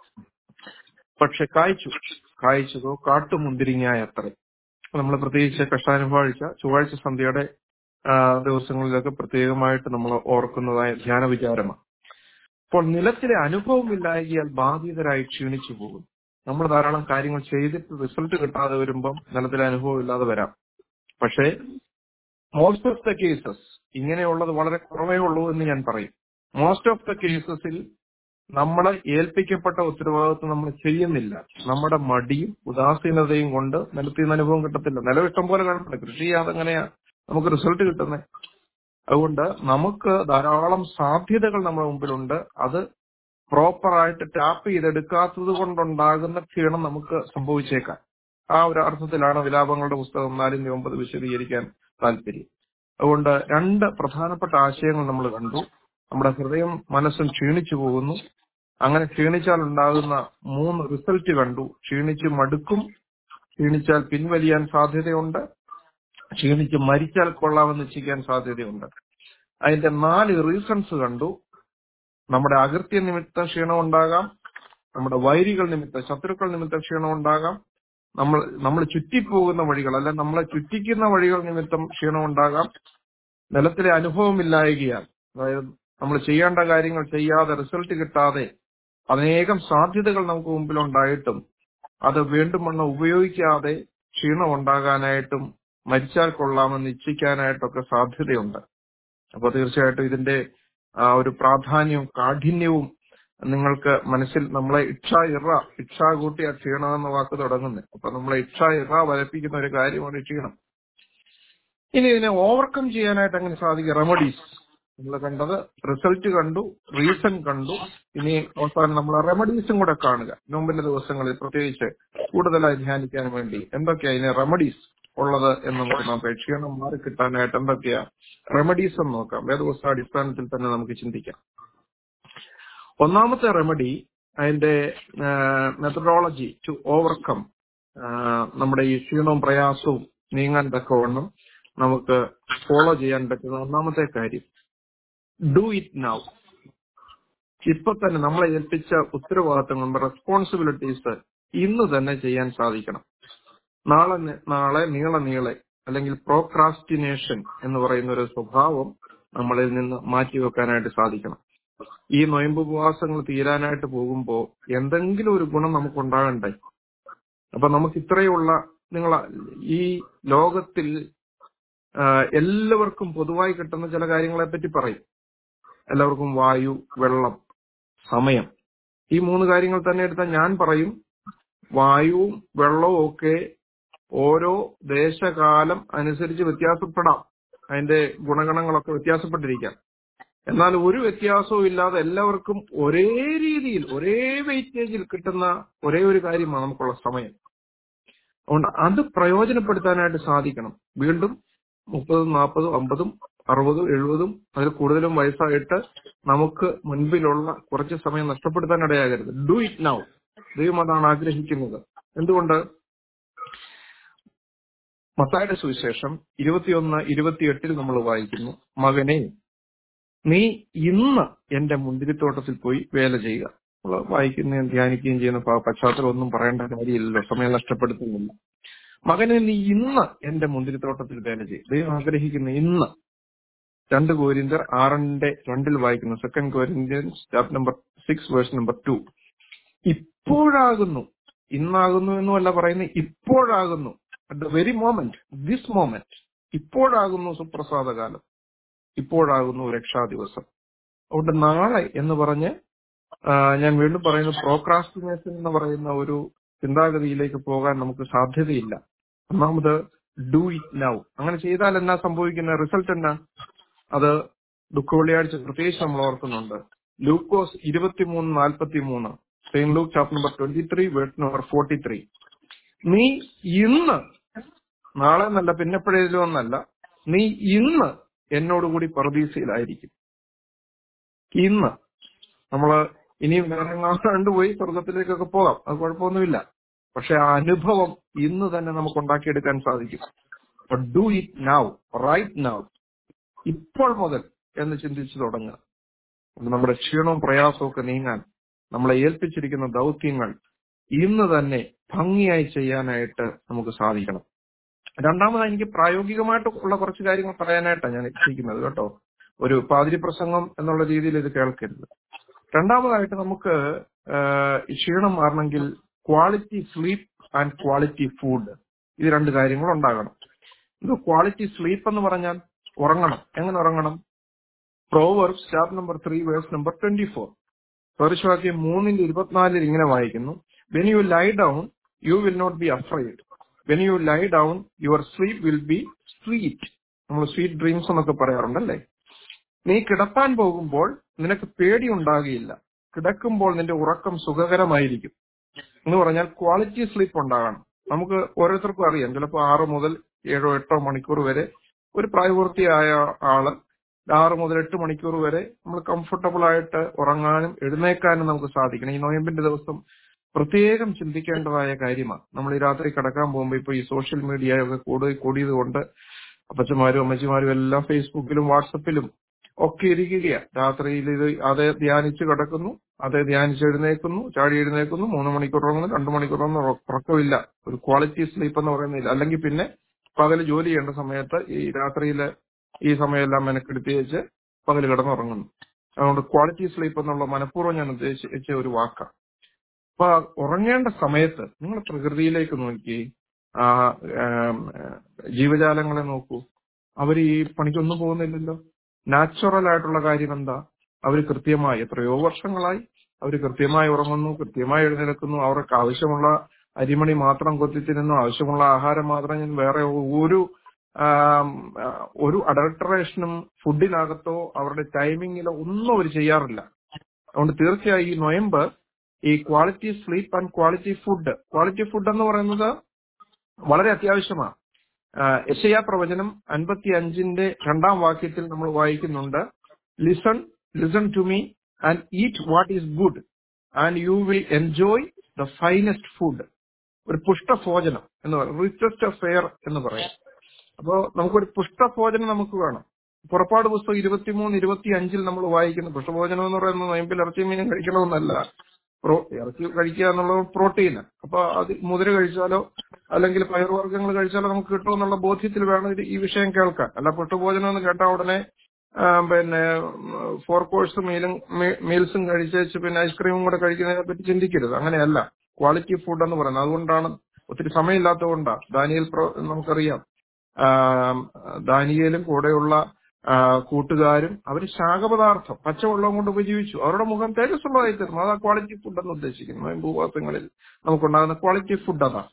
G: പക്ഷെ കായ്ച്ചു കായ്ച്ചതോ കാട്ടുമുന്തിരിങ്ങ അത്ര നമ്മൾ പ്രത്യേകിച്ച് കഷ്ടാനുഭവാഴ്ച ചൊവ്വാഴ്ച സന്ധ്യയുടെ ആ, ദിവസങ്ങളിലൊക്കെ പ്രത്യേകമായിട്ട് നമ്മൾ ഓർക്കുന്നതായ ധ്യാന വിചാരമാണ് അപ്പോൾ നിലത്തിലെ അനുഭവമില്ലായകിയാൽ ബാധിതരായി ക്ഷീണിച്ചു പോകും നമ്മൾ ധാരാളം കാര്യങ്ങൾ ചെയ്തിട്ട് റിസൾട്ട് കിട്ടാതെ വരുമ്പം നിലത്തിലെ അനുഭവം ഇല്ലാതെ വരാം പക്ഷേ മോസ്റ്റ് ഓഫ് ദ കേസസ് ഇങ്ങനെയുള്ളത് വളരെ കുറവേ ഉള്ളൂ എന്ന് ഞാൻ പറയും മോസ്റ്റ് ഓഫ് ദ കേസസിൽ നമ്മളെ ഏൽപ്പിക്കപ്പെട്ട ഉത്തരവാദിത്വം നമ്മൾ ചെയ്യുന്നില്ല നമ്മുടെ മടിയും ഉദാസീനതയും കൊണ്ട് നിലത്തിൽ നിന്ന് അനുഭവം കിട്ടത്തില്ല നിലം ഇഷ്ടം പോലെ കാണുന്നുണ്ട് കൃഷി ചെയ്യാതെ എങ്ങനെയാ നമുക്ക് റിസൾട്ട് കിട്ടുന്നത് അതുകൊണ്ട് നമുക്ക് ധാരാളം സാധ്യതകൾ നമ്മുടെ മുമ്പിലുണ്ട് അത് പ്രോപ്പറായിട്ട് ടാപ്പ് ചെയ്തെടുക്കാത്തത് കൊണ്ടുണ്ടാകുന്ന ക്ഷീണം നമുക്ക് സംഭവിച്ചേക്കാം ആ ഒരു അർത്ഥത്തിലാണ് വിലാപങ്ങളുടെ പുസ്തകം നാലിന്റെ ഒമ്പത് വിശദീകരിക്കാൻ താല്പര്യം അതുകൊണ്ട് രണ്ട് പ്രധാനപ്പെട്ട ആശയങ്ങൾ നമ്മൾ കണ്ടു നമ്മുടെ ഹൃദയം മനസ്സും ക്ഷീണിച്ചു പോകുന്നു അങ്ങനെ ക്ഷീണിച്ചാൽ ഉണ്ടാകുന്ന മൂന്ന് റിസൾട്ട് കണ്ടു ക്ഷീണിച്ച് മടുക്കും ക്ഷീണിച്ചാൽ പിൻവലിയാൻ സാധ്യതയുണ്ട് ക്ഷീണിച്ച് മരിച്ചാൽ കൊള്ളാമെന്ന് ചെയ്യാൻ സാധ്യതയുണ്ട് അതിന്റെ നാല് റീസൺസ് കണ്ടു നമ്മുടെ അകൃത്യ നിമിത്തം ക്ഷീണം ഉണ്ടാകാം നമ്മുടെ വൈരികൾ നിമിത്തം ശത്രുക്കൾ നിമിത്തം ക്ഷീണം ഉണ്ടാകാം നമ്മൾ നമ്മൾ ചുറ്റിപ്പോകുന്ന വഴികൾ അല്ലെ നമ്മളെ ചുറ്റിക്കുന്ന വഴികൾ നിമിത്തം ക്ഷീണം ഉണ്ടാകാം നിലത്തിലെ അനുഭവമില്ലായകയാൽ അതായത് നമ്മൾ ചെയ്യേണ്ട കാര്യങ്ങൾ ചെയ്യാതെ റിസൾട്ട് കിട്ടാതെ അനേകം സാധ്യതകൾ നമുക്ക് മുമ്പിൽ ഉണ്ടായിട്ടും അത് വീണ്ടും വണ്ണം ഉപയോഗിക്കാതെ ക്ഷീണം ഉണ്ടാകാനായിട്ടും മരിച്ചാൽ കൊള്ളാമെന്ന് ഇച്ഛിക്കാനായിട്ടൊക്കെ സാധ്യതയുണ്ട് അപ്പൊ തീർച്ചയായിട്ടും ഇതിന്റെ ആ ഒരു പ്രാധാന്യവും കാഠിന്യവും നിങ്ങൾക്ക് മനസ്സിൽ നമ്മളെ ഇച്ഛ ഇറ ഇച്ഛ കൂട്ടിയ ക്ഷീണം എന്ന വാക്ക് തുടങ്ങുന്നത് അപ്പൊ നമ്മളെ ഇച്ഛ ഇറ വരപ്പിക്കുന്ന ഒരു കാര്യമാണ് ഈ ക്ഷീണം ഇനി ഇതിനെ ഓവർകം ചെയ്യാനായിട്ട് അങ്ങനെ സാധിക്കും റെമഡീസ് നമ്മൾ കണ്ടത് റിസൾട്ട് കണ്ടു റീസൺ കണ്ടു ഇനി അവസാനം നമ്മൾ റെമഡീസും കൂടെ കാണുക നോമ്പിന്റെ ദിവസങ്ങളിൽ പ്രത്യേകിച്ച് കൂടുതലായി ധ്യാനിക്കാൻ വേണ്ടി എന്തൊക്കെയാ ഇതിന് റെമഡീസ് ഉള്ളത് എന്ന് നമുക്ക് നോക്കാം ക്ഷീണം മാറി കിട്ടാനായിട്ട് എന്തൊക്കെയാ റെമഡീസ് എന്ന് നോക്കാം വേദവസ്ഥ അടിസ്ഥാനത്തിൽ തന്നെ നമുക്ക് ചിന്തിക്കാം ഒന്നാമത്തെ റെമഡി അതിന്റെ മെത്തഡോളജി ടു ഓവർകം നമ്മുടെ ഈ ക്ഷീണവും പ്രയാസവും നീങ്ങാൻ തക്കവണ്ണം നമുക്ക് ഫോളോ ചെയ്യാൻ പറ്റുന്ന ഒന്നാമത്തെ കാര്യം ഡു ഇറ്റ് നൗ ഇപ്പൊ തന്നെ നമ്മളെ ഏൽപ്പിച്ച ഉത്തരവാദിത്തങ്ങൾ റെസ്പോൺസിബിലിറ്റീസ് ഇന്ന് തന്നെ ചെയ്യാൻ സാധിക്കണം നാളെ നി- നാളെ നീളെ നീളെ അല്ലെങ്കിൽ പ്രോക്രാസ്റ്റിനേഷൻ എന്ന് പറയുന്ന ഒരു സ്വഭാവം നമ്മളിൽ നിന്ന് മാറ്റിവെക്കാനായിട്ട് സാധിക്കണം ഈ നൊയമ്പ് ഉപവാസങ്ങൾ തീരാനായിട്ട് പോകുമ്പോൾ എന്തെങ്കിലും ഒരു ഗുണം നമുക്ക് ഉണ്ടാകണ്ടേ അപ്പൊ നമുക്ക് ഇത്രയുള്ള നിങ്ങൾ ഈ ലോകത്തിൽ ആ, എല്ലാവർക്കും പൊതുവായി കിട്ടുന്ന ചില കാര്യങ്ങളെ പറ്റി പറയും എല്ലാവർക്കും വായു വെള്ളം സമയം ഈ മൂന്ന് കാര്യങ്ങൾ തന്നെ എടുത്താൽ ഞാൻ പറയും വായുവും വെള്ളവും ഒക്കെ ഓരോ ദേശകാലം അനുസരിച്ച് വ്യത്യാസപ്പെടാം അതിന്റെ ഗുണഗണങ്ങളൊക്കെ വ്യത്യാസപ്പെട്ടിരിക്കാം എന്നാൽ ഒരു വ്യത്യാസവും ഇല്ലാതെ എല്ലാവർക്കും ഒരേ രീതിയിൽ ഒരേ വെയിറ്റേജിൽ കിട്ടുന്ന ഒരേ ഒരു കാര്യമാണ് നമുക്കുള്ള സമയം അതുകൊണ്ട് അത് പ്രയോജനപ്പെടുത്താനായിട്ട് സാധിക്കണം വീണ്ടും മുപ്പതും നാൽപ്പതും അമ്പതും അറുപതും എഴുപതും അതിൽ കൂടുതലും വയസ്സായിട്ട് നമുക്ക് മുൻപിലുള്ള കുറച്ച് സമയം നഷ്ടപ്പെടുത്താൻ ഇടയാകരുത് ഡു ഇറ്റ് നൗ ദൈവം അതാണ് ആഗ്രഹിക്കുന്നത് എന്തുകൊണ്ട് മത്തായുടെ സുവിശേഷം ഇരുപത്തിയൊന്ന് ഇരുപത്തിയെട്ടിൽ നമ്മൾ വായിക്കുന്നു മകനെ നീ ഇന്ന് എന്റെ മുന്തിരിത്തോട്ടത്തിൽ പോയി വേല ചെയ്യുക നമ്മൾ വായിക്കുകയും ധ്യാനിക്കുകയും ചെയ്യുന്ന പ- പശ്ചാത്തലം ഒന്നും പറയേണ്ട കാര്യമില്ലല്ലോ സമയം നഷ്ടപ്പെടുത്തുന്നില്ല മകനെ നീ ഇന്ന് എന്റെ മുന്തിരിത്തോട്ടത്തിൽ വേല ചെയ്യും ദൈവം ആഗ്രഹിക്കുന്ന ഇന്ന് രണ്ട് കോരിന്തർ ആറിന്റെ രണ്ടിൽ വായിക്കുന്നു second Corinthians chapter number six verse number two ഇപ്പോഴാകുന്നു ഇന്നാകുന്നു എന്നുമല്ല പറയുന്നത് ഇപ്പോഴാകുന്നു at the very moment this moment ഇപ്പോഴാകുന്നു സുപ്രസാദ കാലം ഇപ്പോഴാകുന്നു രക്ഷാ ദിവസം അതുകൊണ്ട് നാളെ എന്ന് പറഞ്ഞ് ആ, ഞാൻ വീണ്ടും പറയുന്നു പ്രോക്രാസ്റ്റിനേഷൻ എന്ന് പറയുന്ന ഒരു ചിന്താഗതിയിലേക്ക് പോകാൻ നമുക്ക് സാധ്യതയില്ല ഒന്നാമത് ഡു ഇറ്റ് നൗ അങ്ങനെ ചെയ്താൽ എന്നാ സംഭവിക്കുന്ന റിസൾട്ട് എന്നാ അത് ദുഃഖ വെള്ളിയാഴ്ച പ്രത്യേകിച്ച് നമ്മൾ ഓർക്കുന്നുണ്ട് ലൂക്കോസ് ഇരുപത്തിമൂന്ന് നാൽപ്പത്തി മൂന്ന് Saint Luke chapter number twenty three word number forty three നീ ഇന്ന് നാളെ എന്നല്ല പിന്നെപ്പോഴേലും എന്നല്ല നീ ഇന്ന് എന്നോടുകൂടി പറദീസയിലായിരിക്കും ഇന്ന് നമ്മള് ഇനിയും വേറെ എങ്ങാണ്ട് പോയി സ്വർഗത്തിലേക്കൊക്കെ പോകാം അത് കുഴപ്പമൊന്നുമില്ല പക്ഷെ ആ അനുഭവം ഇന്ന് തന്നെ നമുക്ക് ഉണ്ടാക്കിയെടുക്കാൻ സാധിക്കും do it now right now ഇപ്പോൾ മുതൽ എന്ന് ചിന്തിച്ചു തുടങ്ങുക അത് നമ്മുടെ ക്ഷീണവും പ്രയാസവും ഒക്കെ നീങ്ങാൻ നമ്മളെ ഏൽപ്പിച്ചിരിക്കുന്ന ദൗത്യങ്ങൾ ഇന്ന് തന്നെ ഭംഗിയായി ചെയ്യാനായിട്ട് നമുക്ക് സാധിക്കണം രണ്ടാമത് എനിക്ക് പ്രായോഗികമായിട്ട് ഉള്ള കുറച്ച് കാര്യങ്ങൾ പറയാനായിട്ടാണ് ഞാൻ ഇരിക്കുന്നത് കേട്ടോ ഒരു പാതിരി പ്രസംഗം എന്നുള്ള രീതിയിൽ ഇത് കേൾക്കരുത് രണ്ടാമതായിട്ട് നമുക്ക് ആഹ്, ഈ ക്ഷീണം മാറണമെങ്കിൽ quality sleep and quality food ഇത് രണ്ട് കാര്യങ്ങൾ ഉണ്ടാകണം ഇത് ക്വാളിറ്റി സ്ലീപ്പ് എന്ന് പറഞ്ഞാൽ ഉറങ്ങണം എങ്ങനെ ഉറങ്ങണം Proverbs chapter number three verse number twenty four പൗരുഷവാക്യം മൂന്നിന്റെ ഇരുപത്തിനാലിൽ ഇങ്ങനെ വായിക്കുന്നു when you lie down you will not be afraid when you lie down your sleep will be sweet നമ്മൾ സ്വീറ്റ് ഡ്രീംസ് എന്നൊക്കെ പറയാറുണ്ടല്ലേ നീ കിടപ്പാൻ പോകുമ്പോൾ നിനക്ക് പേടി ഉണ്ടാകുകയില്ല കിടക്കുമ്പോൾ നിന്റെ ഉറക്കം സുഖകരമായിരിക്കും എന്ന് പറഞ്ഞാൽ ക്വാളിറ്റി സ്ലീപ്പ് ഉണ്ടാകണം നമുക്ക് ഓരോരുത്തർക്കും അറിയാം ചിലപ്പോൾ ആറ് മുതൽ ഏഴോ എട്ടോ മണിക്കൂർ വരെ ഒരു പ്രായപൂർത്തിയായ ആള് ആറ് മുതൽ എട്ട് മണിക്കൂർ വരെ നമ്മൾ കംഫർട്ടബിൾ ആയിട്ട് ഉറങ്ങാനും എഴുന്നേക്കാനും നമുക്ക് സാധിക്കണം ഈ നോയമ്പിന്റെ ദിവസം പ്രത്യേകം ചിന്തിക്കേണ്ടതായ കാര്യമാണ് നമ്മൾ ഈ രാത്രി കിടക്കാൻ പോകുമ്പോൾ ഇപ്പൊ ഈ സോഷ്യൽ മീഡിയ ഒക്കെ കൂടുതൽ കൂടിയത് കൊണ്ട് അപ്പച്ചന്മാരും അമ്മച്ചിമാരും എല്ലാം ഫേസ്ബുക്കിലും വാട്സപ്പിലും ഒക്കെ ഇരിക്കുകയാണ് രാത്രിയിൽ ഇത് അതേ ധ്യാനിച്ച് കിടക്കുന്നു അതേ ധ്യാനിച്ച് എഴുന്നേക്കുന്നു ചാടി എഴുന്നേക്കുന്നു മൂന്ന് മണിക്കൂർ ഉറങ്ങുന്നു രണ്ടു മണിക്കൂർ ഒന്നും ഉറക്കമില്ല ഒരു ക്വാളിറ്റി സ്ലീപ്പ് എന്ന് പറയുന്നില്ല അല്ലെങ്കിൽ പിന്നെ പകല് ജോലി ചെയ്യേണ്ട സമയത്ത് ഈ രാത്രിയില് ഈ സമയമെല്ലാം മെനക്കെടുത്തി വെച്ച് പകല് കിടന്നുറങ്ങുന്നു അതുകൊണ്ട് ക്വാളിറ്റി സ്ലീപ്പ് എന്നുള്ള മനഃപൂർവ്വം ഞാൻ ഉദ്ദേശിച്ച ഒരു വാക്കാണ് അപ്പൊ ആ ഉറങ്ങേണ്ട സമയത്ത് നിങ്ങൾ പ്രകൃതിയിലേക്ക് നോക്കി ആ ആം, ആ, ജീവജാലങ്ങളെ നോക്കൂ അവർ ഈ പണിക്കൊന്നും പോകുന്നില്ലല്ലോ നാച്ചുറൽ ആയിട്ടുള്ള കാര്യം എന്താ അവർ കൃത്യമായി എത്രയോ വർഷങ്ങളായി അവർ കൃത്യമായി ഉറങ്ങുന്നു കൃത്യമായി എഴുന്നേൽക്കുന്നു അവർക്ക് ആവശ്യമുള്ള അരിമണി മാത്രം കൊത്തിത്തിരുന്നു ആവശ്യമുള്ള ആഹാരം മാത്രം ഞാൻ വേറെ ഒരു ആം, ആ, ഒരു അഡൾട്ടറേഷനും ഫുഡിനകത്തോ അവരുടെ ടൈമിങ്ങിലോ ഒന്നും അവർ ചെയ്യാറില്ല അതുകൊണ്ട് തീർച്ചയായും ഈ നൊയമ്പ് ഈ quality sleep and quality food quality food എന്ന് പറയുന്നത് വളരെ അത്യാവശ്യമാണ് യശയാ പ്രവചനം അൻപത്തി അഞ്ചിന്റെ രണ്ടാം വാക്യത്തിൽ നമ്മൾ വായിക്കുന്നുണ്ട് listen listen to me and eat what is good and you will enjoy the finest food ഒരു പുഷ്ടഭോജനം എന്ന് പറയും റിച്ചസ്റ്റ് ഫെയർ എന്ന് പറയാം അപ്പോ നമുക്കൊരു പുഷ്ടഭോജനം നമുക്ക് വേണം പുറപ്പാട് പുസ്തകം ഇരുപത്തിമൂന്ന് ഇരുപത്തി അഞ്ചിൽ നമ്മൾ വായിക്കുന്ന പുഷ്ടഭോജനം എന്ന് പറയുന്നത് നോയമ്പിൽ ഇറച്ചി മീനും കഴിക്കണമെന്നല്ല പ്രോ ഇറച്ചി കഴിക്കുക എന്നുള്ളത് പ്രോട്ടീൻ അപ്പൊ അത് മുതിര കഴിച്ചാലോ അല്ലെങ്കിൽ പയറുവർഗ്ഗങ്ങൾ കഴിച്ചാലോ നമുക്ക് കിട്ടുമെന്നുള്ള ബോധ്യത്തിൽ വേണം ഇത് ഈ വിഷയം കേൾക്കാൻ അല്ല പുട്ടുഭോജനം എന്ന് കേട്ടാൽ ഉടനെ ആ, പിന്നെ ഫോർ കോഴ്സ് മീലും മീൽസും കഴിച്ചേച്ച് പിന്നെ ഐസ്ക്രീമും കൂടെ കഴിക്കുന്നതിനെ പറ്റി ചിന്തിക്കരുത് അങ്ങനെയല്ല ക്വാളിറ്റി ഫുഡ് എന്ന് പറയുന്നത് അതുകൊണ്ടാണ് ഒത്തിരി സമയമില്ലാത്തതുകൊണ്ടാണ് ദാനിയൽ പ്രോ നമുക്കറിയാം ആ, ദാനിയേലും കൂടെയുള്ള ആ, കൂട്ടുകാരും അവർ ശാഖപദാർത്ഥം പച്ചവെള്ളം കൊണ്ട് ഉപജീവിച്ചു അവരുടെ മുഖം തേജസ്സുള്ളതായി തീർന്നു അതാ ക്വാളിറ്റി ഫുഡ് എന്ന് ഉദ്ദേശിക്കുന്നു ഭൂവാസങ്ങളിൽ നമുക്കുണ്ടാകുന്ന ക്വാളിറ്റി ഫുഡ് അതാ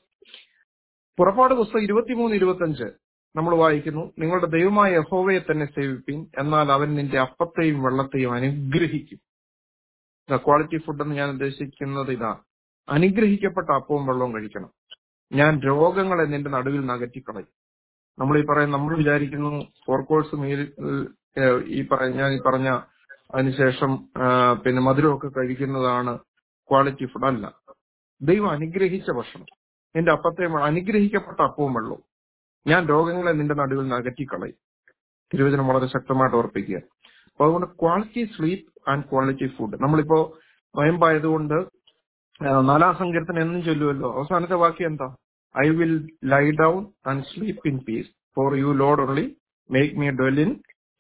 G: പുറപ്പാട് പുസ്തകം ഇരുപത്തിമൂന്ന് ഇരുപത്തഞ്ച് നമ്മൾ വായിക്കുന്നു നിങ്ങളുടെ ദൈവമായ യഹോവയെ തന്നെ സേവിപ്പിൻ എന്നാൽ അവൻ നിന്റെ അപ്പത്തെയും വെള്ളത്തെയും അനുഗ്രഹിക്കും ക്വാളിറ്റി ഫുഡ് എന്ന് ഞാൻ ഉദ്ദേശിക്കുന്നത് ഇതാ അനുഗ്രഹിക്കപ്പെട്ട അപ്പവും വെള്ളവും കഴിക്കണം ഞാൻ രോഗങ്ങളെ നിന്റെ നടുവിൽ നകറ്റിക്കളയും നമ്മൾ ഈ പറയുന്ന നമ്മൾ വിചാരിക്കുന്നു ഫോർ കോഴ്സ് മീൽ ഏഹ്, ഈ പറഞ്ഞ ഞാൻ ഈ പറഞ്ഞ അതിനുശേഷം ആ, പിന്നെ മധുരമൊക്കെ കഴിക്കുന്നതാണ് ക്വാളിറ്റി ഫുഡ് അല്ല ദൈവം അനുഗ്രഹിച്ച ഭക്ഷണം നിന്റെ അപ്പത്തെ അനുഗ്രഹിക്കപ്പെട്ട അപ്പവും വെള്ളവും ഞാൻ രോഗങ്ങളെ നിന്റെ നടുവിൽ നിന്ന് അകറ്റിക്കളയും തിരുവചനം വളരെ ശക്തമായിട്ട് ഓർപ്പിക്കുക അപ്പൊ അതുകൊണ്ട് quality sleep and quality food നമ്മളിപ്പോ നോയമ്പായതുകൊണ്ട് ആ, നാലാം സങ്കീർത്തനം എന്നും ചൊല്ലുമല്ലോ അവസാനത്തെ വാക്യം എന്താ I will lie down and sleep in peace for you Lord only make me dwell in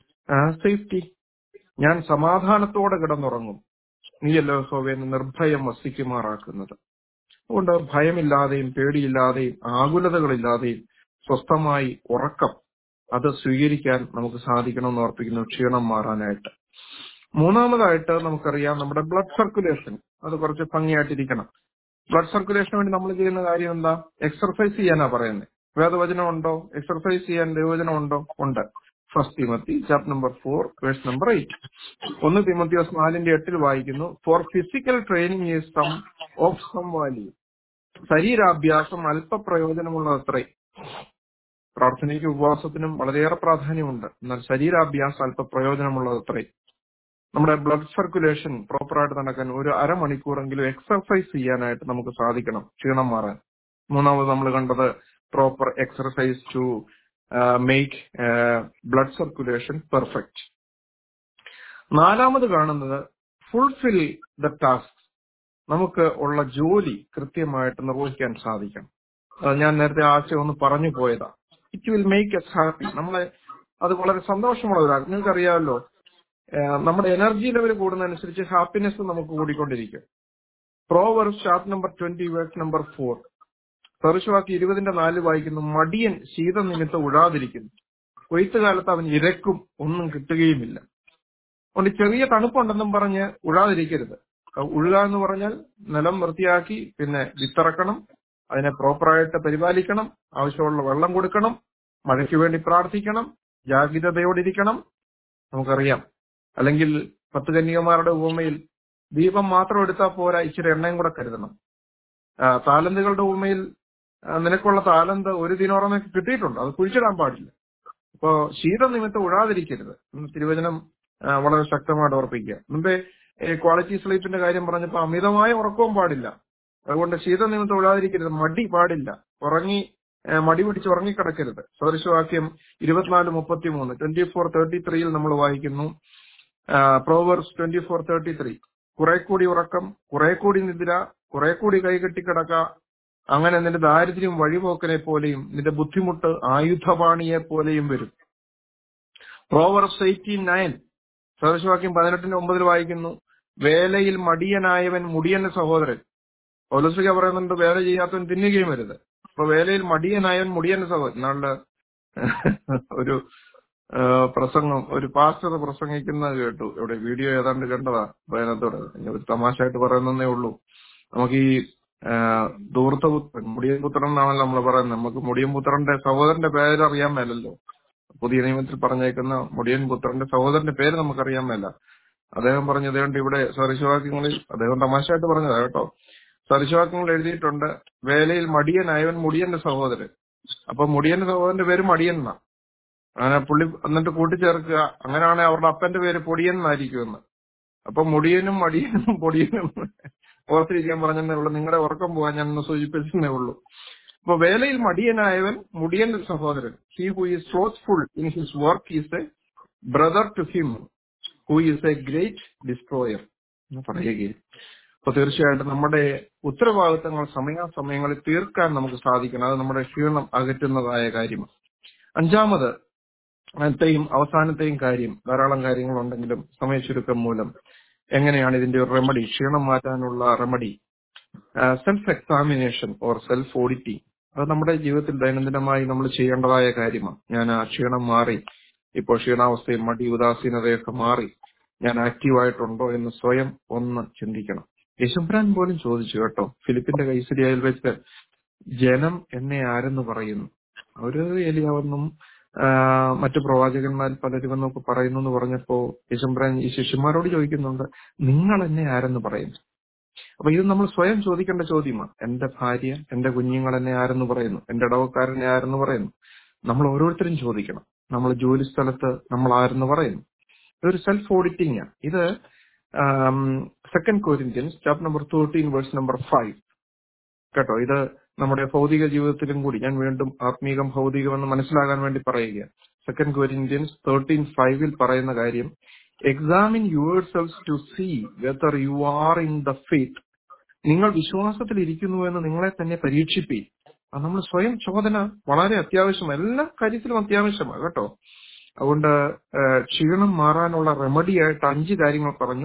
G: safety ഞാൻ സമാധാനത്തോടെ കിടന്നുറങ്ങും നീയല്ലോ ഹോവേന്ന് നിർഭയം വസിക്കുമാറാക്കുന്നത് അതുകൊണ്ട് ഭയമില്ലാതെയും പേടിയില്ലാതെയും ആകുലതകളില്ലാതെയും സ്വസ്ഥമായി ഉറക്കം അത് സ്വീകരിക്കാൻ നമുക്ക് സാധിക്കണമെന്ന് ഓർപ്പിക്കുന്നു ക്ഷീണം മാറാനായിട്ട് മൂന്നാമതായിട്ട് നമുക്കറിയാം നമ്മുടെ ബ്ലഡ് സർക്കുലേഷൻ അത് കുറച്ച് ഭംഗിയായിട്ടിരിക്കണം ബ്ലഡ് സർക്കുലേഷന് വേണ്ടി നമ്മൾ ചെയ്യുന്ന കാര്യം എന്താ എക്സർസൈസ് ചെയ്യാനാ പറയുന്നത് വേദവചനം ഉണ്ടോ എക്സർസൈസ് ചെയ്യാൻ ദൈവവചനം ഉണ്ടോ ഉണ്ട് first Timothy chapter number four verse number eight ഒന്ന് തിമത്തിയോസ് നാലിന്റെ എട്ടിൽ വായിക്കുന്നു for physical training is some of some value ശരീരാഭ്യാസം അല്പ പ്രയോജനമുള്ളതത്രേ പ്രാർത്ഥനയ്ക്കും ഉപവാസത്തിനും വളരെയേറെ പ്രാധാന്യമുണ്ട് എന്നാൽ ശരീരാഭ്യാസം അല്പ പ്രയോജനമുള്ളതത്രേ നമ്മുടെ ബ്ലഡ് സർക്കുലേഷൻ പ്രോപ്പറായിട്ട് നടക്കാൻ ഒരു അരമണിക്കൂറെങ്കിലും എക്സർസൈസ് ചെയ്യാനായിട്ട് നമുക്ക് സാധിക്കണം ക്ഷീണം മാറാൻ മൂന്നാമത് നമ്മൾ കണ്ടത് proper exercise to make blood circulation perfect നാലാമത് കാണുന്നത് ഫുൾഫിൽ ദ ടാസ്ക് നമുക്ക് ഉള്ള ജോലി കൃത്യമായിട്ട് നിർവഹിക്കാൻ സാധിക്കണം അത് ഞാൻ നേരത്തെ ആശയം ഒന്ന് പറഞ്ഞു പോയതാ it will make us happy നമ്മളെ അത് വളരെ സന്തോഷമുള്ളവരാണ് നിങ്ങൾക്കറിയാമല്ലോ ഏഹ് നമ്മുടെ എനർജി ലെവൽ കൂടുന്നതനുസരിച്ച് ഹാപ്പിനെസ് നമുക്ക് കൂടിക്കൊണ്ടിരിക്കും Proverbs chapter number twenty verse number four സർശവാക്കി ഇരുപതിന്റെ നാല് വായിക്കുന്നു മടിയൻ ശീതനിമിത്തം ഉഴാതിരിക്കുന്നു കൊയ്ത്തുകാലത്ത് അവൻ ഇരക്കും ഒന്നും കിട്ടുകയുമില്ല അതുകൊണ്ട് ചെറിയ തണുപ്പുണ്ടെന്നും പറഞ്ഞ് ഉഴാതിരിക്കരുത് ഉഴുക എന്ന് പറഞ്ഞാൽ നിലം വൃത്തിയാക്കി പിന്നെ വിത്തിറക്കണം അതിനെ പ്രോപ്പറായിട്ട് പരിപാലിക്കണം ആവശ്യമുള്ള വെള്ളം കൊടുക്കണം മഴയ്ക്ക് വേണ്ടി പ്രാർത്ഥിക്കണം ജാഗ്രതയോടിരിക്കണം നമുക്കറിയാം അല്ലെങ്കിൽ പത്ത് കന്യകമാരുടെ ഉപമയിൽ ദീപം മാത്രം എടുത്താൽ പോരാ ഇച്ചിരി എണ്ണയും കൂടെ കരുതണം ആ, താലന്തുകളുടെ ഉപമയിൽ ആ, നിനക്കുള്ള താലന്ത് ഒരു ദിനോറമേ കിട്ടിയിട്ടുണ്ട് അത് കുഴിച്ചിടാൻ പാടില്ല അപ്പോ ശീതനിമിത്തം ഉഴാതിരിക്കരുത് എന്ന് തിരുവചനം ആ, വളരെ ശക്തമായിട്ട് ഓർപ്പിക്കുക മുമ്പേ ക്വാളിറ്റി സ്ലീപ്പിന്റെ കാര്യം പറഞ്ഞപ്പോ അമിതമായ ഉറക്കവും പാടില്ല അതുകൊണ്ട് ശീതനിമിത്തം ഉഴാതിരിക്കരുത് മടി പാടില്ല ഉറങ്ങി ആ, മടി പിടിച്ച് ഉറങ്ങിക്കിടക്കരുത് സദൃശവാക്യം ഇരുപത്തിനാല് മുപ്പത്തി മൂന്ന് ട്വന്റി ഫോർ തേർട്ടി ത്രീയിൽ നമ്മൾ വായിക്കുന്നു Proverbs twenty four thirty three കുറെ കൂടി ഉറക്കം കുറെ കൂടി നിദ്ര കുറെ കൂടി കൈകെട്ടിക്കിടക്ക അങ്ങനെ നിന്റെ ദാരിദ്ര്യം വഴിപോക്കനെ പോലെയും നിന്റെ ബുദ്ധിമുട്ട് ആയുധപാണിയെ പോലെയും വരും പ്രോവർസ് എയ്റ്റീൻ നയൻ സദൃശവാക്യം പതിനെട്ടിന് ഒമ്പതിൽ വായിക്കുന്നു വേലയിൽ മടിയനായവൻ മുടിയന്റെ സഹോദരൻ പൗലസ്ലിക പറയുന്നുണ്ട് വേല ചെയ്യാത്തവൻ തിന്നുകയും വരുത് അപ്പൊ വേലയിൽ മടിയനായവൻ മുടിയന്റെ സഹോദരൻ നാളുടെ ഒരു ആ, പ്രസംഗം ഒരു പാസ്റ്റർ പ്രസംഗിക്കുന്നത് കേട്ടു ഇവിടെ വീഡിയോ ഏതാണ്ട് കണ്ടതാ അപ്പൊ അതിനകത്തോടെ ഒരു തമാശയായിട്ട് പറയുന്നതേ ഉള്ളൂ നമുക്ക് ഈ ആ, ധൂർത്തപുത്രൻ മുടിയൻ പുത്രൻ എന്നാണല്ലോ നമ്മൾ പറയുന്നത് നമുക്ക് മുടിയൻ പുത്രന്റെ സഹോദരന്റെ പേര് അറിയാൻ മേലല്ലോ പുതിയ നിയമത്തിൽ പറഞ്ഞേക്കുന്ന മുടിയൻ പുത്രന്റെ സഹോദരന്റെ പേര് നമുക്കറിയാൻ മേല അദ്ദേഹം പറഞ്ഞത് കൊണ്ട് ഇവിടെ സരിശവാക്യങ്ങളിൽ അദ്ദേഹം തമാശയായിട്ട് പറഞ്ഞതാ കേട്ടോ സരിശവാക്യങ്ങൾ എഴുതിയിട്ടുണ്ട് വേലയിൽ മടിയനായവൻ മുടിയന്റെ സഹോദരൻ അപ്പൊ മുടിയന്റെ സഹോദരന്റെ പേര് മടിയൻ എന്നാ അങ്ങനെ പുള്ളി എന്നിട്ട് കൂട്ടിച്ചേർക്കുക അങ്ങനെയാണെങ്കിൽ അവരുടെ അപ്പന്റെ പേര് പൊടിയൻ എന്നായിരിക്കുമെന്ന് അപ്പൊ മുടിയനും മടിയനും പൊടിയനും ഓർത്തിരിക്കാൻ പറഞ്ഞതേ ഉള്ളൂ നിങ്ങളുടെ ഉറക്കം പോകാൻ ഞാൻ ഒന്ന് സൂചിപ്പിച്ചതേ ഉള്ളൂ അപ്പൊ വേലയിൽ മടിയനായവൻ മുടിയന്റെ സഹോദരൻ he who is slothful in his work is a brother to him who is a great destroyer എന്ന് പറയുകയും അപ്പൊ തീർച്ചയായിട്ടും നമ്മുടെ ഉത്തരവാദിത്തങ്ങൾ സമയാസമയങ്ങളിൽ തീർക്കാൻ നമുക്ക് സാധിക്കണം അത് നമ്മുടെ ക്ഷീണം അകറ്റുന്നതായ കാര്യമാണ് അഞ്ചാമത് അന്നത്തെയും അവസാനത്തെയും കാര്യം ധാരാളം കാര്യങ്ങളുണ്ടെങ്കിലും സമയച്ചുരുക്കം മൂലം എങ്ങനെയാണ് ഇതിന്റെ ഒരു റെമഡി ക്ഷീണം മാറ്റാനുള്ള remedy self examination or self auditing അത് നമ്മുടെ ജീവിതത്തിൽ ദൈനംദിനമായി നമ്മൾ ചെയ്യേണ്ടതായ കാര്യമാണ് ഞാൻ ആ ക്ഷീണം മാറി ഇപ്പോൾ ക്ഷീണാവസ്ഥയും മടി ഉദാസീനതയൊക്കെ മാറി ഞാൻ ആക്റ്റീവായിട്ടുണ്ടോ എന്ന് സ്വയം ഒന്ന് ചിന്തിക്കണം യശുഭ്രാൻ പോലും ചോദിച്ചു കേട്ടോ ഫിലിപ്പിന്റെ കൈസരിയായിൽ വെച്ച് ജനം എന്നെ ആരെന്ന് പറയുന്നു അവര് എലിയാവെന്നും ആ, മറ്റു പ്രവാചകന്മാർ പലരും എന്നൊക്കെ പറയുന്നു എന്ന് പറഞ്ഞപ്പോ യശുഭ്രാൻ ഈ ശിഷ്യന്മാരോട് ചോദിക്കുന്നുണ്ട് നിങ്ങൾ എന്നെ ആരെന്ന് പറയുന്നു അപ്പൊ ഇത് നമ്മൾ സ്വയം ചോദിക്കേണ്ട ചോദ്യമാണ് എന്റെ ഭാര്യ എന്റെ കുഞ്ഞുങ്ങൾ എന്നെ ആരെന്ന് പറയുന്നു എന്റെ ഇടവക്കാരനെ ആരെന്ന് പറയുന്നു നമ്മൾ ഓരോരുത്തരും ചോദിക്കണം നമ്മൾ ജോലി സ്ഥലത്ത് നമ്മൾ ആരെന്ന് പറയുന്നു ഇതൊരു സെൽഫ് ഓഡിറ്റിംഗ് ഇത് second Corinthians chapter number thirteen verse number five കേട്ടോ ഇത് നമ്മുടെ ഭൗതിക ജീവിതത്തിലും കൂടി ഞാൻ വീണ്ടും ആത്മീകം ഭൗതികം എന്ന് മനസ്സിലാകാൻ വേണ്ടി പറയുക സെക്കൻഡ് കോരിന്ത്യൻസ് തേർട്ടീൻ ഫൈവിൽ പറയുന്ന കാര്യം examine your selves to see whether you are in the faith നിങ്ങൾ വിശ്വാസത്തിൽ ഇരിക്കുന്നു എന്ന് നിങ്ങളെ തന്നെ പരീക്ഷിപ്പി അത് നമ്മൾ സ്വയം ചോദന വളരെ അത്യാവശ്യമാണ് എല്ലാ കാര്യത്തിലും അത്യാവശ്യമാണ് കേട്ടോ അതുകൊണ്ട് ആ, ക്ഷീണം മാറാനുള്ള റെമഡി ആയിട്ട് അഞ്ച് കാര്യങ്ങൾ പറഞ്ഞു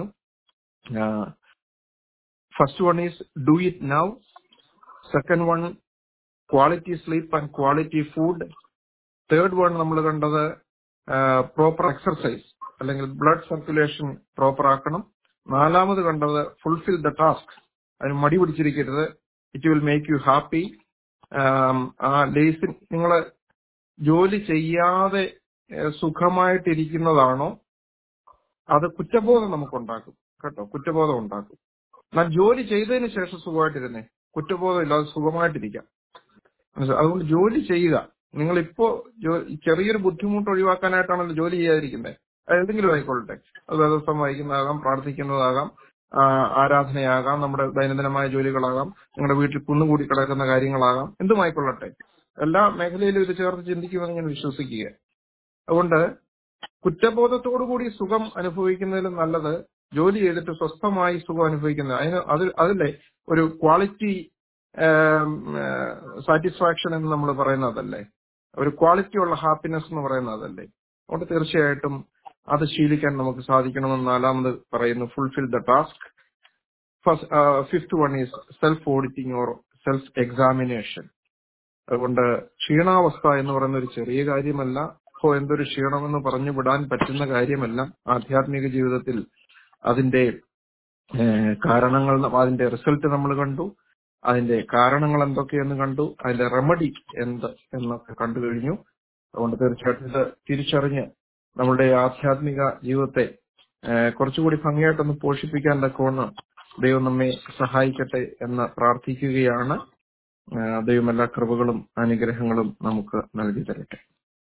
G: first one is do it now second one quality sleep and quality food third one നമ്മൾ കണ്ടത് പ്രോപ്പർ എക്സർസൈസ് അല്ലെങ്കിൽ ബ്ലഡ് സർക്കുലേഷൻ പ്രോപ്പർ ആക്കണം നാലാമത് കണ്ടത് ഫുൾഫിൽ ദ ടാസ്ക് അതിന് മടി പിടിച്ചിരിക്കരുത് it will make you happy ആ ലേസി നിങ്ങൾ ജോലി ചെയ്യാതെ ഏഹ്, സുഖമായിട്ടിരിക്കുന്നതാണോ അത് കുറ്റബോധം നമുക്കുണ്ടാക്കും കേട്ടോ കുറ്റബോധം ഉണ്ടാക്കും എന്നാൽ ജോലി ചെയ്തതിന് ശേഷം സുഖമായിട്ടിരുന്നേ കുറ്റബോധം ഇല്ലാതെ സുഖമായിട്ടിരിക്കാം മനസ്സിലായോ? അതുകൊണ്ട് ജോലി ചെയ്യുക നിങ്ങളിപ്പോ ജോ- ചെറിയൊരു ബുദ്ധിമുട്ട് ഒഴിവാക്കാനായിട്ടാണല്ലോ ജോലി ചെയ്യാതിരിക്കുന്നത് അത് എന്തെങ്കിലും ആയിക്കൊള്ളട്ടെ അത് ദിവസം വായിക്കുന്നതാകാം പ്രാർത്ഥിക്കുന്നതാകാം ആ, ആരാധനയാകാം നമ്മുടെ ദൈനംദിനമായ ജോലികളാകാം നിങ്ങളുടെ വീട്ടിൽ കുന്നുകൂടി കിടക്കുന്ന കാര്യങ്ങളാകാം എന്തുമായിക്കൊള്ളട്ടെ എല്ലാ മേഖലയിലും ഇത് ചേർത്ത് ചിന്തിക്കുമെന്ന് ഞാൻ വിശ്വസിക്കുക അതുകൊണ്ട് കുറ്റബോധത്തോടു കൂടി സുഖം അനുഭവിക്കുന്നതിലും നല്ലത് ജോലി ചെയ്തിട്ട് സ്വസ്ഥമായി സുഖം അനുഭവിക്കുന്നത് അതിന് അത് അതിലെ ഒരു ക്വാളിറ്റി സാറ്റിസ്ഫാക്ഷൻ എന്ന് നമ്മൾ പറയുന്നതല്ലേ ഒരു ക്വാളിറ്റി ഉള്ള ഹാപ്പിനെസ് എന്ന് പറയുന്നതല്ലേ അതുകൊണ്ട് തീർച്ചയായിട്ടും അത് ശീലിക്കാൻ നമുക്ക് സാധിക്കണമെന്ന് നാലാമത് പറയുന്നു fulfil the task fifth one is self auditing or self examination അതുകൊണ്ട് ക്ഷീണാവസ്ഥ എന്ന് പറയുന്ന ഒരു ചെറിയ കാര്യമല്ല ഓ എന്തൊരു ക്ഷീണമെന്ന് പറഞ്ഞു വിടാൻ പറ്റുന്ന കാര്യമല്ല ആധ്യാത്മിക ജീവിതത്തിൽ അതിന്റെ ഏഹ്, കാരണങ്ങൾ അതിന്റെ റിസൾട്ട് നമ്മൾ കണ്ടു അതിന്റെ കാരണങ്ങൾ എന്തൊക്കെയെന്ന് കണ്ടു അതിന്റെ റെമഡി എന്ത് എന്നൊക്കെ കണ്ടു കഴിഞ്ഞു അതുകൊണ്ട് തീർച്ചയായിട്ടും ഇത് തിരിച്ചറിഞ്ഞ് നമ്മുടെ ആധ്യാത്മിക ജീവിതത്തെ ഏഹ്, കുറച്ചുകൂടി ഭംഗിയായിട്ടൊന്ന് പോഷിപ്പിക്കാൻ തക്കവണ്ണം ദൈവം നമ്മെ സഹായിക്കട്ടെ എന്ന് പ്രാർത്ഥിക്കുകയാണ് ഏഹ്, ദൈവം എല്ലാ കൃപകളും അനുഗ്രഹങ്ങളും നമുക്ക് നൽകി തരട്ടെ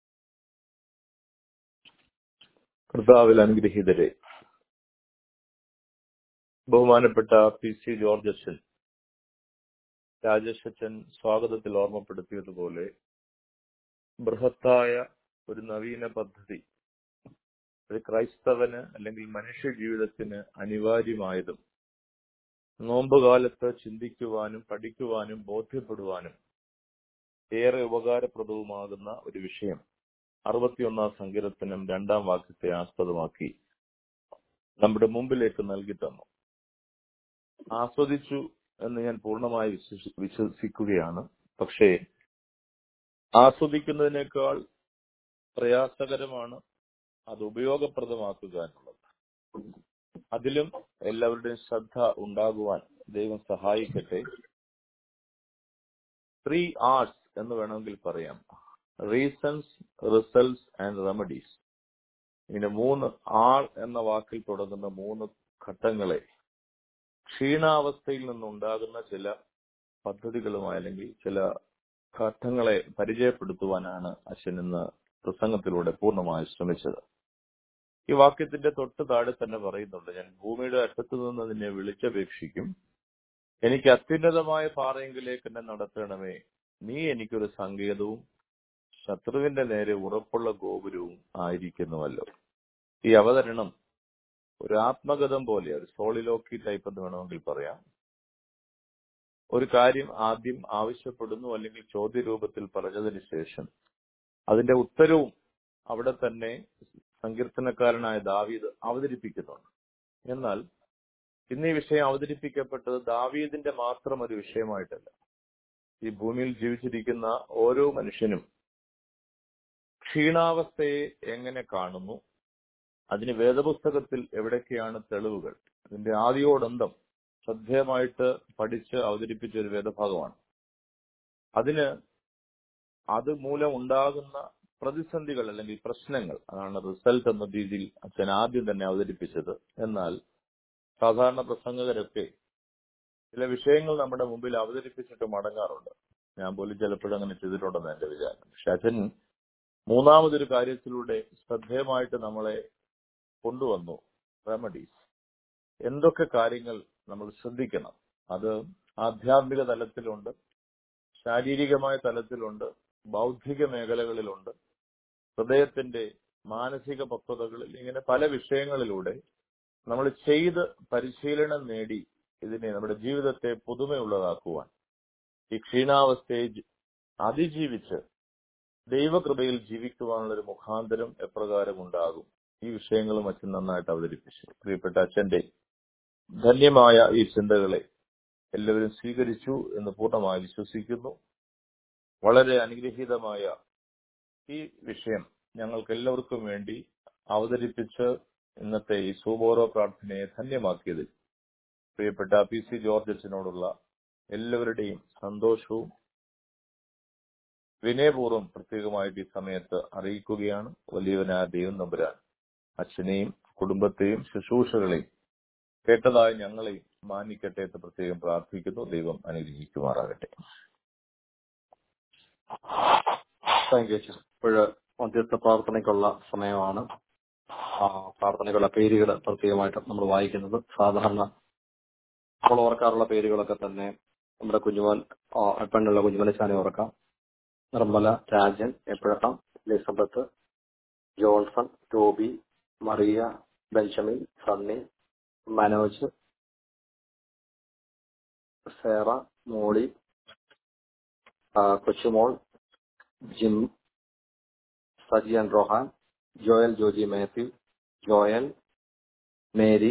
B: കർത്താവിൽ അനുഗ്രഹീതരെ ബഹുമാനപ്പെട്ട പി സി ജോർജ് അച്ഛൻ രാജേഷ് അച്ഛൻ സ്വാഗതത്തിൽ ഓർമ്മപ്പെടുത്തിയതുപോലെ ബൃഹത്തായ ഒരു നവീന പദ്ധതി ഒരു ക്രൈസ്തവന് അല്ലെങ്കിൽ മനുഷ്യ ജീവിതത്തിന് അനിവാര്യമായതും നോമ്പുകാലത്ത് ചിന്തിക്കുവാനും പഠിക്കുവാനും ബോധ്യപ്പെടുവാനും ഏറെ ഉപകാരപ്രദവുമാകുന്ന ഒരു വിഷയം അറുപത്തിയൊന്നാം സങ്കീർത്തനം രണ്ടാം വാക്യത്തെ ആസ്പദമാക്കി നമ്മുടെ മുമ്പിലേക്ക് നൽകി തന്നു ആസ്വദിച്ചു എന്ന് ഞാൻ പൂർണ്ണമായി വിശ്വസി- വിശ്വസിക്കുകയാണ് പക്ഷേ ആസ്വദിക്കുന്നതിനേക്കാൾ പ്രയാസകരമാണ് അത് ഉപയോഗപ്രദമാക്കുക എന്നുള്ളത് അതിലും എല്ലാവരുടെയും ശ്രദ്ധ ഉണ്ടാകുവാൻ ദൈവം സഹായിക്കട്ടെ ത്രീ ആർട്സ് എന്ന് വേണമെങ്കിൽ പറയാം റീസൺസ് റിസൾട്ട്സ് ആൻഡ് റെമഡീസ് ഇങ്ങനെ മൂന്ന് ആൾ എന്ന വാക്കിൽ തുടങ്ങുന്ന മൂന്ന് ഘട്ടങ്ങളെ ക്ഷീണാവസ്ഥയിൽ നിന്നുണ്ടാകുന്ന ചില പദ്ധതികളുമായി അല്ലെങ്കിൽ ചില ഘട്ടങ്ങളെ പരിചയപ്പെടുത്തുവാനാണ് അശ്വൻ ഇന്ന് പ്രസംഗത്തിലൂടെ പൂർണ്ണമായി ശ്രമിച്ചത് ഈ വാക്യത്തിന്റെ തൊട്ട് താഴെ തന്നെ പറയുന്നുണ്ട് ഞാൻ ഭൂമിയുടെ അറ്റത്തു നിന്ന് നിന്നെ വിളിച്ചപേക്ഷിക്കും എനിക്ക് അത്യുന്നതമായ പാറയെങ്കിലേക്ക് എന്നെ നടത്തണമേ നീ എനിക്കൊരു സങ്കേതവും ശത്രുവിന്റെ നേരെ ഉറപ്പുള്ള ഗോപുരവും ആയിരിക്കുന്നുവല്ലോ ഈ അവതരണം ഒരു ആത്മഗതം പോലെ ഒരു സോളിലോക്കി ടൈപ്പ് എന്ന് വേണമെങ്കിൽ പറയാം ഒരു കാര്യം ആദ്യം ആവശ്യപ്പെടുന്നു അല്ലെങ്കിൽ ചോദ്യരൂപത്തിൽ പറഞ്ഞതിന് ശേഷം അതിന്റെ ഉത്തരവും അവിടെ തന്നെ സങ്കീർത്തനക്കാരനായ ദാവീദ് അവതരിപ്പിക്കുന്നുണ്ട് എന്നാൽ ഇന്ന് ഈ വിഷയം അവതരിപ്പിക്കപ്പെട്ടത് ദാവീദിന്റെ മാത്രം ഒരു വിഷയമായിട്ടല്ല ഈ ഭൂമിയിൽ ജീവിച്ചിരിക്കുന്ന ഓരോ മനുഷ്യനും
H: ക്ഷീണാവസ്ഥയെ എങ്ങനെ കാണുന്നു അതിന് വേദപുസ്തകത്തിൽ എവിടൊക്കെയാണ് തെളിവുകൾ അതിന്റെ ആദ്യോടന്തം ശ്രദ്ധേയമായിട്ട് പഠിച്ച് അവതരിപ്പിച്ച ഒരു വേദഭാഗമാണ് അതിന് അത് മൂലം ഉണ്ടാകുന്ന പ്രതിസന്ധികൾ അല്ലെങ്കിൽ പ്രശ്നങ്ങൾ അതാണ് റിസൾട്ട് എന്ന രീതിയിൽ അച്ഛൻ ആദ്യം തന്നെ അവതരിപ്പിച്ചത് എന്നാൽ സാധാരണ പ്രസംഗകരൊക്കെ ചില വിഷയങ്ങൾ നമ്മുടെ മുമ്പിൽ അവതരിപ്പിച്ചിട്ട് മടങ്ങാറുണ്ട് ഞാൻ പോലും ചിലപ്പോഴും അങ്ങനെ ചെയ്തിട്ടുണ്ടെന്ന് എന്റെ വിചാരം പക്ഷെ അച്ഛൻ മൂന്നാമതൊരു കാര്യത്തിലൂടെ ശ്രദ്ധേയമായിട്ട് നമ്മളെ കൊണ്ടുവന്നു റെമഡീസ് എന്തൊക്കെ കാര്യങ്ങൾ നമ്മൾ ശ്രദ്ധിക്കണം അത് ആധ്യാത്മിക തലത്തിലുണ്ട് ശാരീരികമായ തലത്തിലുണ്ട് ബൗദ്ധിക മേഖലകളിലുണ്ട് ഹൃദയത്തിന്റെ മാനസിക പക്വതകളിൽ ഇങ്ങനെ പല വിഷയങ്ങളിലൂടെ നമ്മൾ ചെയ്ത് പരിശീലനം നേടി ഇതിനെ നമ്മുടെ ജീവിതത്തെ പുതുമയുള്ളതാക്കുവാൻ ഈ ക്ഷീണാവസ്ഥയെ ജി- അതിജീവിച്ച് ദൈവകൃപയിൽ ജീവിക്കുവാനുള്ള ഒരു മുഖാന്തരം എപ്രകാരം ഉണ്ടാകും ഈ വിഷയങ്ങളും അച്ഛൻ നന്നായിട്ട് അവതരിപ്പിച്ചു പ്രിയപ്പെട്ട അച്ഛന്റെ ധന്യമായ ഈ ചിന്തകളെ എല്ലാവരും സ്വീകരിച്ചു എന്ന് പൂർണ്ണമായി വിശ്വസിക്കുന്നു വളരെ അനുഗ്രഹീതമായ ഈ വിഷയം ഞങ്ങൾക്ക് എല്ലാവർക്കും വേണ്ടി അവതരിപ്പിച്ച് ഇന്നത്തെ ഈ സൂബോറോ പ്രാർത്ഥനയെ ധന്യമാക്കിയതിൽ പ്രിയപ്പെട്ട പി സി ജോർജ് അച്ഛനോടുള്ള എല്ലാവരുടെയും സന്തോഷവും വിനയപൂർവ്വം പ്രത്യേകമായിട്ട് ഈ സമയത്ത് അറിയിക്കുകയാണ് വലിയവനായ ദൈവം നമ്പുരാൻ അച്ഛനെയും കുടുംബത്തെയും ശുശ്രൂഷകളെയും കേട്ടതായ ഞങ്ങളെയും മാനിക്കട്ടെ എന്ന് പ്രത്യേകം പ്രാർത്ഥിക്കുന്നു ദൈവം അനുഗ്രഹിക്കുമാറാകട്ടെ
B: താങ്ക് യു ഇപ്പോഴ് മധ്യസ്ഥ പ്രാർത്ഥനയ്ക്കുള്ള സമയമാണ് ആ, പ്രാർത്ഥനയ്ക്കുള്ള പേരുകൾ പ്രത്യേകമായിട്ട് നമ്മൾ വായിക്കുന്നത് സാധാരണ നമ്മൾ ഓർക്കാറുള്ള പേരുകളൊക്കെ തന്നെ നമ്മുടെ കുഞ്ഞുമോൻ ആ, പെണ്ണുള്ള കുഞ്ഞുമനച്ചാനെ ഓർക്കാം Nirmala Rajan Abraham Elizabeth Johnson Toby Mariya Benjamin Sunny Manoj Sera Molly ആ, Kochumol Jim Sajiyan Rohan Joel Joji Mathew Joel Mary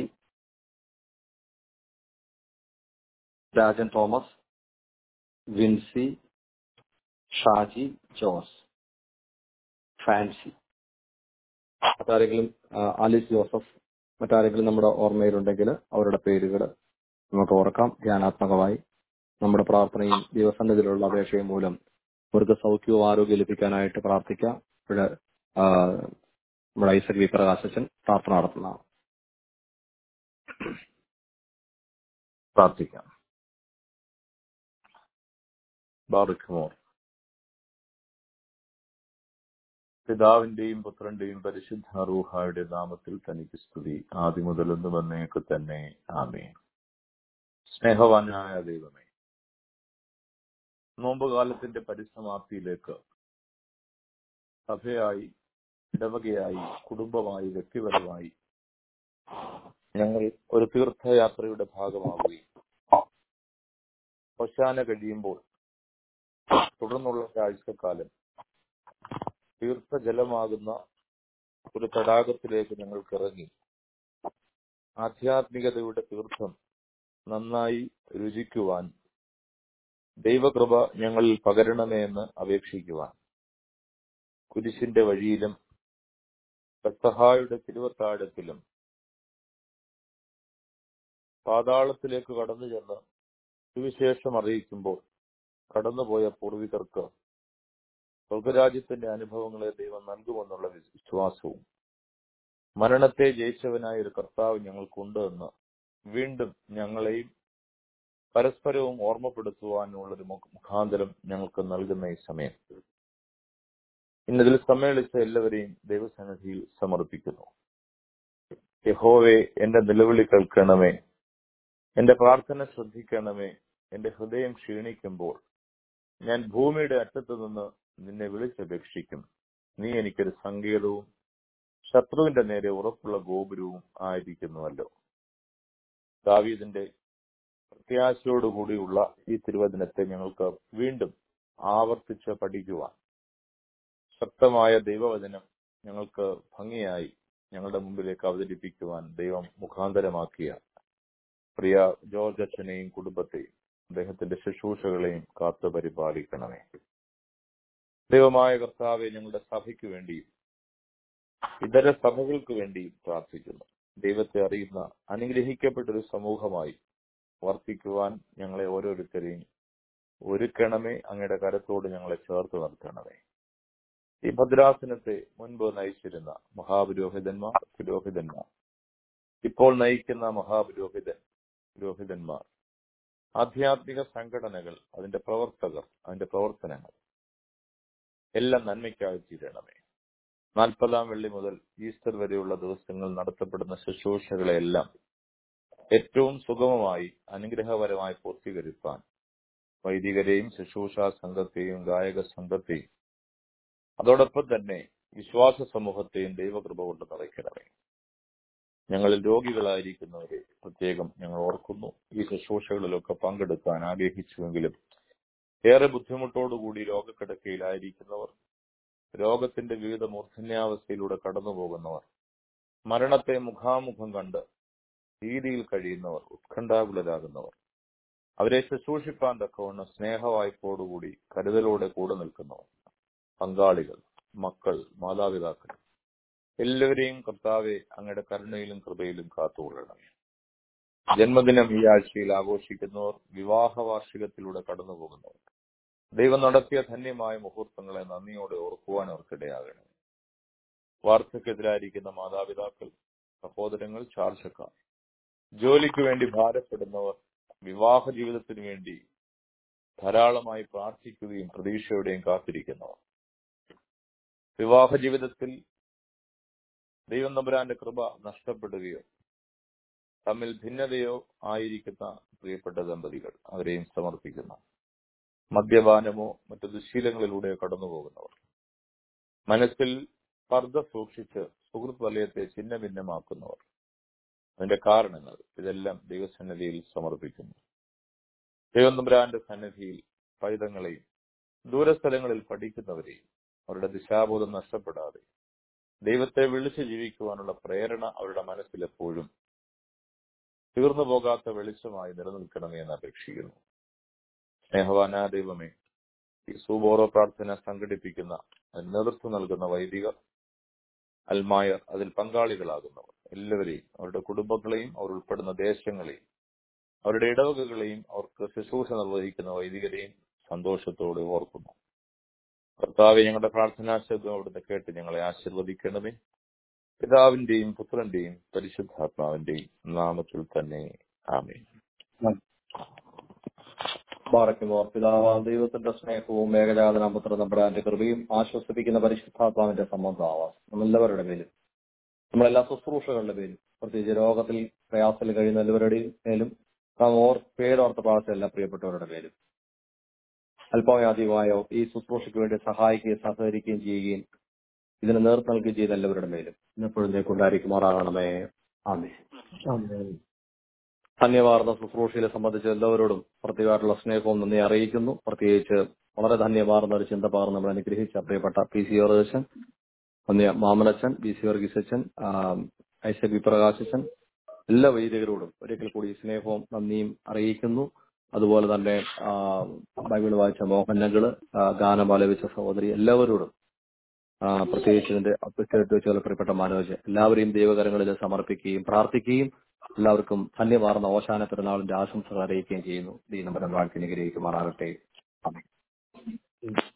B: Rajan Thomas Vincy Shaji Jose Fancy മറ്റാരെങ്കിലും ആ, ആലിസ് ജോസഫ് മറ്റാരെങ്കിലും നമ്മുടെ ഓർമ്മയിലുണ്ടെങ്കിൽ അവരുടെ പേരുകൾ നമുക്ക് ഓർക്കാം ധ്യാനാത്മകമായി നമ്മുടെ പ്രാർത്ഥനയും ദൈവസന്നിധിയിലുള്ള അപേക്ഷയും മൂലം അവർക്ക് സൗഖ്യവും ആരോഗ്യം ലഭിക്കാനായിട്ട് പ്രാർത്ഥിക്കാം ഇവിടെ ആ, നമ്മുടെ ഐസക് വി പ്രകാശച്ചൻ പ്രാർത്ഥന നടത്തുന്നതാണ്
H: പ്രാർത്ഥിക്കാം ബാറുഖമോർ പിതാവിന്റെയും പുത്രന്റെയും പരിശുദ്ധ റൂഹായുടെ നാമത്തിൽ തനിക്ക് സ്തുതി ആദ്യം മുതലൊന്നു വന്നേക്ക് തന്നെ ആമേ സ്നേഹവാനായ ദൈവമേ നോമ്പുകാലത്തിന്റെ പരിസമാപ്തിയിലേക്ക് സഭയായി ഇടവകയായി കുടുംബമായി വ്യക്തിപരമായി ഞങ്ങൾ ഒരു തീർത്ഥയാത്രയുടെ ഭാഗമാവുകയും ഒശാന കഴിയുമ്പോൾ തുടർന്നുള്ള ഒരാഴ്ചക്കാലം തീർത്ഥജലമാകുന്ന ഒരു തടാകത്തിലേക്ക് ഞങ്ങൾക്ക് ഇറങ്ങി ആധ്യാത്മികതയുടെ തീർത്ഥം നന്നായി രുചിക്കുവാൻ ദൈവകൃപ ഞങ്ങളിൽ പകരണമേ എന്ന് അപേക്ഷിക്കുവാൻ കുരിശിന്റെ വഴിയിലും പെസഹായുടെ തിരുവത്താഴത്തിലും പാതാളത്തിലേക്ക് കടന്നു ചെന്ന് സുവിശേഷം അറിയിക്കുമ്പോൾ കടന്നുപോയ പൂർവികർക്ക് സ്വർഗരാജ്യത്തിന്റെ അനുഭവങ്ങളെ ദൈവം നൽകുമെന്നുള്ള വിശ്വാസവും മരണത്തെ ജയിച്ചവനായ ഒരു കർത്താവ് ഞങ്ങൾക്കുണ്ട് എന്ന് വീണ്ടും ഞങ്ങളെയും പരസ്പരവും ഓർമ്മപ്പെടുത്തുവാനുള്ള ഒരു മുഖാന്തരം ഞങ്ങൾക്ക് നൽകുന്ന ഈ സമയം ഇന്നതിൽ സമ്മേളിച്ച എല്ലാവരെയും ദൈവസന്നിധിയിൽ സമർപ്പിക്കുന്നു യഹോവെ എന്റെ നിലവിളി കേൾക്കണമേ എന്റെ പ്രാർത്ഥന ശ്രദ്ധിക്കണമേ എന്റെ ഹൃദയം ക്ഷീണിക്കുമ്പോൾ ഞാൻ ഭൂമിയുടെ അറ്റത്തു നിന്ന് നിന്നെ വിളിച്ചപേക്ഷിക്കും നീ എനിക്കൊരു സങ്കേതവും ശത്രുവിന്റെ നേരെ ഉറപ്പുള്ള ഗോപുരവും ആയിരിക്കുന്നുവല്ലോ ദാവീദിന്റെ പ്രത്യാശയോടുകൂടിയുള്ള ഈ തിരുവചനത്തെ ഞങ്ങൾക്ക് വീണ്ടും ആവർത്തിച്ച് പഠിക്കുവാൻ ശക്തമായ ദൈവവചനം ഞങ്ങൾക്ക് ഭംഗിയായി ഞങ്ങളുടെ മുമ്പിലേക്ക് അവതരിപ്പിക്കുവാൻ ദൈവം മുഖാന്തരമാക്കിയ പ്രിയ ജോർജ് അച്ഛനെയും കുടുംബത്തെയും അദ്ദേഹത്തിന്റെ ശുശ്രൂഷകളെയും കാത്തു പരിപാലിക്കണമേ ദൈവമായ കർത്താവെ ഞങ്ങളുടെ സഭയ്ക്ക് വേണ്ടിയും ഇതര സഭകൾക്ക് വേണ്ടിയും പ്രാർത്ഥിക്കുന്നു ദൈവത്തെ അറിയുന്ന അനുഗ്രഹിക്കപ്പെട്ട ഒരു സമൂഹമായി വർത്തിക്കുവാൻ ഞങ്ങളെ ഓരോരുത്തരെയും ഒരുക്കണമേ അങ്ങയുടെ കരത്തോട് ഞങ്ങളെ ചേർത്ത് നിർത്തണമേ ഈ ഭദ്രാസനത്തെ മുൻപ് നയിച്ചിരുന്ന മഹാപുരോഹിതന്മാർ പുരോഹിതന്മാർ ഇപ്പോൾ നയിക്കുന്ന മഹാപുരോഹിതൻ പുരോഹിതന്മാർ ആധ്യാത്മിക സംഘടനകൾ അതിന്റെ പ്രവർത്തകർ അതിന്റെ പ്രവർത്തനങ്ങൾ എല്ലാം നന്മയ്ക്കായി തീരണമേ നാൽപ്പതാം വെള്ളി മുതൽ ഈസ്റ്റർ വരെയുള്ള ദിവസങ്ങൾ നടത്തപ്പെടുന്ന ശുശ്രൂഷകളെല്ലാം ഏറ്റവും സുഗമമായി അനുഗ്രഹപരമായി പൂർത്തീകരിക്കാൻ വൈദികരെയും ശുശ്രൂഷാ സംഘത്തെയും ഗായക സംഘത്തെയും അതോടൊപ്പം തന്നെ വിശ്വാസ സമൂഹത്തെയും ദൈവകൃപ കൊണ്ട് നിറയ്ക്കണമേ ഞങ്ങളിൽ രോഗികളായിരിക്കുന്നവരെ പ്രത്യേകം ഞങ്ങൾ ഓർക്കുന്നു ഈ ശുശ്രൂഷകളിലൊക്കെ പങ്കെടുക്കാൻ ആഗ്രഹിച്ചുവെങ്കിലും ഏറെ ബുദ്ധിമുട്ടോടുകൂടി രോഗക്കിടക്കയിലായിരിക്കുന്നവർ രോഗത്തിന്റെ വിവിധ മൂർധന്യാവസ്ഥയിലൂടെ കടന്നു പോകുന്നവർ മരണത്തെ മുഖാമുഖം കണ്ട് ഭീതിയിൽ കഴിയുന്നവർ ഉത്കണ്ഠാകുലരാകുന്നവർ അവരെ ശുശ്രൂഷിപ്പാൻ തക്കവണ്ണം സ്നേഹവായ്പോടുകൂടി കരുതലോടെ കൂടെ നിൽക്കുന്നവർ പങ്കാളികൾ മക്കൾ മാതാപിതാക്കൾ എല്ലാവരെയും കർത്താവെ അങ്ങയുടെ കരുണയിലും കൃപയിലും കാത്തുകൊള്ളണമേ ജന്മദിനം ഈ ആഴ്ചയിൽ ആഘോഷിക്കുന്നവർ വിവാഹ വാർഷികത്തിലൂടെ കടന്നു പോകുന്നവർ ദൈവം നടത്തിയ ധന്യമായ മുഹൂർത്തങ്ങളെ നന്ദിയോടെ ഓർക്കുവാൻ അവർക്കിടയാകണം വാർദ്ധക്യത്തിലായിരിക്കുന്ന മാതാപിതാക്കൾ സഹോദരങ്ങൾ ചാർച്ചക്കാർ ജോലിക്ക് വേണ്ടി ഭാരപ്പെടുന്നവർ വിവാഹ ജീവിതത്തിന് വേണ്ടി ധാരാളമായി പ്രാർത്ഥിക്കുകയും പ്രതീക്ഷയോടെയും കാത്തിരിക്കുന്നവർ വിവാഹ ജീവിതത്തിൽ ദൈവം നമ്പുരാന്റെ കൃപ നഷ്ടപ്പെടുകയോ തമ്മിൽ ഭിന്നതയോ ആയിരിക്കുന്ന പ്രിയപ്പെട്ട ദമ്പതികൾ അവരെയും സമർപ്പിക്കുന്നു മദ്യപാനമോ മറ്റു ദുശീലങ്ങളിലൂടെ കടന്നു പോകുന്നവർ മനസ്സിൽ സ്പർദ്ധ സൂക്ഷിച്ച് സുഹൃത്ത് വലയത്തെ ഛിന്ന ഭിന്നമാക്കുന്നവർ അതിന്റെ കാരണങ്ങൾ ഇതെല്ലാം ദൈവസന്നിധിയിൽ സമർപ്പിക്കുന്നു ദൈവനമ്പുരാന്റെ സന്നിധിയിൽ പൈതങ്ങളെയും ദൂരസ്ഥലങ്ങളിൽ പഠിക്കുന്നവരെയും അവരുടെ ദിശാബോധം നഷ്ടപ്പെടാതെ ദൈവത്തെ വിളിച്ച് ജീവിക്കുവാനുള്ള പ്രേരണ അവരുടെ മനസ്സിൽ എപ്പോഴും തീർന്നു പോകാത്ത വെളിച്ചമായി നിലനിൽക്കണമേ എന്ന് അപേക്ഷിക്കുന്നു സ്നേഹവാനാ ദൈവമേ ഈ സൂബോറോ പ്രാർത്ഥന സംഘടിപ്പിക്കുന്ന അതിന് നേതൃത്വം നൽകുന്ന വൈദികർ അൽമായർ അതിൽ പങ്കാളികളാകുന്നവർ എല്ലാവരെയും അവരുടെ കുടുംബങ്ങളെയും അവർ ഉൾപ്പെടുന്ന ദേശങ്ങളെയും അവരുടെ ഇടവകകളെയും അവർക്ക് ശുശ്രൂഷ നിർവഹിക്കുന്ന വൈദികരെയും സന്തോഷത്തോടെ ഓർക്കുന്നു കർത്താവെ ഞങ്ങളുടെ പ്രാർത്ഥനാ ശബ്ദം അവിടുന്ന് കേട്ട് ഞങ്ങളെ ആശീർവദിക്കണമേ പിതാവിന്റെയും പുത്രന്റെയും പരിശുദ്ധാത്മാവിന്റെയും നാമത്തിൽ തന്നെ ആമേ
B: ബാറയ്ക്കുമോർ പിതാവാം ദൈവത്തിന്റെ സ്നേഹവും ഏകജാതന പുത്ര നമ്പരാന്റെ കൃപയും ആശ്വസിപ്പിക്കുന്ന പരിശുദ്ധാത്മാവിന്റെ സംബന്ധമാവാം നമ്മളെല്ലാവരുടെ പേരും നമ്മളെല്ലാ ശുശ്രൂഷകളുടെ പേരും പ്രത്യേകിച്ച് രോഗത്തിൽ പ്രയാസത്തിൽ കഴിയുന്ന എല്ലാവരുടെയും മേലും നാം ഓർ പേരോർത്ത പ്രാർത്ഥന എല്ലാ പ്രിയപ്പെട്ടവരുടെ പേരും അല്പമയാധികമായോ ഈ ശുശ്രൂഷയ്ക്ക് വേണ്ടി സഹായിക്കുകയും സഹകരിക്കുകയും ചെയ്യുകയും ഇതിന് നേതൃത്വം നൽകുകയും ചെയ്ത എല്ലാവരുടെ മേലും ഇന്നെപ്പോഴും കൊണ്ടായിരിക്കുമാറാകണമേ ആമേ ധന്യവാർന്ന ശുശ്രൂഷയെ സംബന്ധിച്ച് എല്ലാവരോടും പ്രത്യേകമായിട്ടുള്ള സ്നേഹവും നന്ദി അറിയിക്കുന്നു പ്രത്യേകിച്ച് വളരെ ധന്യമാർന്ന ഒരു ചിന്ത പകർന്ന് നമ്മൾ അനുഗ്രഹിച്ച പ്രിയപ്പെട്ട പി സി ഓർദശൻ നന്ദി മാമനച്ചൻ ബി സി വർഗീസച്ചൻ ഐസക് വി പ്രകാശച്ചൻ എല്ലാ വൈദികരോടും ഒരിക്കൽ കൂടി സ്നേഹവും നന്ദിയും അറിയിക്കുന്നു അതുപോലെ തന്നെ ആ, ബൈബിൾ വായിച്ച മോഹനങ്ങള് ഗാനം ആലപിച്ച സഹോദരി എല്ലാവരോടും ആ, പ്രത്യേകിച്ച് ഇതിന്റെ അപ്രിസ്റ്റേറ്റ് വെച്ചുള്ള പ്രിയപ്പെട്ട മനോജ് എല്ലാവരെയും ദൈവകരങ്ങളിൽ സമർപ്പിക്കുകയും പ്രാർത്ഥിക്കുകയും എല്ലാവർക്കും ധന്യമാർന്ന ഓശാന പെരുന്നാളിന്റെ ആശംസകൾ അറിയിക്കുകയും ചെയ്യുന്നു ദീനപരം വാഴ്ത്തി നിഗ്രഹിക്കുമാറാകട്ടെ ആമേൻ